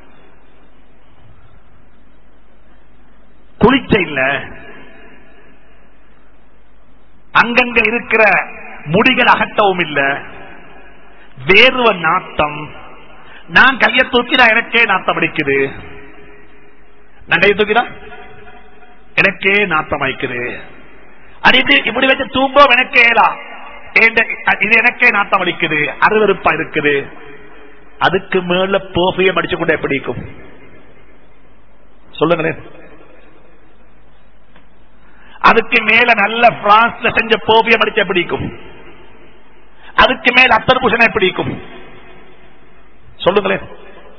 குளிச்ச இல்ல அங்கங்க இருக்கிற முடிகள் அகட்டவும் இல்ல வேர்வ நாட்டம் நான் கையை தூக்கினா எனக்கே நாட்டம் அடிக்குது நான் கையை தூக்கினா எனக்கே நாத்தம் வைக்குது அடித்து இப்படி வச்சு தூங்கும் எனக்கே ஏலா இது எனக்கே நாத்தம் அடிக்குது அருவருப்பா இருக்குது அதுக்கு மேல போஃபியம் அடிச்சு கொண்டு எப்படி இருக்கும் சொல்லுங்களேன் அதுக்கு மேல நல்ல பிரான்ஸ்ல செஞ்ச போவியம் அடிச்ச பிடிக்கும் அதுக்கு மேல அத்தர் பூஷணம் பிடிக்கும் சொல்லுங்களேன்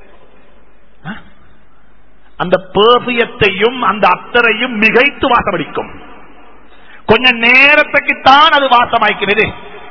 அந்த பேபியத்தையும் அந்த அத்தரையும் மிகைத்து வாசமடிக்கும் கொஞ்ச நேரத்துக்கு தான் அது வாசமாய்க்கிறது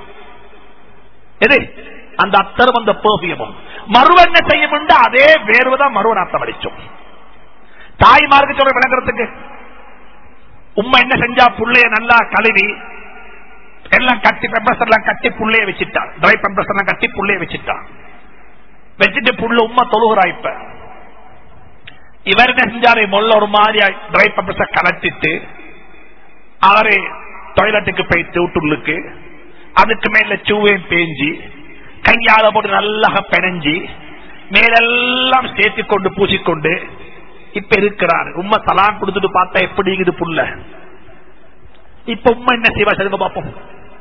எது அந்த அத்தரும் அந்த பேபியமும் மறுவ என்ன செய்யும் அதே வேர்வுதான் மறுவ நாத்தம் அடிச்சோம் தாய்மாருக்கு சொல்ற விளங்குறதுக்கு உண்மை என்ன செஞ்சா புள்ளைய நல்லா கழுவி எல்லாம் கட்டி பெம்பர்ஸ் எல்லாம் கட்டி புள்ளைய வச்சுட்டான் ட்ரை பெம்பர்ஸ் எல்லாம் கட்டி புள்ளைய வச்சுட்டான் வச்சுட்டு புள்ள உண்மை தொழுகிறா இப்ப இவர் என்ன செஞ்சாரு மொல்ல ஒரு மாதிரி ட்ரை பெம்பர்ஸ கலட்டிட்டு அவரு டாய்லெட்டுக்கு போயிட்டு வீட்டுள்ளுக்கு அதுக்கு மேல சூவையும் பேஞ்சி கையால போட்டு நல்லா பெனஞ்சி மேலெல்லாம் சேர்த்து கொண்டு பூசிக்கொண்டு இப்ப இருக்கிறார் உண்மை தலான் கொடுத்துட்டு பார்த்தா எப்படி இது புள்ள இப்ப உண்மை என்ன செய்வா சொல்லுங்க பாப்போம்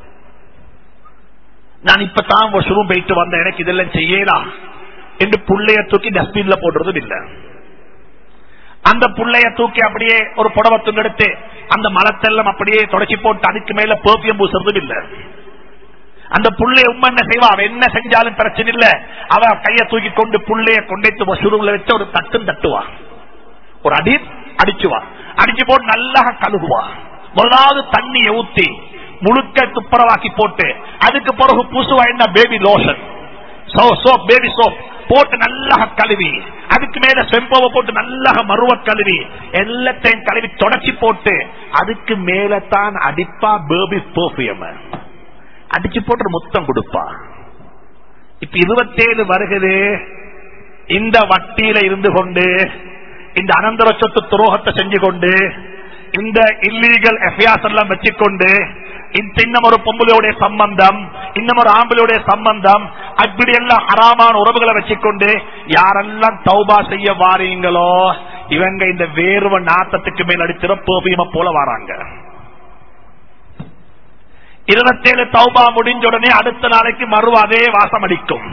நான் இப்பதான் வாஷ்ரூம் போயிட்டு வந்தேன் எனக்கு இதெல்லாம் செய்யலாம் என்று புள்ளைய தூக்கி டஸ்ட்பின்ல போடுறதும் இல்ல அந்த புள்ளைய தூக்கி அப்படியே ஒரு புடவை துண்டெடுத்து அந்த மலத்தெல்லாம் அப்படியே தொடச்சி போட்டு அதுக்கு மேல பேர்பியம் பூசுறதும் இல்ல அந்த புள்ளைய உண்மை என்ன செய்வா அவ என்ன செஞ்சாலும் பிரச்சனை இல்ல அவ கைய தூக்கி கொண்டு புள்ளைய கொண்டு வாஷ்ரூம்ல வச்சு ஒரு தட்டும் தட்டுவா ஒரு அடி அடிச்சுவா அடிச்சு போட்டு நல்லா கழுகுவா முதலாவது தண்ணியை ஊத்தி முழுக்க துப்புரவாக்கி போட்டு அதுக்கு பிறகு பூசுவா என்ன baby lotion soap baby soap போட்டு நல்லா கழுவி அதுக்கு மேல செம்போவை போட்டு நல்லா மருவ கழுவி எல்லாத்தையும் கழுவி தொடச்சி போட்டு அதுக்கு மேல தான் அடிப்பா பேபி பெர்ஃபியம் அடிச்சு போட்டு முத்தம் கொடுப்பா இப்ப இருபத்தேழு வருகிறது இந்த வட்டியில இருந்து கொண்டு இந்த அனந்தர சொத்து துரோகத்தை செஞ்சு கொண்டு இந்த இல்லீகல் எஃப்ஐஆர்ஸ் எல்லாம் வச்சுக்கொண்டு இன்னும் ஒரு பொம்பளையுடைய சம்பந்தம் இன்னும் ஒரு ஆம்பளையுடைய சம்பந்தம் அப்படி எல்லாம் அறாமான உறவுகளை வச்சுக்கொண்டு யாரெல்லாம் தௌபா செய்ய வாரீங்களோ இவங்க இந்த வேர்வ நாத்தத்துக்கு மேல் அடிச்சிட போபியம போல வராங்க இருபத்தேழு தௌபா முடிஞ்ச உடனே அடுத்த நாளைக்கு மறு அதே வாசம் அடிக்கும்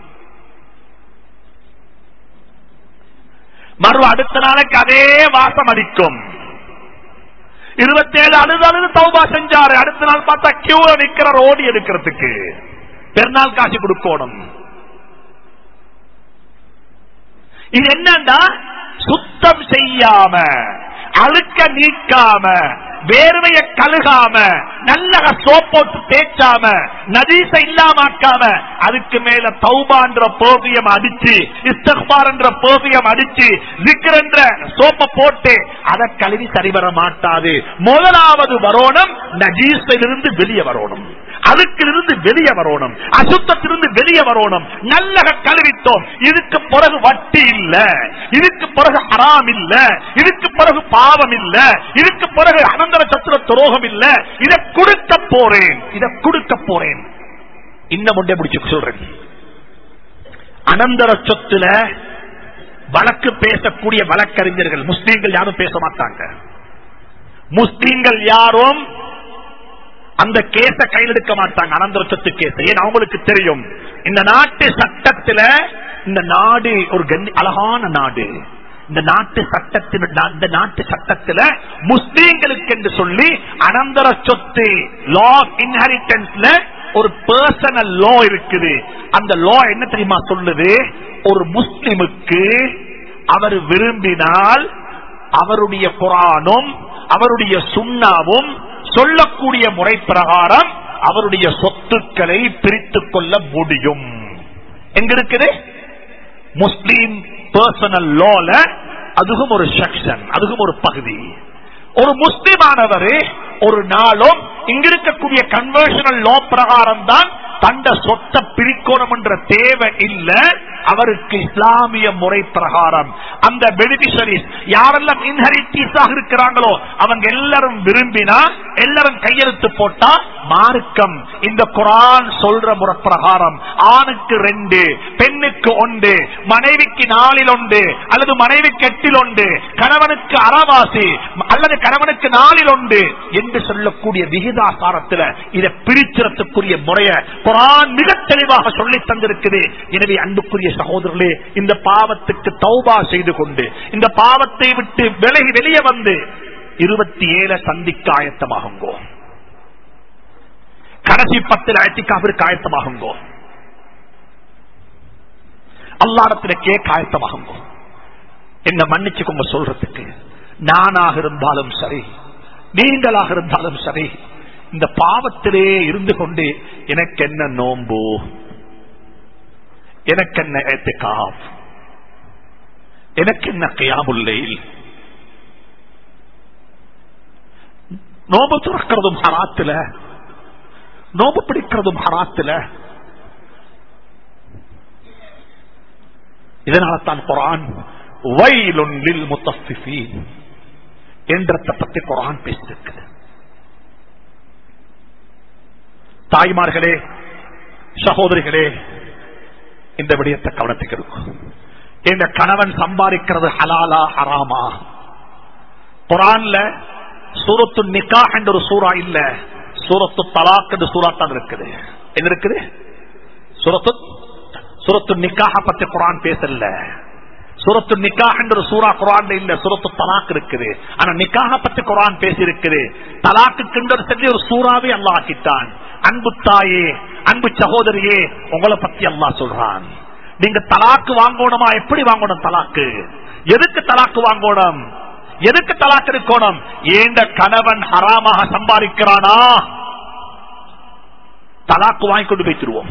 மறு அடுத்த நாளைக்கு அதே வாசம் அடிக்கும் இருபத்தேழு அழுது அழுது தௌபா செஞ்சாரு அடுத்த நாள் பார்த்தா கியூல நிக்கிற ஓடி எடுக்கிறதுக்கு பெருநாள் காசு கொடுக்கணும் இது என்னண்டா சுத்தம் செய்யாம அழுக்க நீக்காம வேர்வைய கழுகாம நல்ல சோப்போட்டு தேய்ச்சாம நதீச இல்லாமக்காம அதுக்கு மேல தௌபான்ற போவியம் அடிச்சு இஸ்தக்பார் என்ற போவியம் அடிச்சு ஜிக்ர் என்ற சோப்ப போட்டு அதை கழுவி சரிவர மாட்டாது முதலாவது வரணும் நஜீசிலிருந்து வெளியே வரணும் அதுக்கிலிருந்து வெளியே வரணும் அசுத்தத்திலிருந்து வெளியே வரணும் நல்லக கழுவித்தோம் இதுக்கு பிறகு வட்டி இல்ல இதுக்கு பிறகு அறாம் இல்ல இதுக்கு பிறகு பாவம் இல்ல இதுக்கு பிறகு அனந்தர சத்துர துரோகம் இல்ல இதை கொடுக்க போறேன் இதை கொடுக்க போறேன் இன்னும் ஒன்றே முடிச்சு சொல்றேன் அனந்தர சொத்துல வழக்கு பேசக்கூடிய வழக்கறிஞர்கள் முஸ்லீம்கள் யாரும் பேச மாட்டாங்க முஸ்லீம்கள் யாரும் அந்த கேஸ கையில் எடுக்க மாட்டாங்க அனந்தர சொத்து கேஸ் ஏன் அவங்களுக்கு தெரியும் இந்த நாட்டு சட்டத்துல இந்த நாடு ஒரு கண்ணி அழகான நாடு இந்த நாட்டு சட்டத்தின் இந்த நாட்டு சட்டத்துல முஸ்லீம்களுக்கு என்று சொல்லி அனந்தர சொத்து லா இன்ஹெரிட்டன்ஸ்ல ஒரு பர்சனல் லா இருக்குது அந்த லா என்ன தெரியுமா சொல்லுது ஒரு முஸ்லிமுக்கு அவர் விரும்பினால் அவருடைய குரானும் அவருடைய சுண்ணாவும் சொல்லக்கூடிய முறை பிரகாரம் அவருடைய சொத்துக்களை பிரித்துக் கொள்ள முடியும் எங்க இருக்குது முஸ்லீம் பர்சனல் லோல அதுவும் ஒரு செக்ஷன் அதுவும் ஒரு பகுதி ஒரு முஸ்லிமானவர் ஒரு நாளும் இங்க இருக்கக்கூடிய கன்வர்ஷனல் லோ பிரகாரம் தான் தண்ட சொத்தை பிரிக்கணும் என்ற தேவை இல்ல அவருக்கு இஸ்லாமிய முறை பிரகாரம் அந்த பெனிபிஷரிஸ் யாரெல்லாம் இன்ஹெரிட்டிஸாக இருக்கிறாங்களோ அவங்க எல்லாரும் விரும்பினா எல்லாரும் கையெழுத்து போட்டா மார்க்கம் இந்த குரான் சொல்ற முறை பிரகாரம் ஆணுக்கு ரெண்டு பெண்ணுக்கு ஒன்று மனைவிக்கு நாளில் ஒன்று அல்லது மனைவிக்கு எட்டில் ஒன்று கணவனுக்கு அறவாசி அல்லது கணவனுக்கு நாளில் ஒன்று என்று சொல்லக்கூடிய விகிதாசாரத்தில் இதை பிரிச்சிடத்துக்குரிய முறைய குரான் மிக தெளிவாக சொல்லி தந்திருக்குது எனவே அன்புக்குரிய சகோதரர்களே இந்த பாவத்துக்கு தௌபா செய்து கொண்டு இந்த பாவத்தை விட்டு விலகி வெளியே வந்து இருபத்தி ஏழு சந்திக்க ஆயத்தமாகுங்கோ கடைசி பத்தில் அழைத்திக்காவிற்கு ஆயத்தமாகுங்கோ அல்லாடத்தில கேட்க ஆயத்தமாகுங்கோ என்ன மன்னிச்சுக்கோங்க சொல்றதுக்கு நானாக இருந்தாலும் சரி நீங்களாக இருந்தாலும் சரி இந்த பாவத்திலே இருந்து கொண்டு எனக்கு என்ன நோம்பு எனக்கு என்ன ஏத்துக்காப் எனக்கு என்ன கையாமுல்லையில் நோம்பு துறக்கிறதும் ஹராத்துல நோம்பு பிடிக்கிறதும் ஹராத்துல இதனால தான் குரான் வயலுன்லில் முத்தஃபிஃபீன் என்றத்தை பத்தி குரான் பேசிருக்கு தாய்மார்களே சகோதரிகளே இந்த விடயத்தை கவனத்துக்கு இருக்கும் இந்த கணவன் சம்பாதிக்கிறது ஹலாலா ஹராமா குரான்ல சூரத்து நிக்கா என்ற ஒரு சூறா இல்ல சூரத்து தலாக் என்று சூறா தான் இருக்குது என்ன இருக்குது சூரத்து சூரத்து நிக்காக பத்தி குரான் பேசல சூரத்து நிக்காக என்ற ஒரு சூறா குரான் இல்ல சூரத்து தலாக் இருக்குது ஆனா நிக்காக பத்தி குரான் பேசி இருக்குது தலாக்கு சொல்லி ஒரு சூறாவே அல்லா ஆக்கிட்டான் அன்பு தாயே அன்பு சகோதரியே உங்களை பத்தி அல்லா சொல்றான் நீங்க தலாக்கு வாங்கணுமா எப்படி வாங்கணும் தலாக்கு எதுக்கு தலாக்கு வாங்கணும் எதுக்கு தலாக்கு இருக்கணும் ஏண்ட கணவன் ஹராமாக சம்பாதிக்கிறானா தலாக்கு வாங்கி கொண்டு வைத்திருவோம்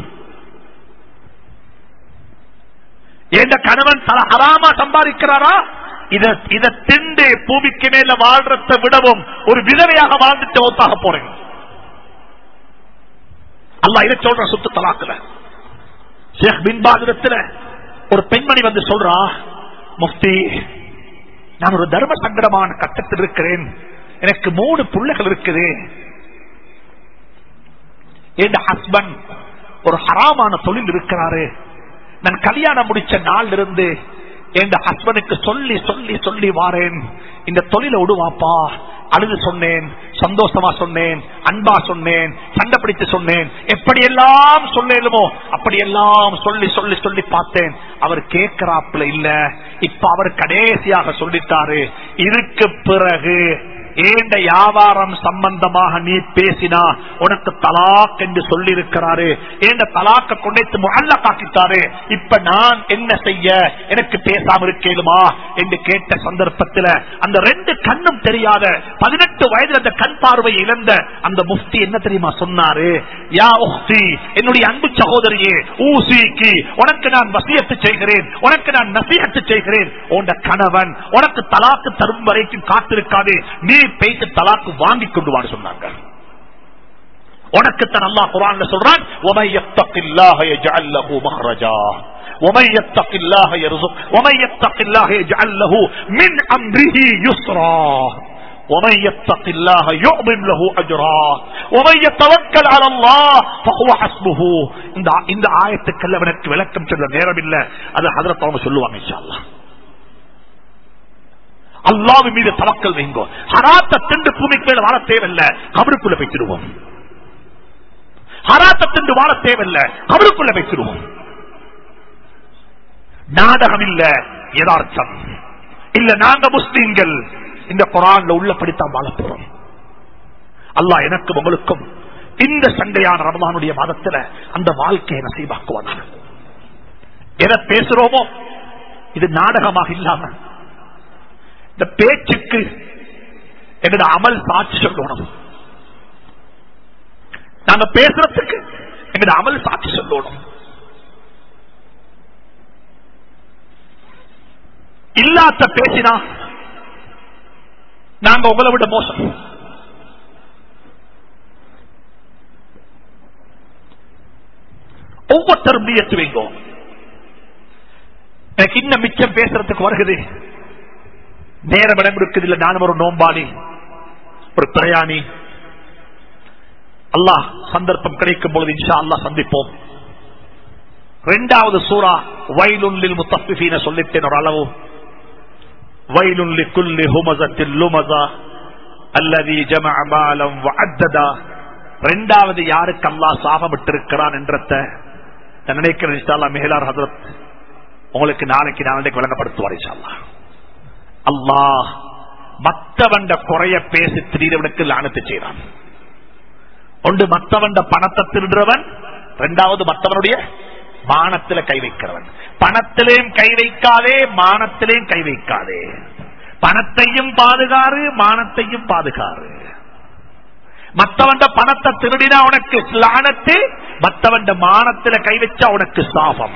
ஏண்ட கணவன் தல ஹராமா சம்பாதிக்கிறாரா இத இத திண்டு பூமிக்கு மேல வாழ்றத விடவும் ஒரு விதவையாக வாழ்ந்துட்டு ஒத்தாக போறேன் அல்ல இதை சொல்ற சுத்து தலாக்குல ஷேக் பின்பாதிரத்துல ஒரு பெண்மணி வந்து சொல்றா முஃப்தி நான் ஒரு தர்ம சங்கடமான கட்டத்தில் இருக்கிறேன் எனக்கு மூணு பிள்ளைகள் இருக்குது என் ஹஸ்பண்ட் ஒரு ஹராமான தொழில் இருக்கிறாரு நான் கல்யாணம் முடிச்ச நாள் இருந்து என் ஹஸ்பண்டுக்கு சொல்லி சொல்லி சொல்லி வாரேன் இந்த தொழிலை விடுவாப்பா அழுது சொன்னேன் சந்தோஷமா சொன்னேன் அன்பா சொன்னேன் சண்டை பிடித்து சொன்னேன் எப்படியெல்லாம் சொல்லேலுமோ அப்படியெல்லாம் சொல்லி சொல்லி சொல்லி பார்த்தேன் அவர் கேட்கிறாப்புல இல்ல இப்ப அவர் கடைசியாக சொல்லிட்டாரு இதுக்கு பிறகு ஏண்ட வியாபாரம் சம்பந்தமாக நீ பேசினா உனக்கு தலாக் என்று சொல்லி இருக்கிறாரு ஏண்ட தலாக்க கொண்டு முகல்ல காக்கிட்டாரு இப்ப நான் என்ன செய்ய எனக்கு பேசாம இருக்கேனுமா என்று கேட்ட சந்தர்ப்பத்தில் அந்த ரெண்டு கண்ணும் தெரியாத பதினெட்டு வயதில் அந்த கண் பார்வை இழந்த அந்த முஃப்தி என்ன தெரியுமா சொன்னாரு யா உஹ்தி என்னுடைய அன்பு சகோதரியே ஊசிக்கு உனக்கு நான் வசியத்து செய்கிறேன் உனக்கு நான் நசியத்து செய்கிறேன் உன் கணவன் உனக்கு தலாக்கு தரும் வரைக்கும் காத்திருக்காது நீ பேய்த்து தலாக்கு வாங்கி கொண்டு வான்னு சொன்னாங்க உனக்கு தான் அல்லாஹ் குரான்ல சொல்றான் وَمَن يَتَّقِ اللَّهَ يَجْعَل لَّهُ مَخْرَجًا وَمَن يَتَّقِ اللَّهَ يَرْزُقْهُ وَمَن يَتَّقِ اللَّهَ يَجْعَل لَّهُ مِنْ أَمْرِهِ يُسْرًا ومن يتق الله يعظم له اجرا ومن يتوكل على الله فهو حسبه இந்த இந்த ஆயத்துக்கெல்லாம் எனக்கு விளக்கம் சொல்ல நேரம் இல்ல அது ஹதரத் அவங்க சொல்லுவாங்க இன்ஷா அல்லாஹ் அல்லாவு மீது தவக்கல் வைங்கோ ஹராத்த திண்டு பூமிக்கு மேல வாழ தேவையில்லை கபருக்குள்ள வைத்திருவோம் ஹராத்த திண்டு வாழ தேவையில்லை கபருக்குள்ள வைத்திருவோம் நாடகம் இல்ல யதார்த்தம் இல்ல நாங்க முஸ்லீம்கள் இந்த குரான்ல உள்ளபடித்தான் வாழ போறோம் அல்லாஹ் எனக்கும் உங்களுக்கும் இந்த சண்டையான ரமதானுடைய மாதத்துல அந்த வாழ்க்கையை நசீபாக்குவாங்க எதை பேசுறோமோ இது நாடகமாக இல்லாம இந்த பேச்சுக்கு எங்களோட அமல் சாட்சி சொல்லணும் நாங்க பேசுறதுக்கு எங்களோட அமல் சாட்சி சொல்லணும் இல்லாத பேசினா நாங்க உங்களை விட மோசம் ஒவ்வொருத்தரும் நீயத்து வைங்கோ எனக்கு இன்னும் மிச்சம் பேசுறதுக்கு வருகிறது நேரம் இடம் இருக்குது இல்ல நானும் ஒரு நோம்பாளி ஒரு பிரயாணி அல்லாஹ் சந்தர்ப்பம் கிடைக்கும் பொழுது இன்ஷா அல்லாஹ் சந்திப்போம் இரண்டாவது சூரா வயலுள்ளில் முத்தஃபிஃபீன சொல்லிட்டேன் ஒரு அளவு வயலுள்ளி குல்லி ஹுமசத்தில் லுமசா அல்லது ஜமஅ மாலம் வஅத்ததா இரண்டாவது யாருக்கு அல்லாஹ் சாபமிட்டிருக்கிறான் என்றத நான் நினைக்கிறேன் இன்ஷா அல்லாஹ் மேலார் ஹஜரத் உங்களுக்கு நாளைக்கு நாளைக்கு விளங்கப்படுத்துவார் இன்ஷா அல்லாஹ் அல்லாஹ் மத்தவண்ட குறைய பேசி திடீரவனுக்கு லானத்து செய்யறான் ஒன்று மத்தவண்ட பணத்தை திருடுறவன் இரண்டாவது மத்தவனுடைய மானத்தில கை வைக்கிறவன் பணத்திலேயும் கை வைக்காதே மானத்திலேயும் கை வைக்காதே பணத்தையும் பாதுகாரு மானத்தையும் பாதுகாரு மத்தவண்ட பணத்தை திருடினா உனக்கு லானத்து மத்தவண்ட மானத்தில கை வச்சா உனக்கு சாபம்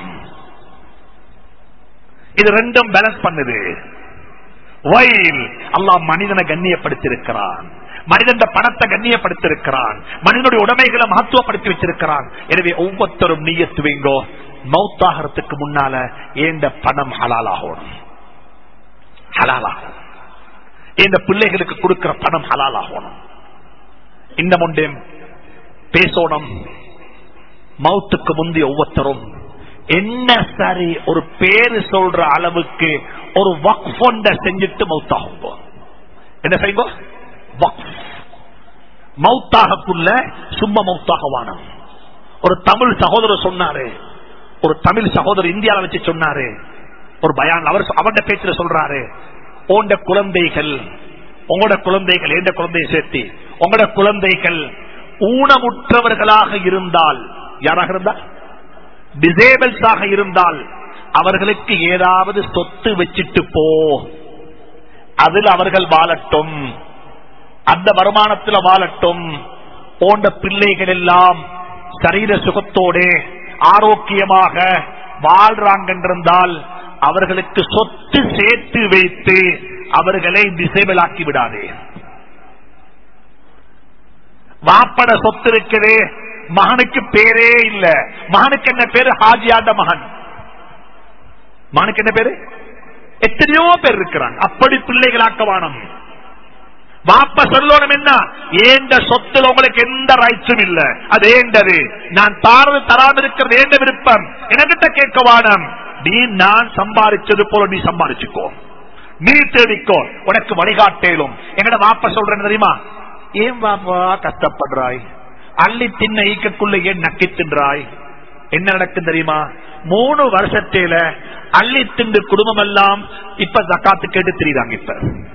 இது ரெண்டும் பேலன்ஸ் பண்ணுது வயல் அல்லாஹ் மனிதனை கண்ணியப்படுத்தியிருக்கிறான் மனிதன் பணத்தை கண்ணியப்படுத்தியிருக்கிறான் மனிதனுடைய உடைமைகளை மகத்துவப்படுத்தி வச்சிருக்கிறான் எனவே ஒவ்வொருத்தரும் நீயத்துவீங்கோ மௌத்தாகிறதுக்கு முன்னால ஏண்ட பணம் ஹலாலாகணும் ஹலாலாகும் இந்த பிள்ளைகளுக்கு கொடுக்கிற பணம் ஹலாலாகணும் இந்த முண்டே பேசணும் மௌத்துக்கு முந்தைய ஒவ்வொருத்தரும் என்ன சரி ஒரு பேரு சொல்ற அளவுக்கு ஒரு வக்ஃபொண்ட செஞ்சுட்டு மௌத்தாகுங்க என்ன செய்யுங்க மௌத்தாகக்குள்ள சும்மா மௌத்தாக வானம் ஒரு தமிழ் சகோதரர் சொன்னாரு ஒரு தமிழ் சகோதரர் இந்தியாவில் வச்சு சொன்னாரு ஒரு பயான் அவர் அவட பேச்சுல சொல்றாரு ஓண்ட குழந்தைகள் உங்களோட குழந்தைகள் எந்த குழந்தையை சேர்த்து உங்களோட குழந்தைகள் ஊனமுற்றவர்களாக இருந்தால் யாராக இருந்தால் டிசேபிள்ஸாக இருந்தால் அவர்களுக்கு ஏதாவது சொத்து வச்சிட்டு போ அதில் அவர்கள் வாழட்டும் அந்த வருமானத்தில் வாழட்டும் போன்ற பிள்ளைகள் எல்லாம் சரீர சுகத்தோடு ஆரோக்கியமாக வாழ்றாங்க என்றிருந்தால் அவர்களுக்கு சொத்து சேர்த்து வைத்து அவர்களை டிசேபிள் ஆக்கி விடாதே வாப்பட சொத்து இருக்குது மகனுக்கு பேரே இல்ல மகனுக்கு என்ன பேரு ஹாஜியாண்ட மகன் மகனுக்கு என்ன பேரு எத்தனையோ பேர் இருக்கிறாங்க அப்படி பிள்ளைகளாக்கவானம் வாப்ப சொல்லணும் என்ன ஏண்ட சொத்துல உங்களுக்கு எந்த ரைட்ஸும் இல்ல அது ஏண்டது நான் தாரது தராம இருக்கிறது ஏண்ட விருப்பம் எனக்கிட்ட கேட்க வானம் நீ நான் சம்பாதிச்சது போல நீ சம்பாதிச்சுக்கோ நீ தேடிக்கோ உனக்கு வழிகாட்டேலும் எங்கட வாப்ப சொல்றேன் தெரியுமா ஏன் பாப்பா கஷ்டப்படுறாய் அள்ளி தின்ன ஈக்கக்குள்ள ஏன் நக்கி தின்றாய் என்ன நடக்கும் தெரியுமா மூணு வருஷத்தில அள்ளி திண்டு குடும்பம் எல்லாம் இப்ப ஜக்காத்து கேட்டு தெரியுறாங்க இப்ப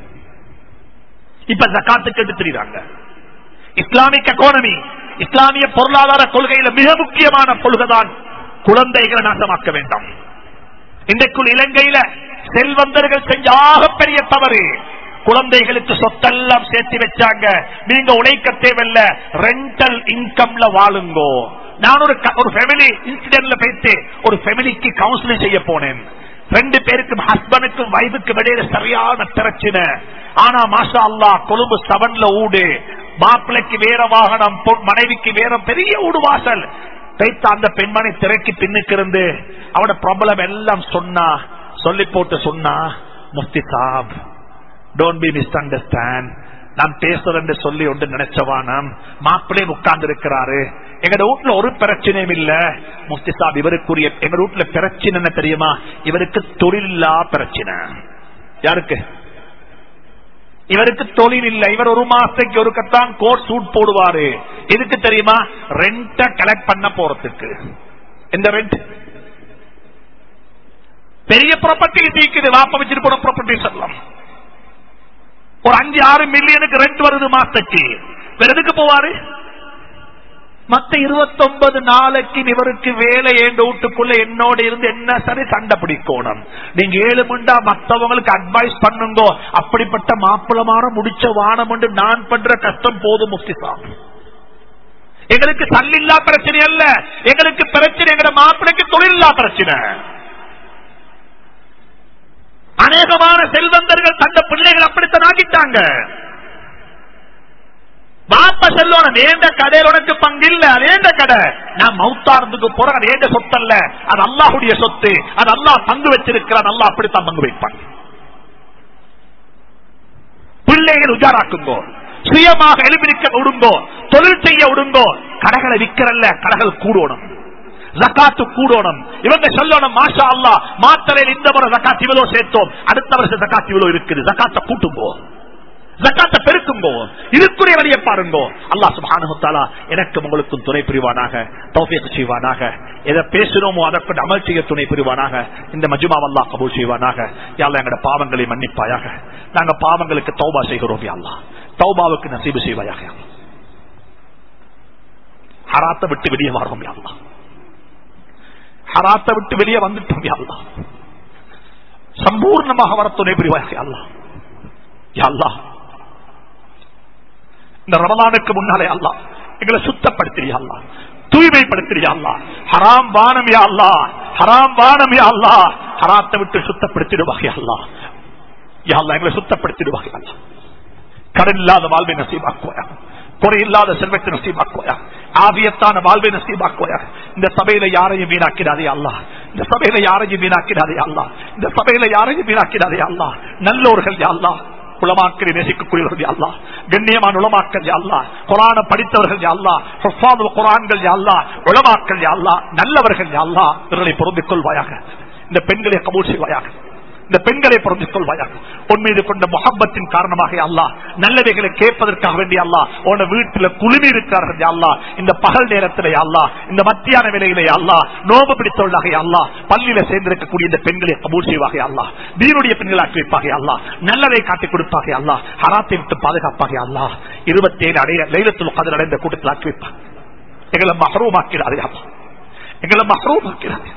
இப்ப ஜக்காத்து கேட்டு தெரியுறாங்க இஸ்லாமிக் எக்கானமி இஸ்லாமிய பொருளாதார கொள்கையில மிக முக்கியமான கொள்கைதான் குழந்தைகளை நாசமாக்க வேண்டாம் இன்றைக்குள் இலங்கையில செல்வந்தர்கள் செஞ்ச பெரிய தவறு குழந்தைகளுக்கு சொத்தெல்லாம் சேர்த்து வச்சாங்க நீங்க உழைக்க தேவையில்ல ரெண்டல் இன்கம்ல வாழுங்கோ நான் ஒரு ஒரு ஃபேமிலி இன்சிடென்ட்ல போயிட்டு ஒரு ஃபேமிலிக்கு கவுன்சிலிங் செய்ய போனேன் ரெண்டு பேருக்கும் ஹஸ்பண்டுக்கும் வைஃபுக்கும் இடையில சரியான பிரச்சனை ஆனா மாஷா அல்லா கொழும்பு செவன்ல ஊடு மாப்பிள்ளைக்கு வேற வாகனம் மனைவிக்கு வேற பெரிய ஊடு வாசல் தைத்த அந்த பெண்மணி திரைக்கு பின்னுக்கு இருந்து அவட ப்ராப்ளம் எல்லாம் சொன்னா சொல்லி போட்டு சொன்னா முஃப்தி சாப் டோன்ட் பி மிஸ் அண்டர்ஸ்டாண்ட் நான் பேசுறேன் சொல்லி ஒன்று நினைச்சவானம் மாப்பிள்ளை உட்கார்ந்து இருக்கிறாரு எங்க வீட்டுல ஒரு பிரச்சனையும் இல்ல முஃப்தி சாப் இவருக்குரிய எங்க வீட்டுல பிரச்சனை என்ன தெரியுமா இவருக்கு தொழிலா பிரச்சனை யாருக்கு இவருக்கு தொழில் இல்ல இவர் ஒரு மாசத்துக்கு ஒருக்கத்தான் கோட் சூட் போடுவாரு எதுக்கு தெரியுமா ரெண்ட கலெக்ட் பண்ண போறதுக்கு இந்த ரெண்ட் பெரிய ப்ராப்பர்ட்டி தீக்குது வாப்ப வச்சிட்டு போன ப்ராப்பர்ட்டிஸ் எல்லாம் ஒரு அஞ்சு ஆறு மில்லியனுக்கு ரெண்ட் வருது மாசத்துக்கு எதுக்கு போவாரு மத்த இருபத்தி ஒன்பது நாளைக்கு இவருக்கு வேலை ஏண்ட வீட்டுக்குள்ள என்னோட இருந்து என்ன சரி சண்டை பிடிக்கணும் நீங்க ஏழு மண்டா மத்தவங்களுக்கு அட்வைஸ் பண்ணுங்க அப்படிப்பட்ட மாப்பிளமான முடிச்ச வானம் நான் பண்ற கஷ்டம் போதும் முஃப்தி சாப் எங்களுக்கு தள்ளில்லா பிரச்சனை அல்ல எங்களுக்கு பிரச்சனை எங்க மாப்பிளைக்கு தொழில்லா பிரச்சனை அநேகமான செல்வந்தர்கள் தந்த பிள்ளைகள் அப்படித்தான் ஆக்கிட்டாங்க பாப்ப செல்லணும் ஏண்ட கடையில் உனக்கு பங்கு இல்ல அது ஏண்ட கடை நான் மௌத்தாரத்துக்கு போறேன் அது ஏண்ட சொத்து அல்ல அது அல்லாஹுடைய சொத்து அது அல்லாஹ் பங்கு வச்சிருக்கிறான் அல்லா அப்படித்தான் பங்கு வைப்பான் பிள்ளைகள் உஜாராக்குங்கோ சுயமாக எழுப்பிருக்க விடுங்கோ தொழில் செய்ய விடுங்கோ கடைகளை விக்கிறல்ல கடைகள் கூடணும் ஜக்காத்து கூடணும் இவங்க சொல்லணும் மாஷா அல்லா மாத்தலையில் இந்த முறை ஜக்காத் இவ்வளவு சேர்த்தோம் அடுத்த வருஷம் ஜக்காத் இவ்வளவு இருக்குது ஜக்காத்தை கூட்டுங்கோ ஜக்காத்தை பெருக்குங்கோ இதுக்குரிய வழியை பாருங்கோ அல்லாஹ் சுப்ஹானஹு தஆலா எனக்கும் உங்களுக்கும் துணை புரிவானாக தௌஃபீக் செய்வானாக எதை பேசினோமோ அதை கொண்டு அமல் செய்ய துணை புரிவானாக இந்த மஜ்மா அல்லாஹ் கபூல் செய்வானாக யா அல்லாஹ் எங்கட பாவங்களை மன்னிப்பாயாக நாங்க பாவங்களுக்கு தௌபா செய்கிறோம் யா அல்லாஹ் தௌபாவுக்கு நசீபு செய்வாயாக யா அல்லாஹ். ஹராத்தை விட்டு வெளியே வரோம் யா அல்லாஹ் ஹராத்தை விட்டு வெளியே வந்துட்டோம் யா அல்லாஹ் சம்பூர்ணமாக வர துணை புரிவாயாக யா அல்லாஹ் யா அல்லாஹ் இந்த ரமலானுக்கு முன்னாலே அல்லா எங்களை சுத்தப்படுத்தியா அல்லா தூய்மைப்படுத்தியா அல்லா ஹராம் வானம் யா அல்லா ஹராம் வானம் யா அல்லா ஹராத்தை விட்டு சுத்தப்படுத்திடுவாங்க அல்லா யா அல்லா எங்களை சுத்தப்படுத்திடுவாங்க அல்லா கடன் இல்லாத வாழ்வை நசீபாக்குவாயா குறையில்லாத செல்வத்தை நசீபாக்குவாயா ஆவியத்தான வாழ்வை நசீபாக்குவாயா இந்த சபையில யாரையும் வீணாக்கிறாதே அல்லா இந்த சபையில யாரையும் வீணாக்கிறாதே அல்லா இந்த சபையில யாரையும் வீணாக்கிறாதே அல்லா நல்லோர்கள் யா அல்லா உலமாக்களை நேசிக்கக்கூடியவர்கள் அல்லா கண்ணியமான உலமாக்கள் அல்லா குரான படித்தவர்கள் அல்லா குரான்கள் அல்லா உலமாக்கள் அல்லா நல்லவர்கள் அல்லா இவர்களை பொருந்திக் கொள்வாயாக இந்த பெண்களை கபூல் செய்வாயாக இந்த பெண்களை பொருந்திக் கொள்வாயாக உன் மீது கொண்ட முகப்பத்தின் காரணமாக அல்லா நல்லவைகளை கேட்பதற்காக வேண்டிய அல்லா உன வீட்டுல குழுமி இருக்கிறார்கள் அல்லா இந்த பகல் நேரத்திலே அல்லா இந்த மத்தியான வேலையிலே அல்லா நோம்பு பிடித்தவர்களாக அல்லா பள்ளியில சேர்ந்திருக்கக்கூடிய இந்த பெண்களை கபூல் செய்வாக அல்லா தீனுடைய பெண்களை ஆக்கி வைப்பாக அல்லா நல்லதை காட்டிக் கொடுப்பாக அல்லா ஹராத்தை விட்டு பாதுகாப்பாக அல்லா இருபத்தி ஏழு அடைய லைலத்தில் கதில் அடைந்த கூட்டத்தில் ஆக்கி வைப்பாங்க எங்களை மகரூமாக்கிறாரே அல்லா எங்களை மகரூமாக்கிறாரே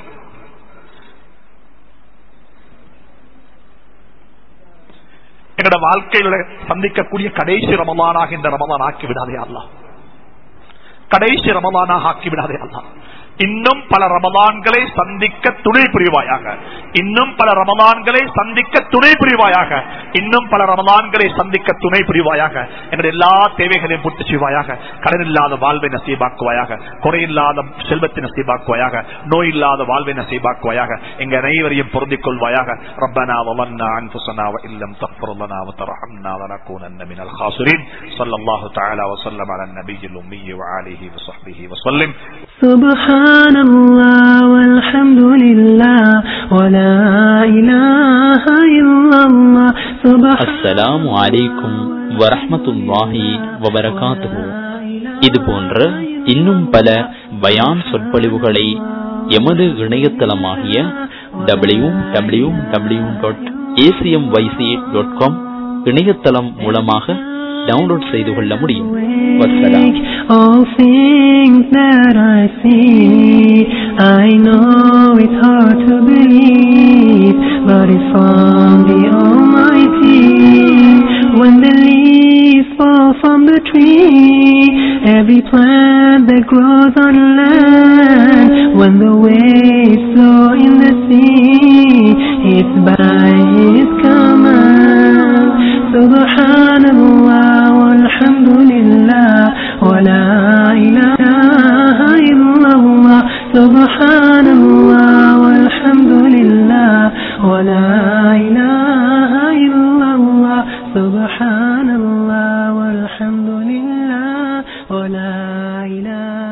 எங்களோட வாழ்க்கையில சந்திக்கக்கூடிய கடைசி ரமலானாக இந்த ரமலான் ஆக்கி விடாதே அல்லா கடைசி ரமலானாக ஆக்கி விடாதே அல்லா இன்னும் பல ரமலான்களை சந்திக்க துணை புரிவாயாக இன்னும் பல ரமலான்களை சந்திக்க துணை புரிவாயாக இன்னும் பல ரமலான்களை சந்திக்க துணை புரிவாயாக எங்களுடைய எல்லா தேவைகளையும் பூர்த்தி செய்வாயாக கடன் இல்லாத வாழ்வை நசீபாக்குவாயாக குறையில்லாத செல்வத்தை நசீபாக்குவாயாக நோய் இல்லாத வாழ்வை நசீபாக்குவாயாக எங்க அனைவரையும் பொருந்திக் கொள்வாயாக ربنا ظلمنا انفسنا وان لم تغفر لنا وترحمنا لنكونن من الخاسرين صلى الله تعالى وسلم على النبي الامي وعليه وصحبه وسلم سبحان الله والحمد لله ولا إله إلا الله سبحان அஸ்ஸலாமு அலைக்கும் வரஹ்மத்துல்லாஹி வபரகாத்துஹு இது போன்ற இன்னும் பல பயான் சொற்பொழிவுகளை எமது இணையதளமாகிய W W W dot ACM YC dot com இணையதளம் மூலமாக டவுன்லோட் செய்து கொள்ள முடியும் வசலாம் All things that I see, I know it's hard to believe, but it's from the Almighty. When the leaves fall from the tree, every plant that grows on land, when the waves flow in the sea, it's by His command. Subhanallah walhamdulillah wa la ilaha illallah. Subhanallah walhamdulillah wa la ilaha illallah. Subhanallah walhamdulillah wa la ilaha